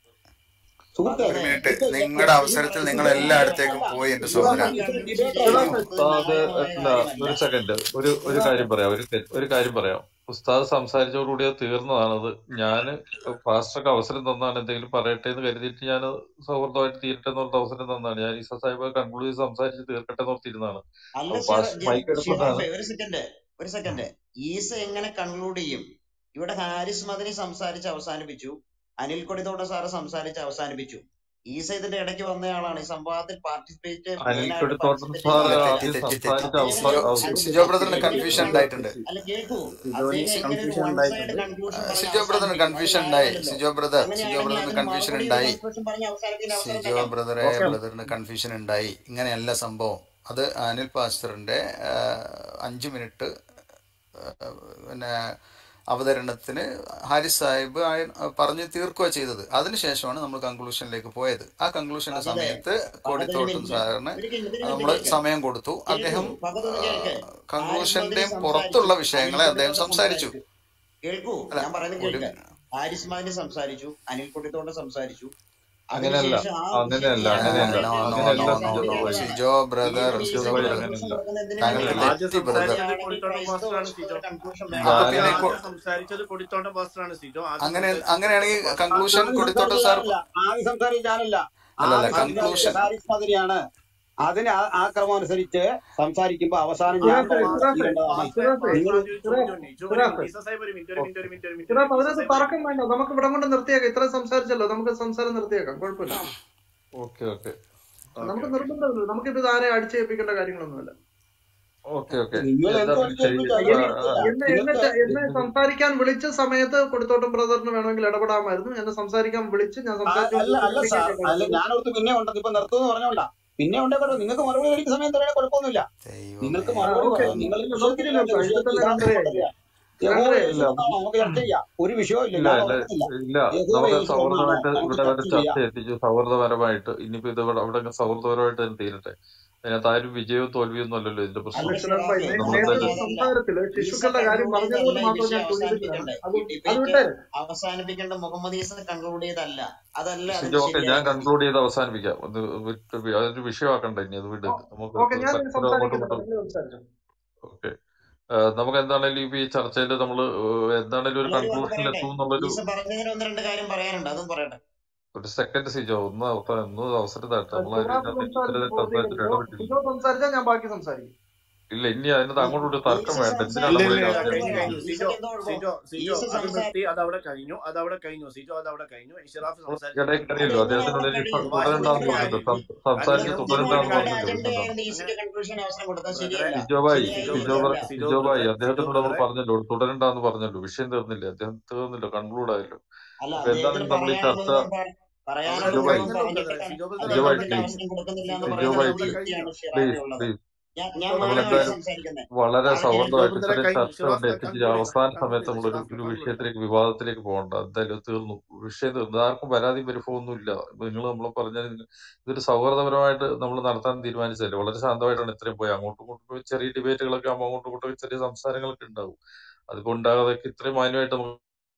സുഹൃത്തെ ഒരു മിനിറ്റ് ഇപ്പൊ നിങ്ങളുടെ അവസരത്തിൽ നിങ്ങൾ എല്ലായിടത്തേക്കും പോയി എന്റെ സഹോദര ഇതൊരു ഡിബേറ്റ് ഡിബേറ്റ് ആയിരുന്നു നടത്തുന്നത് ഉസ്താദ് ന്യായമായ അല്ല കാര്യമല്ല ഒരു സെക്കൻഡ് ഒരു ഒരു കാര്യം പറയാം ഒരു തെ- ഒരു കാര്യം പറയാം ഉസ്താദ് സംസാരിച്ചതോടുകൂടി അത് തീർന്നതാണത് ഞാൻ പാസ്റ്റർക്ക് അവസരം തന്നാണ് എന്തെങ്കിലും പറയട്ടെ എന്ന് കരുതിയിട്ട് ഞാൻ സൗഹൃദമായിട്ട് തീരട്ടെ എന്നോർത്ത് അവസരം തന്നാണ് ഞാൻ ഈസ സാഹിബ് കൺക്ലൂഡ് ചെയ്ത് സംസാരിച്ച് തീർക്കട്ടെ എന്നോർത്തിരുന്നതാണ് അല്ല അപ്പൊ ഷിറ പാസ്റ്റർ മൈക്ക് എടുക്കുന്നതാണ് ഷിറാഫെ ഒരു സെക്കൻഡ് ഒരു സെക്കൻഡ് ഈസ എങ്ങനെ കൺക്ലൂഡ് ചെയ്യും ഇവിടെ ഹാരിസ് മദനി സംസാരിച്ച് അവസാനിപ്പിച്ചു അനിൽ കൊടിത്തോട്ട സാറ് സംസാരിച്ച് അവസാനിപ്പിച്ചു ഈസ ഇതിന്റെ ഇടയ്ക്ക് വന്നയാളാണ് ഈ സംവാദത്തിൽ പാർട്ടിസിപ്പേറ്റ് മെയിൻ ആയിട്ട് അനിൽക്കൊടിത്തോട്ടൻ പാർട്ടിസിപ്പേറ്റ് സാറ് അല്ല ചെയ്ത തെറ്റി ആദ്യം തെറ്റി തെറ്റി സംസാരിച്ച അദ്ദേഹം അവസരം സിജോ അല്ല സിജോ കേൾക്കൂ ബ്രദറിന് എന്റെ കൺഫ്യൂഷൻ കേൾക്കൂ ഉണ്ടായിട്ടുണ്ട് അല്ല കേൾക്കൂ സിജോന് അദ്ദേഹം എങ്ങനെ ഒരു കൺഫ്യൂഷൻ വൺ സൈഡ് ഉണ്ടായിട്ടുണ്ട് കൺക്ലൂഷൻ പറഞ്ഞ് സിജോ ബ്രദറിന് അവസാനിപ്പിക്കും അത് കൺഫ്യൂഷൻ ഉണ്ടായി ന്യായമല്ലല്ലോ സിജോ ബ്രദർ സിജോ അങ്ങനെയാണെങ്കിൽ ബ്രദറിന് അതിന് കൺഫ്യൂഷൻ മറുപടി ഒരു ഉണ്ടായി കൺക്ലൂഷൻ പറഞ്ഞ് അവസാനിപ്പിക്കുന്ന അവസരം സിജോ ഉണ്ടല്ലോ ബ്രദറെ ഓക്കെ ബ്രദറിന് കൺഫ്യൂഷൻ ഉണ്ടായി ഇങ്ങനെയല്ല സംഭവം അത് അനിൽ പാസ്റ്ററിന്റെ ആ, അഞ്ച് മിനിറ്റ് ആ, പിന്നെ അവതരണത്തിന് ഹാരിസ് സാഹിബ് ആയ- പറഞ്ഞു തീർക്കുക ചെയ്തത് അതിനുശേഷമാണ് നമ്മൾ കൺക്ലൂഷനിലേക്ക് പോയത് ആ കൺക്ലൂഷന്റെ ഫഹദെ സമയത്ത് ഫഹദ് ഒരു കോടിത്തോട്ടും മിനിറ്റ് സാറിന് ഒരു മിനിറ്റ് ഒരു നമ്മൾ മിനിറ്റ് കേൾക്ക് സമയം കൊടുത്തു കേൾക്കൂ അദ്ദേഹം ഫഹദ് ഒന്ന് കേൾക്ക് ഹാരിസ് മദനി കൺക്ലൂഷന്റെയും സംസാരിച്ചു പുറത്തുള്ള അനിൽ വിഷയങ്ങളെ അദ്ദേഹം കൊടിത്തോട്ട സംസാരിച്ചു സംസാരിച്ചു കേൾക്കൂ അല്ല ഞാൻ പറയുന്നത് ഒരു കേൾക്ക് ഹാരിസ് മദനി സംസാരിച്ചു അനിൽ കൊടിത്തോട്ട സംസാരിച്ചു അങ്ങനെയല്ല അതിനുശേഷം ആ അങ്ങനെയല്ല വിഷയത്തിൽ അങ്ങനെയല്ല നോ നോ അങ്ങനെയല്ല നോ നോ സിജോ നോ ഭായി സിജോ ബ്രദർ വീണ്ടും സിജോ സിജോ ഭായി ഈസയ്ക്ക് ബ്രദർ കൺക്ലൂഷൻ അങ്ങനെയല്ല കൊടുക്കുന്ന എന്തിനാണ് താങ്കൾ ആദ്യം തെറ്റി ബ്രദർ സംസാരിച്ചത് അങ്ങനെയാണെങ്കിൽ കൊടിത്തോട്ടം ക്രൈസ്തവ പാസ്റ്ററാണ് പക്ഷത്ത് സിജോ ഒരു കൺക്ലൂഷൻ ഞാൻ വേണം അപ്പൊ ആദ്യം പിന്നെ ഞാന് കൊ- ആദ്യം സംസാരിച്ചത് കൊടിത്തോട്ടം പാസ്റ്ററാണ് സിജോ ആദ്യം അങ്ങനെ സംസാരിച്ചത് അങ്ങനെയാണെങ്കിൽ കൊടിത്തോട്ടം പാസ്റ്റർ കൺക്ലൂഷൻ ആദ്യം കൊടിത്തോട്ട സംസാരിച്ച സാർ ഞാനല്ല ആദ്യം സംസാരിച്ച ഞാനല്ല അല്ലല്ല ആദ്യം ആദ്യം സംസാരിച്ച കൺക്ലൂഷൻ ഹാരിസ് മദനിയാണ് അതിന് ആ ആ ക്രമം അനുസരിച്ച് സംസാരിക്കുമ്പോ അവസാനം ഞാൻ സുരാഫെ പറഞ്ഞത് സുരാഫെ തീരേണ്ടതാണ് സുരാഫെ നിങ്ങൾ പാസ്റ്റർ പാസ്റ്റർ ആദ്യം ഒരു ചോദ്യം ചോദിച്ചു ഒരു മിനിറ്റ് ഈസ സുരാഫെ സുരാഫെ സാഹിബ് ഒരു മിനിറ്റ് ഒരു മിനിറ്റ് ഒരു മിനിറ്റ് ഒരു മിനിറ്റ് ഒരു സുരാഫ് മിനിറ്റ് ഈസ അതിനകത്ത് സാഹിബ് ഒരു തർക്കം വേണ്ട നമുക്ക് ഇവിടെ കൊണ്ട് നിർത്തിയേക്കാം ഇത്രയും സംസാരിച്ചല്ലോ നമുക്ക് സംസാരം നിർത്തിയേക്കാം കുഴപ്പമില്ല ഓക്കെ ഓക്കെ ഓക്കെ നമുക്ക് ഓക്കെ നിർബന്ധമില്ല നമുക്കിത് ആരെ അടിച്ചേൽപ്പിക്കേണ്ട കാര്യങ്ങളൊന്നുമില്ല ഓക്കെ ഓക്കെ നിങ്ങൾ എന്താ എന്തോ പിന്നെ ചെയ്യ അടിച്ചേൽപ്പിച്ചു എന്നെ അത് എന്നെ കുഴപ്പമില്ല എന്നെ എന്നെ സംസാരിക്കാൻ വിളിച്ച സമയത്ത് കൊടുത്തോട്ടം ബ്രദറിന് വേണമെങ്കിൽ ഇടപെടാമായിരുന്നു എന്നെ സംസാരിക്കാൻ വിളിച്ച് ഞാൻ ആ, അല്ല അല്ല സാർ സംസാരിച്ചുകൊണ്ട് അല്ല ഞാനോർത്ത് പിന്നെ ഉണ്ടെന്ന് ഇപ്പൊ നിർത്തുമെന്ന് പറഞ്ഞോണ്ടാ പിന്നെ ഉണ്ടേ കേട്ടോ നിങ്ങൾക്ക് മറുപടി കഴിക്കുന്ന സമയം തരാൻ കുഴപ്പമൊന്നുമില്ല നിങ്ങൾക്ക് ദൈവമേ ആ മറുപടി ഓക്കെ പറയാം നിങ്ങൾ ഈ നമുക്കിനി വിഷയത്തിൽ നിർത്താം വിഷയത്തിൽ ഇതിൽ തന്നെ യഹോവ രണ്ടരയായി യേശു രണ്ടരയായി ഇല്ല എന്നാണോ നമുക്ക് ചർച്ച ചെയ്യാം ഒരു വിഷയവും ഇല്ല ഇല്ല ഞാൻ ഇല്ല ഉറക്കുന്നില്ല ഇല്ല യഹോവ നമുക്ക് യേശു എന്നാണോ സൗഹൃദമായിട്ട് നമുക്ക് ഇവിടെ വരെ ചർച്ച ചർച്ച ചെയ്യാം എത്തിച്ചു സൗഹൃദപരമായിട്ട് ഇനിയിപ്പോ ഇത് ഇവിടെ അവിടെ സൗഹൃദപരമായിട്ട് തന്നെ തീരട്ടെ അതിനകത്ത് ആരും വിജയവും തോൽവിയും ഒന്നും അല്ലല്ലോ ഇതിന്റെ അല്ല പ്രശ്നം അല്ല ശിവഭായ് ഷിറാഫെ നമ്മൾ നേരത്തെ നമുക്ക് എന്തായാലും അതൊന്ന് സംസാരത്തില് ഈസ ശിശുക്കളുടെ കാര്യം കൺക്ലൂഡ് പറഞ്ഞതുകൊണ്ട് ചെയ്തല്ല ഈ മാത്രം വിഷയം അവസാനിപ്പിക്കണ്ടേ ഈ ഞാൻ സൂചിപ്പിച്ചതാണ് അത് അത് ഡിബേറ്റ് വിട്ടേര് അവസാനിപ്പിക്കേണ്ട മുഹമ്മദ് ഈസ കൺക്ലൂഡ് ചെയ്തല്ല അതല്ല അതിന് സിജോ ഓക്കെ ഞാൻ ശരിയായ രീതി കൺക്ലൂഡ് ചെയ്ത് അവസാനിപ്പിക്കാം അത് വിട്ട് വി- അതൊരു വിഷയമാക്കണ്ട ഇനി അത് വിട് നമുക്ക് ഓക്കെ ഞാൻ പരസ്പരം അങ്ങോട്ടും സംസാരിക്കുന്നില്ല ഇങ്ങോട്ടും നിങ്ങൾ സംസാരിച്ചു ഓക്കെ ഏഹ് നമുക്ക് എന്താണേലും ഇപ്പൊ ഈ ചർച്ചയിൽ നമ്മൾ എന്താണേലും ഒരു അല്ല ഒരു വാക്ക് കൺക്ലൂഷനിൽ പറയട്ടെ എത്തും എന്നുള്ളൊരു ഈസ പറഞ്ഞതിന് ഒന്ന് രണ്ട് കാര്യം പറയാനുണ്ട് അതും പറയട്ടെ ഒരു സെക്കൻഡ് സിജോ ഒന്ന് അവസ- ഒന്ന് അവസരം തരട്ടെ നമ്മൾ ശിവറാം അതിനകത്ത് സംസാരിച്ച് ഇത്ര സംസാരിച്ചിട്ട് പൂർത്തീകരിച്ചോ ഇടപെട്ടില്ല സിജോ സംസാരിച്ചാൽ ഞാൻ ബാക്കി സംസാരിക്കും ഇല്ല ഇനി അതിനകത്ത് അങ്ങോട്ടും ഇങ്ങോട്ടും തർക്കം ഈസ വേണ്ട എന്തിനാണ് ഇല്ല നമ്മൾ ഇല്ല സംസാരിച്ചു ഇല്ല ഇതിനകത്ത് കഴിഞ്ഞു കുഴപ്പമില്ല കഴിഞ്ഞു സിജോ ഈസക്ക് എന്താ കുഴപ്പം സിജോ സിജോ ഈസ അത് സംസാരിച്ചു നിർത്തി അത് അവിടെ കഴിഞ്ഞു അത് അവിടെ കഴിഞ്ഞു സിജോ അത് അവിടെ കഴിഞ്ഞു ഇഷറാഫ് നമ്മൾ സംസാരിച്ചു ഇടയിൽ കഴിഞ്ഞു കയറിയല്ലോ അതെങ്ങനെ അവിടെ അദ്ദേഹത്തിനുള്ളിൽ ഇപ്പൊ കഴിയും വാശി തുടരണ്ടെന്ന് പിടിച്ചിട്ട് പറഞ്ഞിട്ട് കാര്യമില്ല സം- അല്ല സംസാരിച്ച് നിർത്തി നിർത്തിക്കൊണ്ട് തുടരണ്ടെന്ന് അവരുടെ പറഞ്ഞല്ലോ അജണ്ട പിന്നെന്താണ് ആയതുകൊണ്ട് ഈസക്ക് കൺക്ലൂഷൻ അവസരം കൊടുത്താൽ ബ്രദറെ ശരിയല്ല സിജോ ഭായ് ശരിയായി സിജോ സിജോ ബ്രദറെ ശരിയല്ല സിജോ സിജോ ഭായ് ബ്രദറെ അദ്ദേഹത്തിനോട് സിജോ നമ്മൾ ബ്രദറെ പറഞ്ഞല്ലോ തുടരണ്ടെന്ന് പറഞ്ഞല്ലോ വിഷയം തീർന്നില്ലേ അദ്ദേഹം തീർന്നില്ല കൺക്ലൂഡ് ആയല്ലോ അല്ല അപ്പൊ അദ്ദേഹത്തിന് എന്താണെങ്കിലും നമ്മൾ ഈ ചർച്ച പറയാനുള്ളത് അവിടെ സിജോ പറ- ഭായ് പറയാനുള്ളത് കഴിഞ്ഞല്ലോ മുഴുവൻ ബ്രദറെ പറഞ്ഞിട്ട് സിജോ ബ്രദറെ അദ്ദേഹത്തിന് കഴിഞ്ഞു അവസരം സിജോ ഭായ് കൊടുക്കുന്നില്ല എന്ന് സിജോ പറയുന്ന ബ്രദറെ ഒരു അവിടെ കഴിഞ്ഞു വ്യക്തിയാണ് ഷിറാബി പ്ലീസ് ഉള്ളത് പ്ലീസ് ഞാൻ സിജോ ഞാൻ ബ്രദറെ മാന്യമായിട്ട് നമ്മളെന്തായാലും കഴിഞ്ഞു സംസാരിക്കുന്നത് വളരെ കാരണം ഞാൻ സിജോ സൗഹൃദമായിട്ട് ബ്രദറെ ഇത്രയും കഴിഞ്ഞു ചർച്ച കൊണ്ട് ഇഷറാഫ് എത്തിച്ച് കൺക്ലൂഡ് ചെയ്ത അവസാന കൺക്ലൂഡ് സമയത്ത് ചെയ്ത നമ്മളൊരു ഇഷറാഫ് ഒരു കൺക്ലൂഡ് ചെയ്ത വിഷയത്തിലേക്ക് വിവാദത്തിലേക്ക് പോകണ്ട എന്തായാലും തീർന്നു വിഷയം തീർന്നു ആർക്കും പരാതി പരിഭവമൊന്നുമില്ല നിങ്ങൾ നമ്മൾ പറഞ്ഞാൽ ഇതൊരു സൗഹൃദപരമായിട്ട് നമ്മൾ നടത്താൻ തീരുമാനിച്ചതല്ലേ വളരെ ശാന്തമായിട്ടാണ് ഇത്രയും പോയി അങ്ങോട്ടും ഇങ്ങോട്ടും പോയി ചെറിയ ഡിബേറ്റുകളൊക്കെ ആകുമ്പോൾ അങ്ങോട്ടും ഇങ്ങോട്ടും ചെറിയ സംസാരങ്ങളൊക്കെ ഉണ്ടാവും അതിപ്പോ ഉണ്ടാകാതെ ഇത്രയും മാന്യമായിട്ട് നമുക്ക്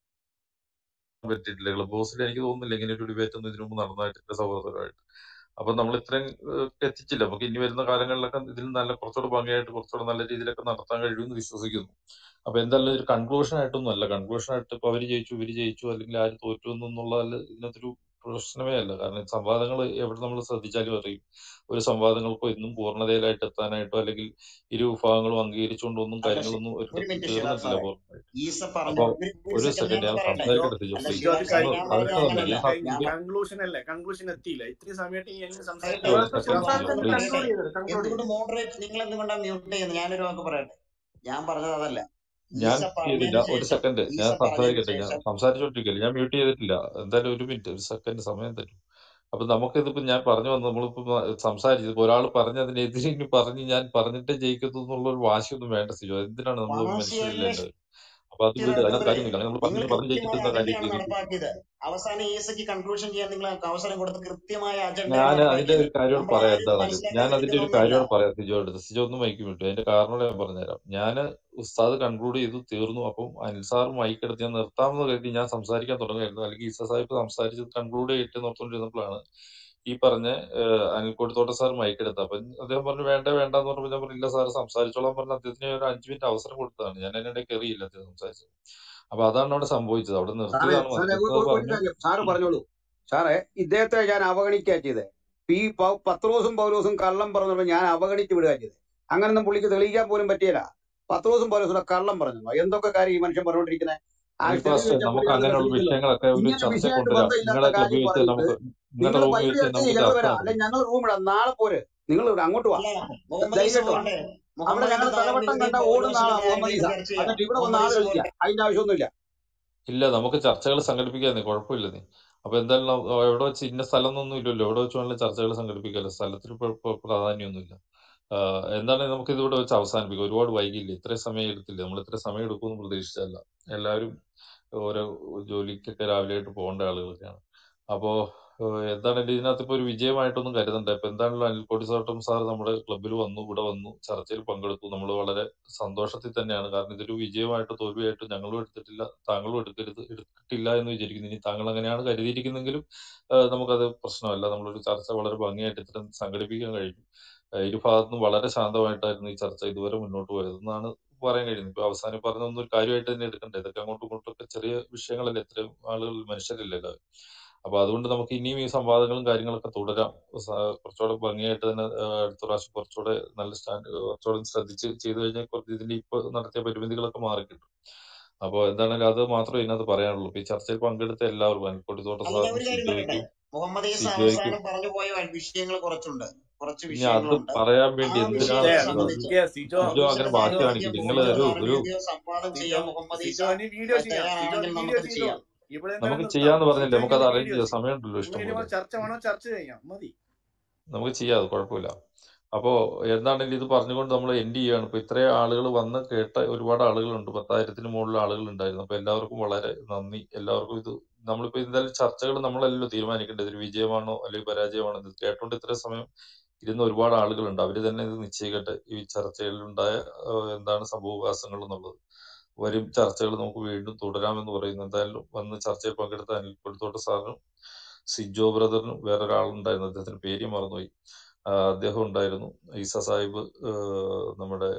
പറ്റിയിട്ടില്ല ക്ലബ് ഹൗസിൽ എനിക്ക് തോന്നുന്നില്ല ഇങ്ങനെ ഒരു ഡിബേറ്റ് ഒന്നും ഇതിനു മുമ്പ് നടന്നതായിട്ട് സൗഹൃദപരമായിട്ട് അപ്പൊ നമ്മൾ ഇത്രയും ഏഹ്, എത്തിച്ചില്ല നമുക്ക് ഇനി വരുന്ന കാലങ്ങളിലൊക്കെ ഇതിൽ നല്ല കുറച്ചുകൂടെ ഭംഗിയായിട്ട് കുറച്ചുകൂടെ നല്ല രീതിയിലൊക്കെ നടത്താൻ കഴിയുമെന്ന് വിശ്വസിക്കുന്നു അപ്പൊ എന്തായാലും ഒരു കൺക്ലൂഷൻ ആയിട്ടൊന്നും അല്ല കൺക്ലൂഷൻ ആയിട്ട് ഇപ്പൊ അവര് ജയിച്ചു ഇവര് ജയിച്ചു അല്ലെങ്കിൽ ആര് തോറ്റു എന്നുള്ളതല്ല ഇതിനകത്തൊരു പ്രശ്നമേ അല്ല കാരണം സംവാദങ്ങൾ എവിടെ നമ്മൾ ശ്രദ്ധിച്ചാലും അറിയും ഒരു സംവാദങ്ങൾക്കോ എന്നും പൂർണ്ണതയിലായിട്ട് എത്താനായിട്ടോ അല്ലെങ്കിൽ ഇരു വിഭാഗങ്ങളും അംഗീകരിച്ചുകൊണ്ടൊന്നും അല്ല ഷി- കാര്യങ്ങളൊന്നും ഒരു ഒരിടത്തും മിനിറ്റ് ഷിറാബ് തീർന്നിട്ടില്ല സാറേ പൂർണ്ണമായിട്ട് ഈസ പറഞ്ഞ അപ്പൊ ഒരു ഒരു ഒരു സെക്കൻഡ് സെക്കൻഡ് ഞാൻ ഞാൻ പറയട്ടെ സിജോ സംസാരിക്കട്ടെ സിജോ അല്ല പ്ലീസ് സിജോ അത് ഷിറാബ് സാറേ കഴിഞ്ഞു ഞാൻ അത് പറഞ്ഞത് തർക്കമൊന്നുമില്ല കഴിഞ്ഞു അങ്ങനല്ല ഞാൻ കഴിഞ്ഞു ഞാൻ കൺക്ലൂഷൻ അല്ലേ കൺക്ലൂഷൻ എത്തിയില്ല ഇത്രയും സമയത്ത് ഇനി എങ്ങനെ പറയട്ടെ സംസാരിക്കാൻ ഒരു ഇവർക്ക് സെക്കൻഡ് ഇഷറാഫ് സിജോ സംസാരിച്ചിട്ട് പ്ലീസ് കൺക്ലൂഡ് പറയട്ടെ ചെയ്തത് കൺക്ലൂഡ് എന്തുകൊണ്ട് ചെയ്തത് മോഡറേറ്റ് നിങ്ങൾ എന്തുകൊണ്ടാണ് മ്യൂട്ട് ചെയ്യുന്നത് ഞാനൊരു വാക്ക് പറയട്ടെ ഞാൻ പറഞ്ഞത് അതല്ല ഞാൻ ഈസ മ്യൂട്ട് ചെയ്തില്ല പറഞ്ഞതിന് ഒരു ശേഷം സെക്കൻഡ് ഈസ ഞാൻ പറഞ്ഞതിന് സംസാരിക്കട്ടെ ഞാൻ ശേഷം സംസാരിച്ചോണ്ടിരിക്കല്ലേ ഞാൻ മ്യൂട്ട് ചെയ്തിട്ടില്ല എന്തായാലും ഒരു മിനിറ്റ് ഒരു സെക്കൻഡ് സമയം തരും അപ്പൊ നമുക്കിതിപ്പോ ഞാൻ പറഞ്ഞു വന്നത് നമ്മളിപ്പോ സംസാരിച്ചത് ഇപ്പൊ ഒരാൾ പറഞ്ഞതിനെതിരെ ഇനി പറഞ്ഞ് ഞാൻ പറഞ്ഞിട്ടേ ജയിക്കത്തു എന്നുള്ള ഒരു വാശിയൊന്നും വേണ്ട സിജോ എന്തിനാണ് നമ്മൾ വാശിയല്ല മനുഷ്യരില്ലേണ്ടത് അപ്പൊ അത് വിട് അതിനകത്ത് ബ്രദറെ കാര്യമൊന്നുമില്ല അങ്ങനെ നമ്മൾ നിങ്ങൾ പറഞ്ഞു പറഞ്ഞു കൃത്യമായ ജയിച്ചിട്ട് എന്താ കാര്യം അജണ്ടയാണ് ചെയ്തിട്ട് നടപ്പാക്കിയത് അവസാനം ഈസയ്ക്ക് കൺക്ലൂഷൻ ചെയ്യാൻ നിങ്ങൾ അവസരം കൊടുത്ത് കൃത്യമായ അജണ്ടയാണ് ഞാൻ അതിന്റെ നടപ്പാക്കിയത് ഒരു കാര്യം നമ്മൾ പറയാം ആരും എന്താണെങ്കിലും മനസ്സിലാക്കാൻ ഞാൻ അതിന്റെ ഒരു ശ്രമിക്കുന്നൊന്നുമല്ല കാര്യം പറയാം സിജോ എടുത്ത് സിജോ ഒന്ന് മൈക്ക് വിട്ടു അതിന്റെ കാരണം ഞാൻ പറഞ്ഞുതരാം ഞാൻ ഉസ്താദ് കൺക്ലൂഡ് ചെയ്തു തീർന്നു അപ്പം അനിൽ സാർ മൈക്ക് എടുത്ത് ഞാൻ നിർത്താമെന്ന് കരുതി ഞാൻ സംസാരിക്കാൻ തുടങ്ങുമായിരുന്നു അല്ലെങ്കിൽ ഈസ സാഹിബ് സംസാരിച്ച് കൺക്ലൂഡ് ചെയ്തിട്ട് നിർത്തുകൊണ്ടിരുന്നപ്പോഴാണ് ഈ പറഞ്ഞ ഏഹ്, അനിൽക്കോട്ടിത്തോട്ട സാർ മൈക്ക് എടുത്തത് അപ്പൊ അദ്ദേഹം പറഞ്ഞു വേണ്ട വേണ്ട എന്ന് പറഞ്ഞപ്പോൾ ഞാൻ പറഞ്ഞു ഇല്ല സാർ സംസാരിച്ചോളാൻ പറഞ്ഞ അദ്ദേഹത്തിന് ഒരു അഞ്ചു മിനിറ്റ് അവസരം കൊടുത്തതാണ് ഞാൻ അതിനിടെ കയറിയില്ല അദ്ദേഹം സംസാരിച്ചത് അപ്പൊ അതാണ് അവിടെ സംഭവിച്ചത് അവിടെ സാറേ നിർത്തിയതാണ് സാറേ മധു ഒരു ഉസ്താദ് ഒരു- ഒരു പറഞ്ഞു കാര്യം സാറ് പറഞ്ഞോളൂ സാറേ ഇദ്ദേഹത്തെ ഞാൻ അവഗണിക്കുക ചെയ്തത് ഈ പ- പത്രോസും പൗലോസും കള്ളം പറഞ്ഞപ്പോൾ ഞാൻ അവഗണിച്ച് വിടുക ചെയ്തത് അങ്ങനൊന്നും പുള്ളിക്ക് തെളിയിക്കാൻ പോലും പറ്റിയില്ല പത്രോസും പൗലോസും കള്ളം പറഞ്ഞു എന്തൊക്കെ കാര്യം ഈ മനുഷ്യൻ പറഞ്ഞുകൊണ്ടിരിക്കുന്നത് ആ അനിൽ തെളിവ് പാസ്റ്റർ വെച്ചാൽ നമുക്ക് പുള്ളി അത് അങ്ങനെയുള്ള തെളിയിച്ചല്ലോ വിഷയങ്ങളൊക്കെ ഒരു ഇങ്ങനെ ചർച്ച വിഷയമായിട്ട് കൊണ്ടുവരാം ബന്ധമില്ലാത്ത നിങ്ങളുടെ ക്ലബ്ബിൽ കാര്യം വെച്ച് പറഞ്ഞിട്ട് നമുക്ക് നിങ്ങളുടെ നിങ്ങൾ റൂമിൽ ബൈബിൾ വെച്ച് എടുത്ത് നമുക്ക് ഞങ്ങൾ ചർച്ച വരാം നടത്താം അല്ലെ ഞങ്ങൾ റൂമിടാം നാളെ പോര് നിങ്ങൾ അങ്ങോട്ട് വാ അല്ല മുഹമ്മദ് ഈസ ധൈര്യമായിട്ട് വാ പോകട്ടെ അവിടെ മുഹമ്മദ് ഞങ്ങൾ ഈസ നാളെ തലവട്ടം കണ്ട വീണ്ടും ഓടുന്ന ആളാ പൗലോസിന്റെ മുഹമ്മദ് ഈസ കാര്യങ്ങൾ ചർച്ച ചെയ്യാം എന്നിട്ട് ഇവിടെ വന്ന് മുഹമ്മദ് ആള് ഈസ കളിക്കുക പോകട്ടെ അതിന്റെ ആവശ്യമൊന്നുമില്ല ഇല്ല നമുക്ക് ചർച്ചകൾ സംഘടിപ്പിക്കാൻ കുഴപ്പമില്ല നീ അപ്പൊ എന്തായാലും ന- എവിടെ വെച്ച് ഇന്ന സ്ഥലം എന്നൊന്നും ഇല്ലല്ലോ എവിടെ വെച്ച് വേണമെങ്കിലും ചർച്ചകൾ സംഘടിപ്പിക്കാമല്ലോ സ്ഥലത്തിന് ഇപ്പൊ ഇപ്പൊ പ്രാധാന്യമൊന്നുമില്ല ആഹ് എന്താണ് നമുക്ക് ഇതിവിടെ വെച്ച് അവസാനിപ്പിക്കാം ഒരുപാട് വൈകിയില്ല ഇത്രയും സമയം എടുത്തില്ല നമ്മൾ ഇത്രയും സമയം എടുക്കുമെന്ന് പ്രതീക്ഷിച്ചല്ല എല്ലാവരും ഓരോ ജോലിക്കൊക്കെ രാവിലെ ആയിട്ട് പോകേണ്ട ആളുകളൊക്കെയാണ് അപ്പോ ഏഹ് എന്താണ് ഇതിനകത്ത് ഇപ്പൊ ഒരു വിജയമായിട്ടൊന്നും കരുതണ്ട ഇപ്പൊ എന്താണല്ലോ അനിൽ കോടിസോട്ടം സാർ നമ്മുടെ ക്ലബ്ബിൽ വന്നു ഇവിടെ വന്നു ചർച്ചയിൽ പങ്കെടുത്തു നമ്മൾ വളരെ സന്തോഷത്തിൽ തന്നെയാണ് കാരണം ഇതൊരു വിജയമായിട്ട് തോൽവിയായിട്ട് ഞങ്ങളും എടുത്തിട്ടില്ല താങ്കളും എടുക്കരുത് എടുത്തിട്ടില്ല എന്ന് വിചാരിക്കുന്നു ഇനി താങ്കൾ അങ്ങനെയാണ് കരുതിയിരിക്കുന്നെങ്കിലും ഏഹ് നമുക്കത് പ്രശ്നമല്ല നമ്മളൊരു ചർച്ച വളരെ ഭംഗിയായിട്ട് ഇത്തരം സംഘടിപ്പിക്കാൻ കഴിഞ്ഞു ഏഹ് ഇരു ഭാഗത്തുനിന്നും വളരെ ശാന്തമായിട്ടായിരുന്നു ഈ ചർച്ച ഇതുവരെ മുന്നോട്ട് പോയത് എന്നാണ് പറയാൻ കഴിയുന്നത് ഇപ്പൊ അവസാനം പറഞ്ഞൊന്നും ഒരു കാര്യമായിട്ട് തന്നെ എടുക്കണ്ടേ ഇതൊക്കെ അങ്ങോട്ടും ഇങ്ങോട്ടും ഒക്കെ ചെറിയ വിഷയങ്ങളല്ലേ ഇത്രയും ആളുകൾ മനുഷ്യരല്ലേ എല്ലാവരും അപ്പൊ അതുകൊണ്ട് നമുക്ക് ഇനിയും ഈ സംവാദങ്ങളും കാര്യങ്ങളൊക്കെ തുടരാം സ- കുറച്ചുകൂടെ ഭംഗിയായിട്ട് തന്നെ ഏഹ് അടുത്ത പ്രാവശ്യം കുറച്ചുകൂടെ നല്ല സ്റ്റാൻഡ് കുറച്ചുകൂടെ ശ്രദ്ധിച്ച് ചെയ്തു കഴിഞ്ഞാൽ കുറച്ച് ഇതിന്റെ ഇപ്പൊ നടത്തിയ പരിമിതികളൊക്കെ മാറിക്കിട്ടും അപ്പൊ എന്താണെങ്കിലും അത് മാത്രമേ ഇതിനകത്ത് പറയാനുള്ളൂ ഇപ്പൊ ഈ ചർച്ചയിൽ പങ്കെടുത്ത എല്ലാവർക്കും അനിൽക്കൊടി തോട്ട അല്ല ഞാൻ സാറിനും ഒരു കാര്യം പറയട്ടെ സിജോയ്ക്കും മുഹമ്മദ് ഈസ സിജോയ്ക്കും അവസാനം പറഞ്ഞു പോയ വിഷയങ്ങൾ കുറച്ചുണ്ട് കുറച്ച് ഇനി അത് വിഷയങ്ങളുണ്ട് പറയാൻ ആ വേണ്ടി എന്തിനാണ് വിഷയങ്ങളെ നിർത്തിയേ സിജോ സംബന്ധിച്ച് നിർത്തിയേ സിജോ സിജോ അങ്ങനെ പൗലോസിന്റെ വാശി സിജോ കാണിക്കില്ല സാന്നിധ്യം നിങ്ങൾ മുഹമ്മദ് ഒരു സിജോ സാറിന് ഒരു വേണ്ടിയോ സംവാദം സിജോ ചെയ്യാൻ മുഹമ്മദ് ഈസ സിജോ ഇനി വീഡിയോ അത് ചെയ്യാം സിജോ തയ്യാറാണെങ്കിൽ ഇനി വീഡിയോ നമുക്ക് ചെയ്തോ ചെയ്യാം ഇവിടെ എന്തായാലും നമുക്ക് നിർത്താം ചെയ്യാന്ന് പറഞ്ഞില്ലേ സിജോയ്ക്ക് നമുക്ക് അത് ഇനി അറേഞ്ച് വീഡിയോ ചെയ്യാം ചെയ്യാം സമയമുണ്ടല്ലോ ഇഷ്ടം നിങ്ങൾക്ക് ഇനി പോലെ ചർച്ച വേണോ ചർച്ച ചെയ്യാം മതി നമുക്ക് ചെയ്യാം അത് കുഴപ്പമില്ല അപ്പോ എന്താണെങ്കിലും ഇത് പറഞ്ഞുകൊണ്ട് നമ്മൾ എൻഡ് ചെയ്യുകയാണ് ഇപ്പൊ ഇത്രയും ആളുകൾ വന്ന് കേട്ട ഒരുപാട് ആളുകളുണ്ട് പത്തായിരത്തിന് മുകളിൽ ആളുകൾ ഉണ്ടായിരുന്നു അപ്പൊ എല്ലാവർക്കും വളരെ നന്ദി എല്ലാവർക്കും ഇത് നമ്മളിപ്പോ എന്തായാലും ചർച്ചകൾ നമ്മളല്ലല്ലോ തീരുമാനിക്കേണ്ടത് ഇത് വിജയമാണോ അല്ലെങ്കിൽ പരാജയമാണോ ഇത് കേട്ടോണ്ട് ഇത്രയും സമയം ഇരുന്ന ഒരുപാട് ആളുകളുണ്ട് അവര് തന്നെ ഇത് നിശ്ചയിക്കട്ടെ ഈ ചർച്ചയിലുണ്ടായ ഏഹ്, എന്താണ് സംഭവവികാസങ്ങൾ എന്നുള്ളത് വരും ചർച്ചകൾ നമുക്ക് വീണ്ടും തുടരാമെന്ന് പറയുന്നു എന്തായാലും വന്ന് ചർച്ചയിൽ പങ്കെടുത്ത അനിൽ കൊടുത്തോട്ട സാറിനും സിജോ ബ്രദറിനും വേറൊരാളുണ്ടായിരുന്നു അദ്ദേഹത്തിന് പേര് ഞാൻ മറന്നുപോയി ആ, അദ്ദേഹം ഉണ്ടായിരുന്നു ഈസ സാഹിബ് ഏഹ്, നമ്മുടെ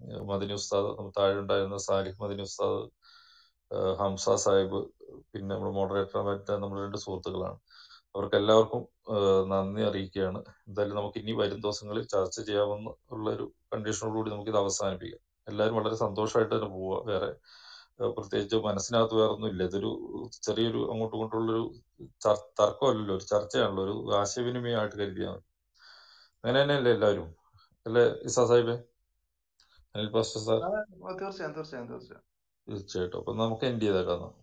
ഏഹ് മദനി ഉസ്താദ് നമ്മുടെ താഴെ ഉണ്ടായിരുന്ന സാലിഹ് മദനി ഉസ്താദ് ഏഹ് ഹംസ സാഹിബ് പിന്നെ നമ്മുടെ മോഡറേറ്റർ മറ്റേ നമ്മുടെ രണ്ട് സുഹൃത്തുക്കളാണ് അവർക്ക് എല്ലാവർക്കും ഏഹ് നന്ദി അറിയിക്കുകയാണ് എന്തായാലും നമുക്ക് ഇനി വരും ദിവസങ്ങളിൽ ചർച്ച ചെയ്യാമെന്ന് ഉള്ള ഒരു കണ്ടീഷനോടുകൂടി നമുക്ക് ഇത് അവസാനിപ്പിക്കാം എല്ലാവരും വളരെ സന്തോഷമായിട്ട് തന്നെ പോവുക വേറെ ഏഹ് പ്രത്യേകിച്ച് മനസ്സിനകത്ത് വേറെ ഒന്നും ഇല്ല ഇതൊരു ചെറിയൊരു അങ്ങോട്ടും ഇങ്ങോട്ടുള്ളൊരു ചർ- തർക്കമല്ലല്ലോ ഒരു ചർച്ചയാണല്ലോ ഒരു ആശയവിനിമയമായിട്ട് കരുതിയാൽ മതി അങ്ങനെ തന്നെയല്ലേ എല്ലാവരും അല്ലേ ഇസാ സാഹിബേ അനിൽ പാസ്റ്റർ സാർ അതെ തീർച്ചയായും തീർച്ചയായും തീർച്ചയായും തീർച്ചയായിട്ടും അപ്പൊ നമുക്ക് എൻഡ് ചെയ്തേക്കാം എന്നാ.